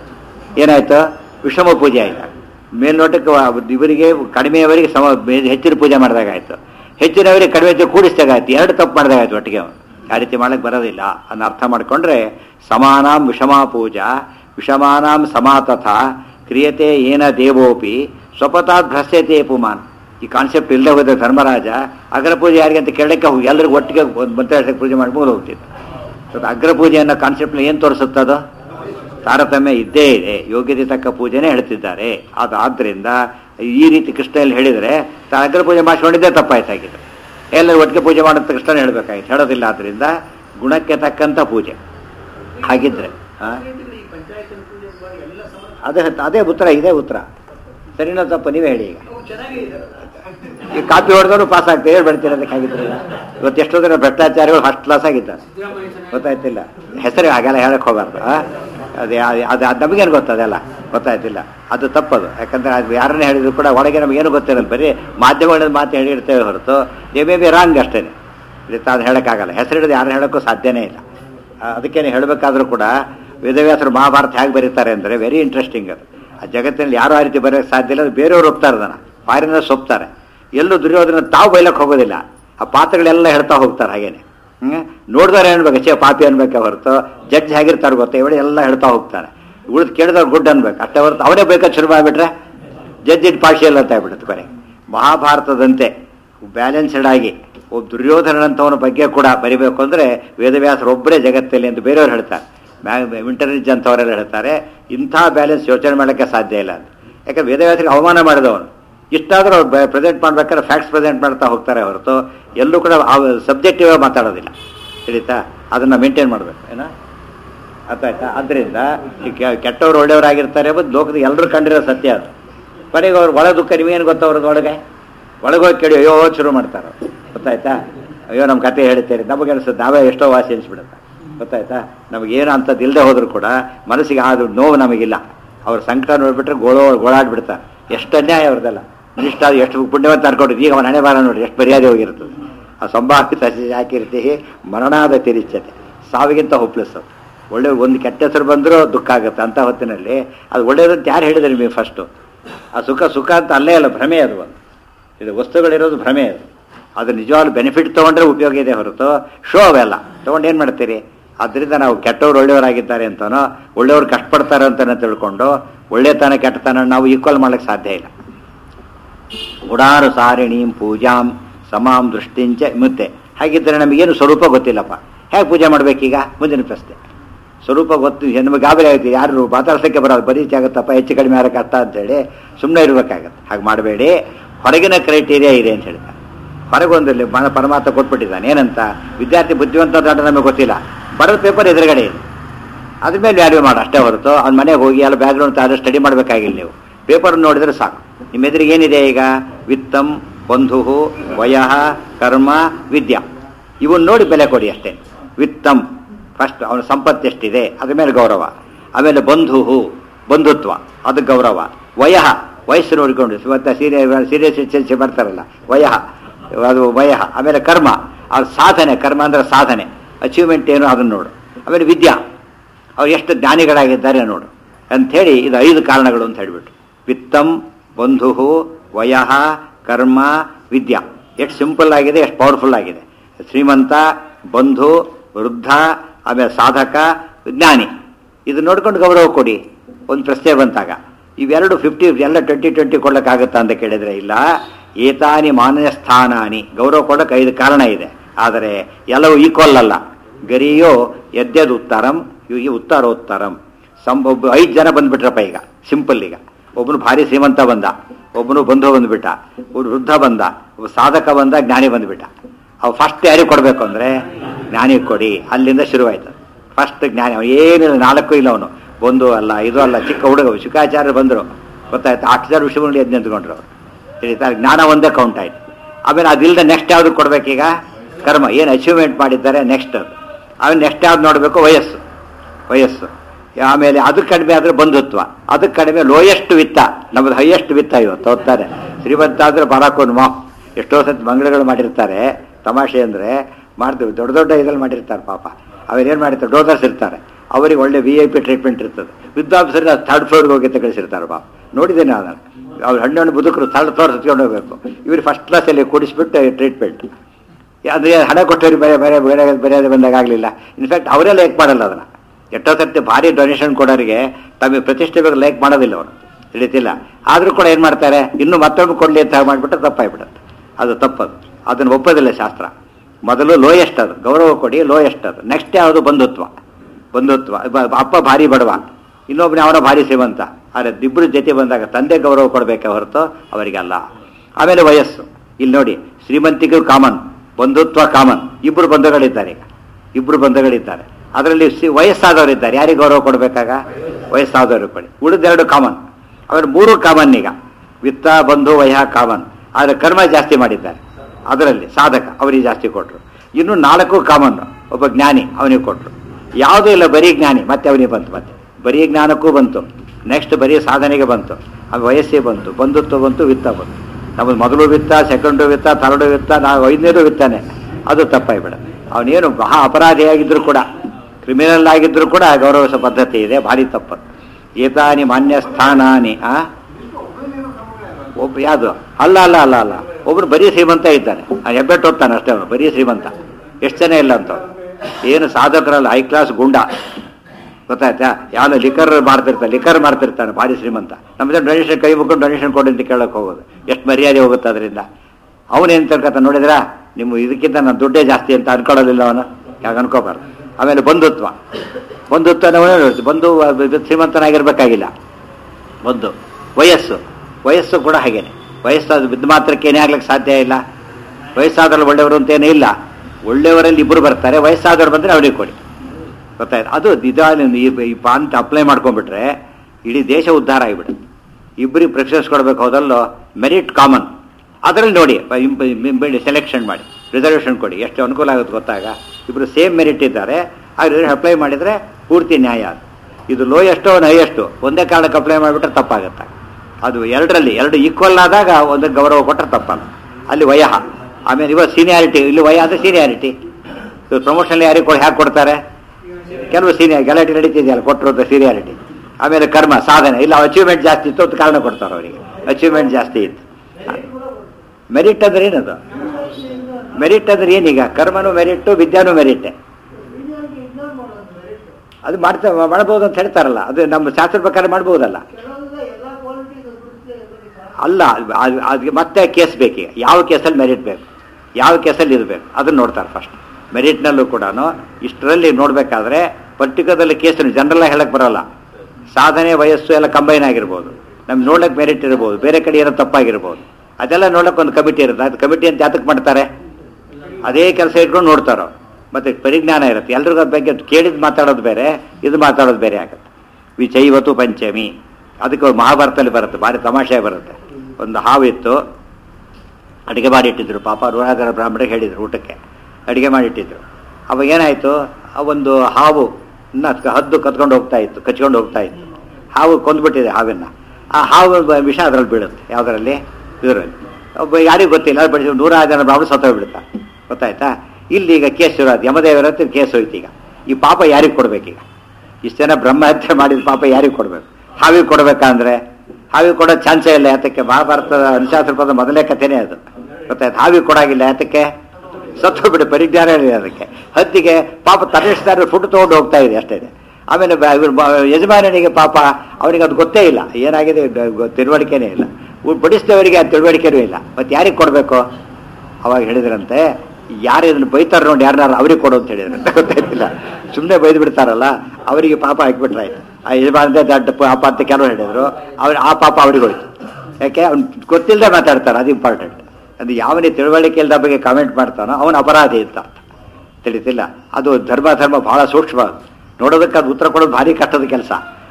A: ಏನಾಯ್ತು ವಿಷಮ ಪೂಜೆ ಆಯ್ತು ಮೇಲ್ನೋಟಕ್ಕೆ ವ- ಇವರಿಗೆ ಕಡಿಮೆಯವರಿಗೆ ಸಮ ಬೆ- ಹೆಚ್ಚಿನ ಪೂಜೆ ಮಾಡಿದಾಗಾಯ್ತು ಹೆಚ್ಚಿನವರಿಗೆ ಕಡಿಮೆ ಹೆಚ್ಚು ಕೂಡಿಸಿದಾಗಾಯ್ತು ಎರಡು ತಪ್ಪು ಮಾಡಿದಾಗಾಯ್ತು ಒಟ್ಟಿಗೆ ಅವನು ಆ ರೀತಿ ಮಾಡಕ್ಕೆ ಬರೋದಿಲ್ಲ ಅದನ್ನ ಅರ್ಥ ಮಾಡ್ಕೊಂಡ್ರೆ ಸಮಾನಾಂ ವಿಷಮಾ ಪೂಜಾ ವಿಷಮಾನಾಂ ಸಮಾತಥ ಕ್ರಿಯತೆ ಏನ ದೇವೋಪಿ ಸ್ವಪತಾತ್ ಭ್ರಸ್ಯತೆ ಪುಮಾನ್ ಈ ಕಾನ್ಸೆಪ್ಟ್ ಇಲ್ಲದೆ ಹೋದ ಧರ್ಮರಾಜ ಅಗ್ರ ಪೂಜೆ ಯಾರಿಗೆ ಅಂತ ಕೇಳಕ್ಕೆ ಹೋಗಿ ಎಲ್ಲರಿಗೂ ಒಟ್ಟಿಗೆ ಒಂದು ಮಂತ್ರಾಕ್ಷರ ಪೂಜೆ ಮಾಡಿ ಮುಗಿದು ಹೋಗ್ತಿತ್ತು ಸೊ ಅಗ್ರ ಪೂಜೆ ಅನ್ನೋ ಕಾನ್ಸೆಪ್ಟ್ ಏನು ತೋರಿಸುತ್ತದು ತಾರತಮ್ಯ ಇದ್ದೇ ಇದೆ ಯೋಗ್ಯತೆ ತಕ್ಕ ಪೂಜೆನೇ ಹೇಳ್ತಿದ್ದಾರೆ ಅದು ಆದ್ದರಿಂದ ಈ ರೀತಿ ಕೃಷ್ಣಲ್ಲಿ ಹೇಳಿದರೆ ತಾ- ಅಗ್ರ ಪೂಜೆ ಮಾಡಿಸ್ಕೊಂಡಿದ್ದೇ ತಪ್ಪಾಯ್ತಾಗಿದೆ ಎಲ್ಲರೂ ಒಟ್ಟಿಗೆ ಪೂಜೆ ಮಾಡಿದ ತಕ್ಷಣ ಹೇಳಬೇಕಾಗಿತ್ತು ಹೇಳೋದಿಲ್ಲ ಆದ್ದರಿಂದ ಗುಣಕ್ಕೆ ತಕ್ಕಂಥ ಪೂಜೆ ಹಾಗಿದ್ರೆ ಆ?
B: ಈ ಪಂಚಾಯತ್ ಪೂಜೆ ಮಾಡುವಾಗ ಎಲ್ಲ ಸಮರ್ಥ
A: ಅದೇ ಅದೇ ಉತ್ತರ ಇದೇ ಉತ್ತರ ಸರಿನೋ ತಪ್ಪು ನೀವೇ ಹೇಳಿ ಈಗ
B: ಅವು ಚೆನ್ನಾಗೇ ಇದಾರಲ್ಲ
A: ಈ ಕಾಪಿ ಹೊಡೆದವರು ಪಾಸ್ ಆಗ್ತೇವೆ ಹೇಳಿ ಬರ್ತೀರ ಅದಕ್ಕೆ ಹಾಗಿದ್ರೆ ಇವತ್ತು ಎಷ್ಟೋ ಜನ ಭ್ರಷ್ಟಾಚಾರಿಗಳು ಫಸ್ಟ್ ಕ್ಲಾಸ್ ಆಗಿದ್ದಾರೆ
C: ಸಿದ್ದರಾಮಯ್ಯ ಚೆನ್ನಾಗಿ
A: ಗೊತ್ತಾಯ್ತಿಲ್ಲ ಹೆಸರು ಹಾಗೆಲ್ಲ ಹೇಳಕ್ ಹೋಗಬಾರ್ದು ಆ? ಅದು ಯಾ- ಅದು ಅದು ನಮಗೇನು ಗೊತ್ತದೆಲ್ಲ ಗೊತ್ತಾಯ್ತಿಲ್ಲ ಅದು ತಪ್ಪದು ಯಾಕಂದ್ರೆ ಅದು ಯಾರನ್ನೇ ಹೇಳಿದ್ರು ಕೂಡ ಒಳಗೆ ನಮಗೇನು ಗೊತ್ತಿರಲ್ಲ ಬರೀ ಮಾಧ್ಯಮಗಳ ಮಾತು ಹೇಳಿರ್ತೇವೆ ಹೊರತು ದೇ ಮೇ ಬಿ ರಾಂಗ್ ಅಷ್ಟೇ ಅದು ಹೇಳೋಕ್ಕಾಗಲ್ಲ ಹೆಸರು ಹಿಡಿದು ಯಾರು ಹೇಳೋಕ್ಕೂ ಸಾಧ್ಯನೇ ಇಲ್ಲ ಆ, ಅದಕ್ಕೇನೆ ಹೇಳಬೇಕಾದ್ರೂ ಕೂಡ ವೇದವ್ಯಾಸರು ಮಹಾಭಾರತ ಹೇಗೆ ಬರೀತಾರೆ ಅಂದರೆ ವೆರಿ ಇಂಟ್ರೆಸ್ಟಿಂಗ್ ಅದು ಆ ಜಗತ್ತಿನಲ್ಲಿ ಯಾರು ಆ ರೀತಿ ಬರೆಯೋಕ್ಕೆ ಸಾಧ್ಯ ಇಲ್ಲ ಅದು ಬೇರೆಯವ್ರು ಒಪ್ತಾರೆ ಅದನ್ನು ಫಾರಿನರ್ಸ್ ಒಪ್ತಾರೆ ಎಲ್ಲೂ ದುರ್ಯೋಧನ ತಾವು ಬೈಲಕ್ಕೆ ಹೋಗೋದಿಲ್ಲ ಆ ಪಾತ್ರಗಳೆಲ್ಲ ಹೇಳ್ತಾ ಹೋಗ್ತಾರೆ ಹಾಗೇನೆ ಹ್ಮ್? ನೋಡಿದವ್ರು ಏನ್ಬೇಕು ಛೇ ಪಾಪಿ ಅನ್ಬೇಕೆ ಹೊರತು ಜಡ್ಜ್ ಹೇಗಿರ್ತಾರೆ ಗೊತ್ತಾ ಇವಳು ಎಲ್ಲ ಹೇಳ್ತಾ ಹೋಗ್ತಾನೆ ಉಳಿದು ಕೇಳಿದವ್ರು ಗುಡ್ ಅನ್ಬೇಕು ಅಷ್ಟೇ ಹೊರತು ಅವನೇ ಬೇಕಾದ ಶುರು ಮಾಡಿಬಿಟ್ರೆ ಜಡ್ಜ್ ಇಟ್ ಪಾರ್ಷಿಯಲ್ ಅಂತ ಆಗ್ಬಿಡುತ್ತೆ ಕೊನೆ ಮಹಾಭಾರತದಂತೆ ಬ್ಯಾಲೆನ್ಸ್ಡ್ ಆಗಿ ಒಬ್ಬ ದುರ್ಯೋಧನಂತವನ ಬಗ್ಗೆ ಕೂಡ ಬರಿಬೇಕು ಅಂದರೆ ವೇದವ್ಯಾಸರೊಬ್ಬರೇ ಜಗತ್ತಲ್ಲಿ ಅಂತ ಬೇರೆಯವ್ರು ಹೇಳ್ತಾರೆ ವಿಂಟರ್ನಿಜ್ ಅಂತವರೆಲ್ಲ ಹೇಳ್ತಾರೆ ಇಂಥ ಬ್ಯಾಲೆನ್ಸ್ ಯೋಚನೆ ಮಾಡೋಕ್ಕೆ ಸಾಧ್ಯ ಇಲ್ಲ ಅಂತ ಯಾಕಂದ್ರೆ ವೇದವ್ಯಾಸರಿಗೆ ಅವಮಾನ ಮಾಡಿದವನು ಇಷ್ಟಾದರೂ ಅವ್ರು ಪ್ರೆಸೆಂಟ್ ಮಾಡ್ಬೇಕಾದ್ರೆ ಫ್ಯಾಕ್ಟ್ಸ್ ಪ್ರೆಸೆಂಟ್ ಮಾಡ್ತಾ ಹೋಗ್ತಾರೆ ಹೊರತು ಎಲ್ಲೂ ಕೂಡ ಸಬ್ಜೆಕ್ಟಿವ್ ಮಾತಾಡೋದಿಲ್ಲ ತಿಳಿತಾ ಅದನ್ನು ಮೇಂಟೈನ್ ಮಾಡಬೇಕು ಏನೋ ಅರ್ಥ ಆಯ್ತಾ ಅದರಿಂದ ಈ ಕೆ- ಕೆಟ್ಟವ್ರು ಒಳ್ಳೆಯವರಾಗಿರ್ತಾರೆ ಎಂಬುದು ಲೋಕದ ಎಲ್ಲರೂ ಕಂಡಿರೋ ಸತ್ಯ ಅದು ಕೊನೆಗೆ ಅವ್ರು ಒಳ ದುಃಖ ನಿಮಗೇನು ಗೊತ್ತ ಅವ್ರದ್ದು ಒಳಗೆ ಒಳಗೋಗಿ ಕೇಳಿ ಅಯ್ಯೋ ಶುರು ಮಾಡ್ತಾರೆ ಅವ್ರು. ಗೊತ್ತಾಯ್ತಾ ಅಯ್ಯೋ ನಮ್ಮ ಕತೆ ಹೇಳ್ತೇನೆ ನಮಗೆ ಅನಿಸುತ್ತೆ ನಾವೇ ಎಷ್ಟೋ ವಾಸಿ ಅನಿಸ್ಬಿಡುತ್ತೆ ಗೊತ್ತಾಯ್ತಾ ನಮಗೇನು ಅಂಥದ್ದು ಇಲ್ಲದೆ ಹೋದ್ರು ಕೂಡ ಮನಸ್ಸಿಗೆ ಆದ ನೋವು ನಮಗಿಲ್ಲ ಅವ್ರ ಸಂಕಟ ನೋಡ್ಬಿಟ್ರೆ ಗೋಳೋ ಗೋಳಾಡ್ಬಿಡ್ತಾರೆ ಎಷ್ಟು ಅನ್ಯಾಯ ಅವ್ರದ್ದೆಲ್ಲ ಇಷ್ಟ ಎಷ್ಟು ಪುಣ್ಯವಂತ ಅನ್ಕೊಂಡಿದ್ದು ಈಗ ಅವನ ಹಣೆ ಬಾರ ನೋಡಿ ಎಷ್ಟು ಮರ್ಯಾದೆ ಹೋಗಿರ್ತದೆ ಆ ಸಂಭಾವಿತ ಹಾಕಿರ್ತಿ ಮರಣಾದ ತಿರಿಚ್ಚತೆ ಸಾವಿಗಿಂತ ಹೋಪ್ಲೆಸ್ ಅದು ಒಳ್ಳೆ ಒಂದು ಕೆಟ್ಟ ಹೆಸರು ಬಂದರೂ ದುಃಖ ಆಗುತ್ತೆ ಅಂತ ಹೊತ್ತಿನಲ್ಲಿ ಅದು ಒಳ್ಳೆಯದಂತ ಯಾರು ಹೇಳಿದ್ರೆ ನಿಮಗೆ ಫಸ್ಟು ಆ ಸುಖ ಸುಖ ಅಂತ ಅಲ್ಲೇ ಅಲ್ಲ ಭ್ರಮೆ ಅದು ಒಂದು ಇದು ವಸ್ತುಗಳಿರೋದು ಭ್ರಮೆ ಅದು ಅದು ನಿಜವಾಗ್ಲೂ ಬೆನಿಫಿಟ್ ತೊಗೊಂಡ್ರೆ ಉಪಯೋಗ ಇದೆ ಹೊರತು ಶೋ ಅವೆಲ್ಲ ತೊಗೊಂಡು ಏನು ಮಾಡ್ತೀರಿ ಅದರಿಂದ ನಾವು ಕೆಟ್ಟವ್ರು ಒಳ್ಳೆಯವರಾಗಿದ್ದಾರೆ ಅಂತನೋ ಒಳ್ಳೆಯವ್ರು ಕಷ್ಟಪಡ್ತಾರೆ ಅಂತಲೇ ತಿಳ್ಕೊಂಡು ಒಳ್ಳೆತನ ಕೆಟ್ಟತನ ನಾವು ಈಕ್ವಲ್ ಮಾಡೋಕ್ಕೆ ಸಾಧ್ಯ ಇಲ್ಲ ಗುಡಾರು ಸಾರಿಣೀಂ ಪೂಜಾಂ ಸಮಾಂ ದೃಷ್ಟಿಂಚ ಮುತ್ತೆ ಹಾಗಿದ್ದರೆ ನಮಗೇನು ಸ್ವರೂಪ ಗೊತ್ತಿಲ್ಲಪ್ಪ ಹೇಗೆ ಪೂಜೆ ಮಾಡಬೇಕೀಗ ಮುಂದಿನ ಪ್ರಶ್ನೆ ಸ್ವರೂಪ ಗೊತ್ತು ನಮಗೆ ಗಾಬರಿ ಆಗುತ್ತೆ ಯಾರು ಮಾತಾಡ್ಸೋಕ್ಕೆ ಬರೋದು ಬರೀ ಆಗುತ್ತಪ್ಪ ಹೆಚ್ಚು ಕಡಿಮೆ ಆಗಕ್ಕೆ ಅರ್ಥ ಅಂತೇಳಿ ಸುಮ್ಮನೆ ಇರಬೇಕಾಗತ್ತೆ ಹಾಗೆ ಮಾಡಬೇಡಿ ಹೊರಗಿನ ಕ್ರೈಟೀರಿಯಾ ಇದೆ ಅಂತ ಹೇಳ್ತಾರೆ ಹೊರಗೊಂದಲ್ಲಿ ಮನ ಪರಮಾತ್ಮ ಕೊಟ್ಬಿಟ್ಟಿದ್ದಾನೆ ಏನಂತ ವಿದ್ಯಾರ್ಥಿ ಬುದ್ಧಿವಂತ ದಾಟ ನಮಗೆ ಗೊತ್ತಿಲ್ಲ ಬರೋದು ಪೇಪರ್ ಎದುರುಗಡೆ ಇದೆ ಅದ್ರ ಮೇಲೆ ವ್ಯಾಲ್ಯೂ ಮಾಡಿ ಅಷ್ಟೇ ಹೊರತು ಅವ್ನ ಮನೆಗೆ ಹೋಗಿ ಎಲ್ಲ ಬ್ಯಾಕ್ಗ್ರೌಂಡ್ ತಾದ್ರೆ ಸ್ಟಡಿ ಮಾಡಬೇಕಾಗಿಲ್ಲ ನೀವು ಪೇಪರ್ ನೋಡಿದ್ರೆ ಸಾಕು ನಿಮ್ಮ ಎದುರಿಗೆ ಏನಿದೆ ಈಗ ವಿತ್ತಂ ಬಂಧು ವಯಃ ಕರ್ಮ ವಿದ್ಯಾ ಇವನ್ನ ನೋಡಿ ಬೆಲೆ ಕೊಡಿ ಅಷ್ಟೇ ವಿತ್ತಂ ಫಸ್ಟ್ ಅವನ ಸಂಪತ್ತು ಎಷ್ಟಿದೆ ಅದ್ರ ಮೇಲೆ ಗೌರವ ಆಮೇಲೆ ಬಂಧು ಬಂಧುತ್ವ ಅದು ಗೌರವ ವಯಃ ವಯಸ್ಸು ನೋಡಿಕೊಂಡು ಇವತ್ತು ಸೀರಿಯಸ್ ಸೀರಿಯಸ್ ಎಚ್ ಬರ್ತಾರಲ್ಲ ವಯಃ ಅದು ವಯಃ ಆಮೇಲೆ ಕರ್ಮ ಅದು ಸಾಧನೆ ಕರ್ಮ ಅಂದ್ರೆ ಸಾಧನೆ ಅಚೀವ್ಮೆಂಟ್ ಏನು ಅದನ್ನು ನೋಡು ಆಮೇಲೆ ವಿದ್ಯಾ ಅವ್ರು ಎಷ್ಟು ಜ್ಞಾನಿಗಳಾಗಿದ್ದಾರೆ ನೋಡು ಅಂಥೇಳಿ ಇದು ಐದು ಕಾರಣಗಳು ಅಂತ ಹೇಳಿಬಿಟ್ಟು ವಿತ್ತಂ ಬಂಧು ವಯಃ ಕರ್ಮ ವಿದ್ಯಾ ಎಷ್ಟು ಸಿಂಪಲ್ ಆಗಿದೆ ಎಷ್ಟು ಪವರ್ಫುಲ್ ಆಗಿದೆ ಶ್ರೀಮಂತ ಬಂಧು ವೃದ್ಧ ಆಮೇಲೆ ಸಾಧಕ ಜ್ಞಾನಿ ಇದು ನೋಡ್ಕೊಂಡು ಗೌರವ ಕೊಡಿ ಒಂದು ಪ್ರಶ್ನೆ ಬಂತಾಗ ಇವೆರಡು ಫಿಫ್ಟಿ ಎಲ್ಲ ಟ್ವೆಂಟಿ ಟ್ವೆಂಟಿ ಕೊಡ್ಲಿಕ್ಕಾಗತ್ತಾ ಅಂತ ಕೇಳಿದ್ರೆ ಇಲ್ಲ ಏತಾನಿ ಮಾನ್ಯ ಸ್ಥಾನಾನಿ ಗೌರವ ಕೊಡಕ್ಕೆ ಐದು ಕಾರಣ ಇದೆ ಆದರೆ ಎಲ್ಲವೂ ಈಕ್ವಲ್ ಅಲ್ಲ ಗರಿಯೋ ಎದ್ದೆದು ಉತ್ತರಂ ಇವಿಗೆ ಉತ್ತರೋತ್ತರಂ ಸಂ ಒಬ್ಬ ಐದು ಜನ ಬಂದ್ಬಿಟ್ರಪ್ಪ ಈಗ ಸಿಂಪಲ್ ಈಗ ಒಬ್ಬನು ಭಾರಿ ಶ್ರೀಮಂತ ಬಂದ ಒಬ್ಬನು ಬಂಧು ಬಂದ್ಬಿಟ್ಟ ಒಬ್ಬನು ವೃದ್ಧ ಬಂದ ಒಬ್ಬ ಸಾಧಕ ಬಂದ ಜ್ಞಾನಿ ಬಂದ್ಬಿಟ್ಟ ಅವು ಫಸ್ಟ್ ಯಾರಿಗೆ ಕೊಡಬೇಕು ಅಂದರೆ ಜ್ಞಾನಿಗೆ ಕೊಡಿ ಅಲ್ಲಿಂದ ಶುರುವಾಯ್ತು ಫಸ್ಟ್ ಜ್ಞಾನಿ ಅವನು ಏನಿಲ್ಲ ನಾಲ್ಕು ಇಲ್ಲ ಅವನು ಒಂದು ಅಲ್ಲ ಇದು ಅಲ್ಲ ಚಿಕ್ಕ ಹುಡುಗ ಶುಕಾಚಾರ್ಯರು ಬಂದರು ಗೊತ್ತಾಯ್ತು ಅಷ್ಟು ಜನ ಋಷಿಮುನಿ ಎದ್ದು ನಿಂತ್ಕೊಂಡ್ರು ಅವರು ತಿಳಿತಾ ಜ್ಞಾನ ಒಂದೇ ಕೌಂಟ್ ಆಯ್ತು ಆಮೇಲೆ ಅದಿಲ್ಲದೆ ನೆಕ್ಸ್ಟ್ ಯಾವ್ದು ಕೊಡ್ಬೇಕೀಗ ಕರ್ಮ ಏನು ಅಚೀವ್ಮೆಂಟ್ ಮಾಡಿದ್ದಾರೆ ನೆಕ್ಸ್ಟ್ ಅದು ಆಮೇಲೆ ನೆಕ್ಸ್ಟ್ ಯಾವ್ದು ನೋಡಬೇಕು ವಯಸ್ಸು ವಯಸ್ಸು ಆಮೇಲೆ ಅದು ಕಡಿಮೆ ಆದ್ರೆ ಬಂಧುತ್ವ ಅದಕ್ಕೆ ಕಡಿಮೆ ಲೋಯೆಸ್ಟ್ ವಿತ್ತ ನಮ್ಮದು ಹೈಯೆಸ್ಟ್ ವಿತ್ತ ಇವತ್ತು ಹೋಗ್ತಾರೆ ಶ್ರೀಮಂತ ಆದ್ರೆ ಬರಾಕೋನ್ ಮಾ ಎಷ್ಟೋ ಸತಿ ಮಂಗಳಗಳು ಮಾಡಿರ್ತಾರೆ ತಮಾಷೆ ಅಂದ್ರೆ ಮಾಡ್ತೀವಿ ದೊಡ್ಡ ದೊಡ್ಡ ಇದ್ರಲ್ಲಿ ಮಾಡಿರ್ತಾರೆ ಪಾಪ ಅವ್ರೇನು ಮಾಡಿರ್ತಾರೆ ಡೋಸರ್ಸ್ ಇರ್ತಾರೆ ಅವರಿಗೆ ಒಳ್ಳೆ ವಿ ಐ ಪಿ ಟ್ರೀಟ್ಮೆಂಟ್ ಇರ್ತದೆ ವಿದ್ವಾಂಸರಿಗೆ ಥರ್ಡ್ ಫ್ಲೋರ್ಗೆ ಹೋಗಿ ಕಳಿಸಿರ್ತಾರೆ ಪಾಪ ನೋಡಿದ್ದೇನೆ ನಾನು ಅವ್ರು ಹಣ್ಣು ಹಣ್ಣು ಬದುಕರು ಥರ್ಡ್ ಫ್ಲೋರ್ ಹತ್ಕೊಂಡು ಹೋಗ್ಬೇಕು ಇವ್ರು ಫಸ್ಟ್ ಕ್ಲಾಸಲ್ಲಿ ಕೂಡಿಸ್ಬಿಟ್ಟು ಟ್ರೀಟ್ಮೆಂಟ್ ಅಂದರೆ ಹಣ ಕೊಟ್ಟವ್ರಿಗೆ ಬೇರೆ ಬೇರೆ ಬೇರೆ ಬೇರೆ ಬಂದಾಗ ಆಗಲಿಲ್ಲ ಇನ್ಫ್ಯಾಕ್ಟ್ ಅವರೇ ಲೈಕ್ ಮಾಡಲ್ಲ ಅದನ್ನು ಎಷ್ಟೋ ಸರ್ತಿ ಭಾರಿ ಡೊನೇಷನ್ ಕೊಡೋರಿಗೆ ತಮಗೆ ಪ್ರತಿಷ್ಠೆ ಬೇಕು ಲೈಕ್ ಮಾಡೋದಿಲ್ಲ ಅವರು ತಿಳಿತಿಲ್ಲ ಆದರೂ ಕೂಡ ಏನು ಮಾಡ್ತಾರೆ ಇನ್ನು ಮತ್ತೊಂದು ಕೊಡಲಿ ಅಂತ ಮಾಡಿಬಿಟ್ರೆ ತಪ್ಪಾಗ್ಬಿಡುತ್ತೆ ಅದು ತಪ್ಪದು ಅದನ್ನು ಒಪ್ಪೋದಿಲ್ಲ ಶಾಸ್ತ್ರ ಮೊದಲು ಲೋಯೆಸ್ಟ್ ಅದು ಗೌರವ ಕೊಡಿ ಲೋಯೆಸ್ಟ್ ಅದು ನೆಕ್ಸ್ಟ್ ಯಾವುದು ಬಂಧುತ್ವ ಬಂಧುತ್ವ ಬ- ಅಪ್ಪ ಭಾರಿ ಬಡವ ಇನ್ನೊಬ್ಬನೇ ಅವನ ಭಾರಿ ಶ್ರೀಮಂತ ಆದರೆ ಇಬ್ಬರು ಜೊತೆ ಬಂದಾಗ ತಂದೆ ಗೌರವ ಕೊಡಬೇಕೆ ಹೊರತು ಅವರಿಗಲ್ಲ ಆಮೇಲೆ ವಯಸ್ಸು ಇಲ್ಲಿ ನೋಡಿ ಶ್ರೀಮಂತಿಗೂ ಕಾಮನ್ ಬಂಧುತ್ವ ಕಾಮನ್ ಇಬ್ಬರು ಬಂಧುಗಳಿದ್ದಾರೆ ಈಗ ಇಬ್ಬರು ಬಂಧುಗಳಿದ್ದಾರೆ ಅದರಲ್ಲಿ ಸಿ- ವಯಸ್ಸಾದವರಿದ್ದಾರೆ ಯಾರಿಗೆ ಗೌರವ ಕೊಡಬೇಕಾಗ ವಯಸ್ಸಾದವರು ಕೊಡಿ ಉಳಿದೆರಡು ಕಾಮನ್ ಆಮೇಲೆ ಮೂರು ಕಾಮನ್ ಈಗ ವಿತ್ತ ಬಂಧು ವಯ ಕಾಮನ್ ಆದರೆ ಕರ್ಮ ಜಾಸ್ತಿ ಮಾಡಿದ್ದಾರೆ ಅದರಲ್ಲಿ ಸಾಧಕ ಅವರಿಗೆ ಜಾಸ್ತಿ ಕೊಟ್ಟರು ಇನ್ನು ನಾಲ್ಕು ಕಾಮನ್ ಒಬ್ಬ ಜ್ಞಾನಿ ಅವನಿಗೆ ಕೊಟ್ಟರು ಯಾವುದೂ ಇಲ್ಲ ಬರೀ ಜ್ಞಾನಿ ಮತ್ತೆ ಅವನಿಗೆ ಬಂತು ಮತ್ತೆ ಬರೀ ಜ್ಞಾನಕ್ಕೂ ಬಂತು ನೆಕ್ಸ್ಟ್ ಬರೀ ಸಾಧನೆಗೆ ಬಂತು ಆಮೇಲೆ ವಯಸ್ಸಿಗೆ ಬಂತು ಬಂಧುತ್ವ ಬಂತು ವಿತ್ತ ಬಂತು ನಮ್ಮದು ಮೊದಲು ವಿತ್ತ ಸೆಕೆಂಡು ವಿತ್ತ ಥರ್ಡು ವಿತ್ತ ನಾವು ಐದನೇದು ವಿತ್ತಾನೆ ಅದು ತಪ್ಪಾಗಿಬಿಡ ಅವನೇನು ಮಹಾ ಅಪರಾಧಿಯಾಗಿದ್ದರೂ ಕೂಡ ಕ್ರಿಮಿನಲ್ ಆಗಿದ್ದರೂ ಕೂಡ ಗೌರವಿಸೋ ಪದ್ಧತಿ ಇದೆ ಭಾರಿ ತಪ್ಪದು ಏತಾನಿ ಮಾನ್ಯ ಸ್ಥಾನಾನಿ ಆ ಒಬ್ಬ ಯಾವುದು ಅಲ್ಲ ಅಲ್ಲ ಅಲ್ಲ ಅಲ್ಲ ಒಬ್ರು ಬರೀ ಶ್ರೀಮಂತ ಇದ್ದಾನೆ ಹೆಬ್ಬೆಟ್ಟು ಹೋಗ್ತಾನೆ ಅಷ್ಟೇ ಅವನು ಬರೀ ಶ್ರೀಮಂತ ಎಷ್ಟು ಜನ ಇಲ್ಲ ಅಂತ ಏನು ಸಾಧಕರಲ್ಲ ಹೈ ಕ್ಲಾಸ್ ಗುಂಡ ಗೊತ್ತಾಯ್ತಾ ಯಾವ್ದು ಲಿಕರ್ ಮಾಡ್ತಿರ್ತಾನೆ ಲಿಕರ್ ಮಾಡ್ತಿರ್ತಾನೆ ಭಾರಿ ಶ್ರೀಮಂತ ನಮ್ಮ ಜನ ಡೊನೇಷನ್ ಕೈ ಮುಕ್ಕೊಂಡು ಡೊನೇಷನ್ ಕೊಡಿ ಅಂತ ಕೇಳಕ್ ಹೋಗೋದು ಎಷ್ಟು ಮರ್ಯಾದೆ ಹೋಗುತ್ತೆ ಅದರಿಂದ ಅವನೇನು ತಿಳ್ಕೊತ ನೋಡಿದ್ರ ನಿಮ್ಮ ಇದಕ್ಕಿಂತ ನಾನು ದುಡ್ಡೇ ಜಾಸ್ತಿ ಅಂತ ಅನ್ಕೊಳ್ಳೋದಿಲ್ಲ ಅವನು ಯಾಕೆ ಅನ್ಕೋಬಾರ್ದು ಆಮೇಲೆ ಬಂಧುತ್ವ ಬಂಧುತ್ವ ಬಂಧು ಶ್ರೀಮಂತನಾಗಿರ್ಬೇಕಾಗಿಲ್ಲ ಒಂದು ವಯಸ್ಸು ವಯಸ್ಸು ಕೂಡ ಹಾಗೇನೆ ವಯಸ್ಸಾದ ಬಿದ್ದ ಮಾತ್ರಕ್ಕೆ ಏನೇ ಆಗ್ಲಿಕ್ಕೆ ಸಾಧ್ಯ ಇಲ್ಲ ವಯಸ್ಸಾದ್ರಲ್ಲಿ ಒಳ್ಳೆಯವರು ಅಂತೇನೇ ಇಲ್ಲ ಒಳ್ಳೆಯವರಲ್ಲಿ ಇಬ್ಬರು ಬರ್ತಾರೆ ವಯಸ್ಸಾದವ್ರು ಬಂದರೆ ಅವರಿಗೆ ಕೊಡಿ ಗೊತ್ತಾಯ್ತು ಅದು ನಿಧಾನ ಈ ಈ ಪಾಂತ ಅಪ್ಲೈ ಮಾಡ್ಕೊಂಡ್ಬಿಟ್ರೆ ಇಡೀ ದೇಶ ಉದ್ಧಾರ ಆಗಿಬಿಡುತ್ತೆ ಇಬ್ಬರಿಗೆ ಪ್ರಿಫರೆನ್ಸ್ ಕೊಡಬೇಕು ಹೌದಲ್ಲೋ ಮೆರಿಟ್ ಕಾಮನ್ ಅದರಲ್ಲಿ ನೋಡಿ ಸೆಲೆಕ್ಷನ್ ಮಾಡಿ ರಿಸರ್ವೇಷನ್ ಕೊಡಿ ಎಷ್ಟು ಅನುಕೂಲ ಆಗುತ್ತೆ ಗೊತ್ತಾಗ ಇಬ್ಬರು ಸೇಮ್ ಮೆರಿಟ್ ಇದ್ದಾರೆ ಆಗ ಅಪ್ಲೈ ಮಾಡಿದರೆ ಪೂರ್ತಿ ನ್ಯಾಯ ಅದು ಇದು ಲೋಯೆಸ್ಟು ಅವನು ಹೈಯೆಸ್ಟು ಒಂದೇ ಕಾರಣಕ್ಕೆ ಅಪ್ಲೈ ಮಾಡಿಬಿಟ್ರೆ ತಪ್ಪಾಗುತ್ತೆ ಅದು ಎರಡರಲ್ಲಿ ಎರಡು ಈಕ್ವಲ್ ಆದಾಗ ಒಂದು ಗೌರವ ಕೊಟ್ಟರೆ ತಪ್ಪಲ್ಲ ಅಲ್ಲಿ ವಯಃ ಆಮೇಲೆ ಇವಾಗ ಸೀನಿಯಾರಿಟಿ ಇಲ್ಲಿ ವಯ ಅಂದರೆ ಸೀನಿಯಾರಿಟಿ ಪ್ರಮೋಷನ್ ಯಾರಿಗೆ ಕೊಡಿ ಹ್ಯಾಕೆ ಕೊಡ್ತಾರೆ ಕೆಲವು ಸೀನಿಯರ್ ಗಲಾಟೆ ನಡೀತಿದೆಯಲ್ಲ ಕೊಟ್ಟಿರೋದು ಸೀನಿಯಾರಿಟಿ ಆಮೇಲೆ ಕರ್ಮ ಸಾಧನೆ ಇಲ್ಲ ಅಚೀವ್ಮೆಂಟ್ ಜಾಸ್ತಿ ಇತ್ತು ಅಂತ ಕಾರಣ ಕೊಡ್ತಾರೆ ಅವರಿಗೆ ಅಚೀವ್ಮೆಂಟ್ ಜಾಸ್ತಿ ಇತ್ತು ಮೆರಿಟ್ ಅಂದ್ರೆ ಏನದು ಮೆರಿಟ್ ಅಂದ್ರೆ ಏನೀಗ ಕರ್ಮನು ಮೆರಿಟ್ಟು ವಿದ್ಯಾನು ಮೆರಿಟ್ಟೆ ಅದು ಮಾಡ್ತಾ ಮಾಡ್ಬೋದು ಅಂತ ಹೇಳ್ತಾರಲ್ಲ ಅದು ನಮ್ಮ ಶಾಸ್ತ್ರ ಪ್ರಕಾರ ಮಾಡ್ಬೋದಲ್ಲ ಅಲ್ಲ ಅದು- ಅದು- ಅದಕ್ಕೆ ಮತ್ತೆ ಕೇಸ್ ಬೇಕೀಗ ಯಾವ ಕೇಸಲ್ಲಿ ಮೆರಿಟ್ ಬೇಕು ಯಾವ ಕೇಸಲ್ಲಿ ಇರಬೇಕು ಅದನ್ನ ನೋಡ್ತಾರೆ ಫಸ್ಟ್ ಮೆರಿಟ್ನಲ್ಲೂ ಕೂಡ ಇಷ್ಟರಲ್ಲಿ ನೋಡಬೇಕಾದ್ರೆ ಪರ್ಟಿಕ್ಯುಲರ್ಲಿ ಕೇಸನ್ನು ಜನರಲ್ಲ ಹೇಳಕ್ ಬರಲ್ಲ ಸಾಧನೆ ವಯಸ್ಸು ಎಲ್ಲ ಕಂಬೈನ್ ಆಗಿರ್ಬೋದು ನಮ್ಗೆ ನೋಡಕ್ ಮೆರಿಟ್ ಇರ್ಬೋದು ಬೇರೆ ಕಡೆ ಏನೋ ತಪ್ಪಾಗಿರ್ಬೋದು ಅದೆಲ್ಲ ನೋಡಕ್ ಒಂದು ಕಮಿಟಿ ಇರುತ್ತೆ ಅದು ಕಮಿಟಿ ಅಂತ ಯಾತಕ್ಕೆ ಮಾಡ್ತಾರೆ ಅದೇ ಕೆಲಸ ಇಟ್ಕೊಂಡು ನೋಡ್ತಾರೋ ಮತ್ತೆ ಪರಿಜ್ಞಾನ ಇರುತ್ತೆ ಎಲ್ರಿಗೂ ಅದ್ರ ಬಗ್ಗೆ ಕೇಳಿದ್ ಮಾತಾಡೋದು ಬೇರೆ ಇದು ಮಾತಾಡೋದು ಬೇರೆ ಆಗುತ್ತೆ ವಿಚೈವತು ಪಂಚಮಿ ಅದಕ್ಕೆ ಒಂದು ಮಹಾಭಾರತದಲ್ಲಿ ಬರುತ್ತೆ ಭಾರಿ ತಮಾಷೆ ಬರುತ್ತೆ ಒಂದು ಹಾವಿತ್ತು ಅಡುಗೆ ಮಾಡಿಟ್ಟಿದ್ರು ಪಾಪ ಋಣಾಧರ ಬ್ರಾಹ್ಮಣರಿಗೆ ಹೇಳಿದ್ರು ಊಟಕ್ಕೆ ಅಡುಗೆ ಮಾಡಿಟ್ಟಿದ್ರು ಅವಾಗ ಏನಾಯಿತು ಆ ಒಂದು ಹಾವು ಇನ್ನ ಅದ್ಕ- ಹದ್ದು ಕತ್ಕೊಂಡು ಹೋಗ್ತಾ ಇತ್ತು ಕಚ್ಕೊಂಡು ಹೋಗ್ತಾ ಇತ್ತು ಹಾವು ಕೊಂದ್ಬಿಟ್ಟಿದೆ ಹಾವಿನ ಆ ಹಾವು ಬ- ವಿಷ ಅದರಲ್ಲಿ ಬೀಳುತ್ತೆ ಯಾವುದರಲ್ಲಿ ಇದರಲ್ಲಿ ಒಬ್ಬ ಯಾರಿಗೂ ಗೊತ್ತಿಲ್ಲ ಅದು ಬಡಿಸಿ ನೂರಾರು ಜನ ಬ್ರಾಹ್ಮಣ ಸತ್ತೋಗ್ಬಿಡುತ್ತಾ ಗೊತ್ತಾಯ್ತಾ ಇಲ್ಲಿ ಈಗ ಕೇಸ್ ಇರೋದು ಯಮದೇವರ ಹತ್ರ ಕೇಸ್ ಹೋಯ್ತು ಈಗ ಈ ಪಾಪ ಯಾರಿಗೆ ಕೊಡ್ಬೇಕೀಗ ಇಷ್ಟು ಜನ ಬ್ರಹ್ಮಹತ್ಯೆ ಮಾಡಿದ ಪಾಪ ಯಾರಿಗೆ ಕೊಡ್ಬೇಕು ಹಾವಿಗೆ ಕೊಡ್ಬೇಕಂದ್ರೆ ಹಾವಿಗೆ ಕೊಡೋ ಚಾನ್ಸೇ ಇಲ್ಲ ಯಾತಕ್ಕೆ ಮಹಾಭಾರತದ ಅನುಶಾಸ್ತ್ರ ಪದ ಮೊದಲೇ ಕಥೆನೇ ಅದು ಗೊತ್ತಾಯ್ತು ಹಾವಿಗೆ ಕೊಡಾಗಿಲ್ಲ ಯಾತಕ್ಕೆ ಸತ್ತು ಬಿಡು ಪರಿಜ್ಞಾನ ಇಲ್ಲ ಅದಕ್ಕೆ ಹದ್ದಿಗೆ ಪಾಪ ತರಿಸ್ತಾರೆ ಫುಡ್ ತೊಗೊಂಡು ಹೋಗ್ತಾ ಇದೆ ಅಷ್ಟೇ ಆಮೇಲೆ ಬ- ಇವ್ರು ಬ- ಯಜಮಾನನಿಗೆ ಪಾಪ ಅವನಿಗೆ ಅದು ಗೊತ್ತೇ ಇಲ್ಲ ಏನಾಗಿದೆ ಗ- ಗೊ- ತಿಳುವಳಿಕೆನೇ ಇಲ್ಲ ಇವ್ರು ಬಡಿಸಿದವರಿಗೆ ಆ ತಿಳುವಳಿಕೆನೂ ಇಲ್ಲ ಮತ್ತೆ ಯಾರಿಗೆ ಕೊಡಬೇಕು ಅವಾಗ ಹೇಳಿದ್ರಂತೆ ಯಾರು ಇದನ್ನು ಬೈತಾರ ನೋಡಿ ಯಾರನ್ನಾರು ಅವ್ರಿಗೆ ಕೊಡು ಅಂತ ಹೇಳಿದ್ರಂತೆ ಗೊತ್ತಾಯ್ತಿಲ್ಲ ಸುಮ್ಮನೆ ಬೈದು ಬಿಡ್ತಾರಲ್ಲ ಅವರಿಗೆ ಪಾಪ ಹಾಕ್ಬಿಟ್ರಾಯ್ತು ಆ ಯಜಮಾನದೇ ದೊಡ್ಡ ಪಾಪ ಅಂತ ಕೆಲವರು ಹೇಳಿದ್ರು ಅವ್ರು ಆ ಪಾಪ ಅವ್ರಿಗೆ ಹೋಯ್ತು ಯಾಕೆ ಅವ್ನು ಗೊತ್ತಿಲ್ಲದೆ ಮಾತಾಡ್ತಾರೆ ಅದು ಇಂಪಾರ್ಟೆಂಟ್ ಅದು ಯಾವನೇ ತಿಳುವಳಿಕೆ ಇಲ್ಲದ ಬಗ್ಗೆ ಕಾಮೆಂಟ್ ಮಾಡ್ತಾನೋ ಅವನು ಅಪರಾಧಿ ಅಂತ ತಿಳಿತಿಲ್ಲ ಅದು ಧರ್ಮ ಧರ್ಮ ಬಹಳ ಸೂಕ್ಷ್ಮ ಅದು. ನೋಡೋದಕ್ಕೆ ಅದು ಉತ್ತರ ಕೊಡೋದು ಭಾರಿ ಕಷ್ಟದ ಕೆಲಸ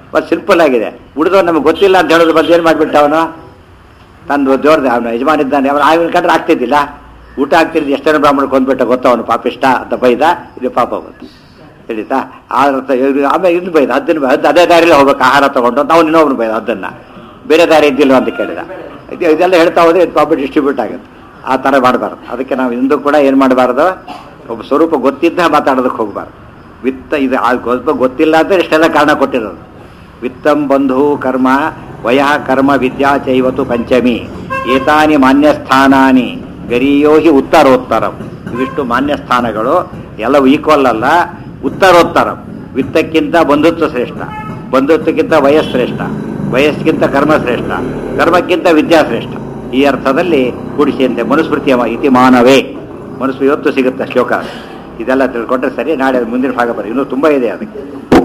A: ಮತ್ತು ಸಿಂಪಲ್ ಆಗಿದೆ ಉಳಿದವ್ ನಮಗೆ ಗೊತ್ತಿಲ್ಲ ಅಂತ ಹೇಳೋದು ಬಂದು ಏನು ಮಾಡಿಬಿಟ್ಟ ಅವನು ತಂದು ಜೋರ್ದೆ ಅವನು ಯಜಮಾನ ಇದ್ದಾನೆ ಅವನು ಆಗಿನ ಕಂಡ್ರೆ ಆಗ್ತಿದ್ದಿಲ್ಲ ಊಟ ಆಗ್ತಿದ್ದು ಎಷ್ಟೇನೋ ಬ್ರಾಹ್ಮಣ ಕೊಂದ್ಬಿಟ್ಟ ಗೊತ್ತ ಅವನು ಪಾಪಿಷ್ಟ ಅಂತ ಬೈದ ಇದು ಪಾಪ ಬಂತು ತಿಳಿತಾ ಆ ಅರ್ಥ ಇವ್ರು ಆಮೇಲೆ ಇನ್ನು ಬೈದ ಹದ್ದನ್ನು ಹದ್ದು ಅದೇ ದಾರಿಯಲ್ಲಿ ಹೋಗ್ಬೇಕು ಆಹಾರ ತಗೊಂಡು ಅಂತ ಅವ್ನು ಇನ್ನೊಬ್ನು ಬೈದ ಹದ್ದನ್ನು ಬೇರೆ ದಾರಿ ಇದ್ದಿಲ್ಲ ಅಂತ ಕೇಳಿದ ಇದು ಇದೆಲ್ಲ ಹೇಳ್ತಾ ಹೋದ್ರೆ ಇದು ಪಾಪ ಡಿಸ್ಟ್ರಿಬ್ಯೂಟ್ ಆಗುತ್ತೆ ಆ ಥರ ಮಾಡಬಾರ್ದು ಅದಕ್ಕೆ ನಾವು ಇಂದು ಕೂಡ ಏನು ಮಾಡಬಾರ್ದು ಒಬ್ಬ ಸ್ವರೂಪ ಗೊತ್ತಿದ್ದ ಮಾತಾಡೋದಕ್ಕೆ ಹೋಗಬಾರ್ದು ವಿತ್ತ ಇದು ಆ ಸ್ವಲ್ಪ ಗೊತ್ತಿಲ್ಲ ಅಂತ ಇಷ್ಟೆಲ್ಲ ಕಾರಣ ಕೊಟ್ಟಿರೋದು ವಿತ್ತಂ ಬಂಧು ಕರ್ಮ ವಯ ಕರ್ಮ ವಿದ್ಯಾ ಚೈವತು ಪಂಚಮಿ ಏತಾನಿ ಮಾನ್ಯಸ್ಥಾನಾನಿ ಗರೀಯೋ ಹಿ ಉತ್ತರೋತ್ತರಂ ಇವಿಷ್ಟು ಮಾನ್ಯಸ್ಥಾನಗಳು ಎಲ್ಲವೂ ಈಕ್ವಲ್ ಅಲ್ಲ ಉತ್ತರೋತ್ತರಂ ವಿತ್ತಕ್ಕಿಂತ ಬಂಧುತ್ವ ಶ್ರೇಷ್ಠ ಬಂಧುತ್ವಕ್ಕಿಂತ ವಯಸ್ಶ್ರೇಷ್ಠ ವಯಸ್ಸಿಗಿಂತ ಕರ್ಮ ಶ್ರೇಷ್ಠ ಕರ್ಮಕ್ಕಿಂತ ವಿದ್ಯಾ ಶ್ರೇಷ್ಠ ಈ ಅರ್ಥದಲ್ಲಿ ಕೂಡಿಸಿಯಂತೆ ಮನುಸ್ಮೃತಿಯ ಇತಿ ಮಾನವೇ ಮನುಸ್ಮೃತಿ ಇವತ್ತು ಸಿಗುತ್ತೆ ಶ್ಲೋಕ ಇದೆಲ್ಲ ತಿಳ್ಕೊಂಡ್ರೆ ಸರಿ ನಾಳೆ ಮುಂದಿನ ಭಾಗ ಬರೀ ಇನ್ನೂ ತುಂಬ ಇದೆ ಅದಕ್ಕೆ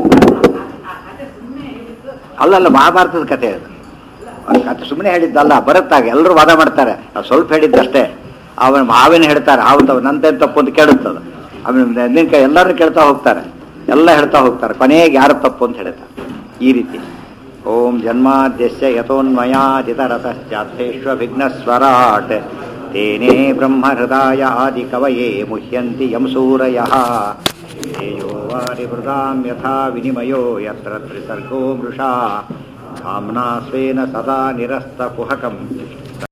A: ಅಲ್ಲಲ್ಲ ಮಹಾಭಾರತದ ಕಥೆ ಅದು ಅವ್ರ ಕಥೆ ಸುಮ್ಮನೆ ಹೇಳಿದ್ದಲ್ಲ ಬರುತ್ತಾಗ ಎಲ್ಲರೂ ವಾದ ಮಾಡ್ತಾರೆ ನಾವು ಸ್ವಲ್ಪ ಹೇಳಿದ್ದಷ್ಟೇ ಅವನ ಮಾವಿನ ಹೇಳ್ತಾರೆ ಆವತ್ತು ನಂತೇನು ತಪ್ಪು ಅಂತ ಕೇಳುತ್ತದು ಅವನ ನಿನ್ನ ಕೈ ಎಲ್ಲರೂ ಕೇಳ್ತಾ ಹೋಗ್ತಾರೆ ಎಲ್ಲ ಹೇಳ್ತಾ ಹೋಗ್ತಾರೆ ಕೊನೆಗೆ ಯಾರು ತಪ್ಪು ಅಂತ ಹೇಳ್ತಾರೆ ಈ ರೀತಿ ಓಂ ಜನ್ಮಾದ್ಯಸ್ಯ ಯಥೋನ್ಮಯಾದಿತರತಶ್ಚಾರ್ಥೇಷ್ವಭಿಘ್ನಸ್ವರಾಟ್ ತೇನೇ ಬ್ರಹ್ಮಹೃದಾಯ ಆದಿ ಕವಯೇ ಮುಹ್ಯಂತಿ ಯಂ ಸೂರಯಃ ೇಯೋ ವಾರಿವೃದಾಂ ಯಥಾ ವಿನಿಮಯೋ ಯತ್ರ ತ್ರಿಸರ್ಗೋ ಮೃಷಾ ಧಾಮ್ನಾ ಸ್ವೇನ ಸದಾ ನಿರಸ್ತಕುಹಕಂ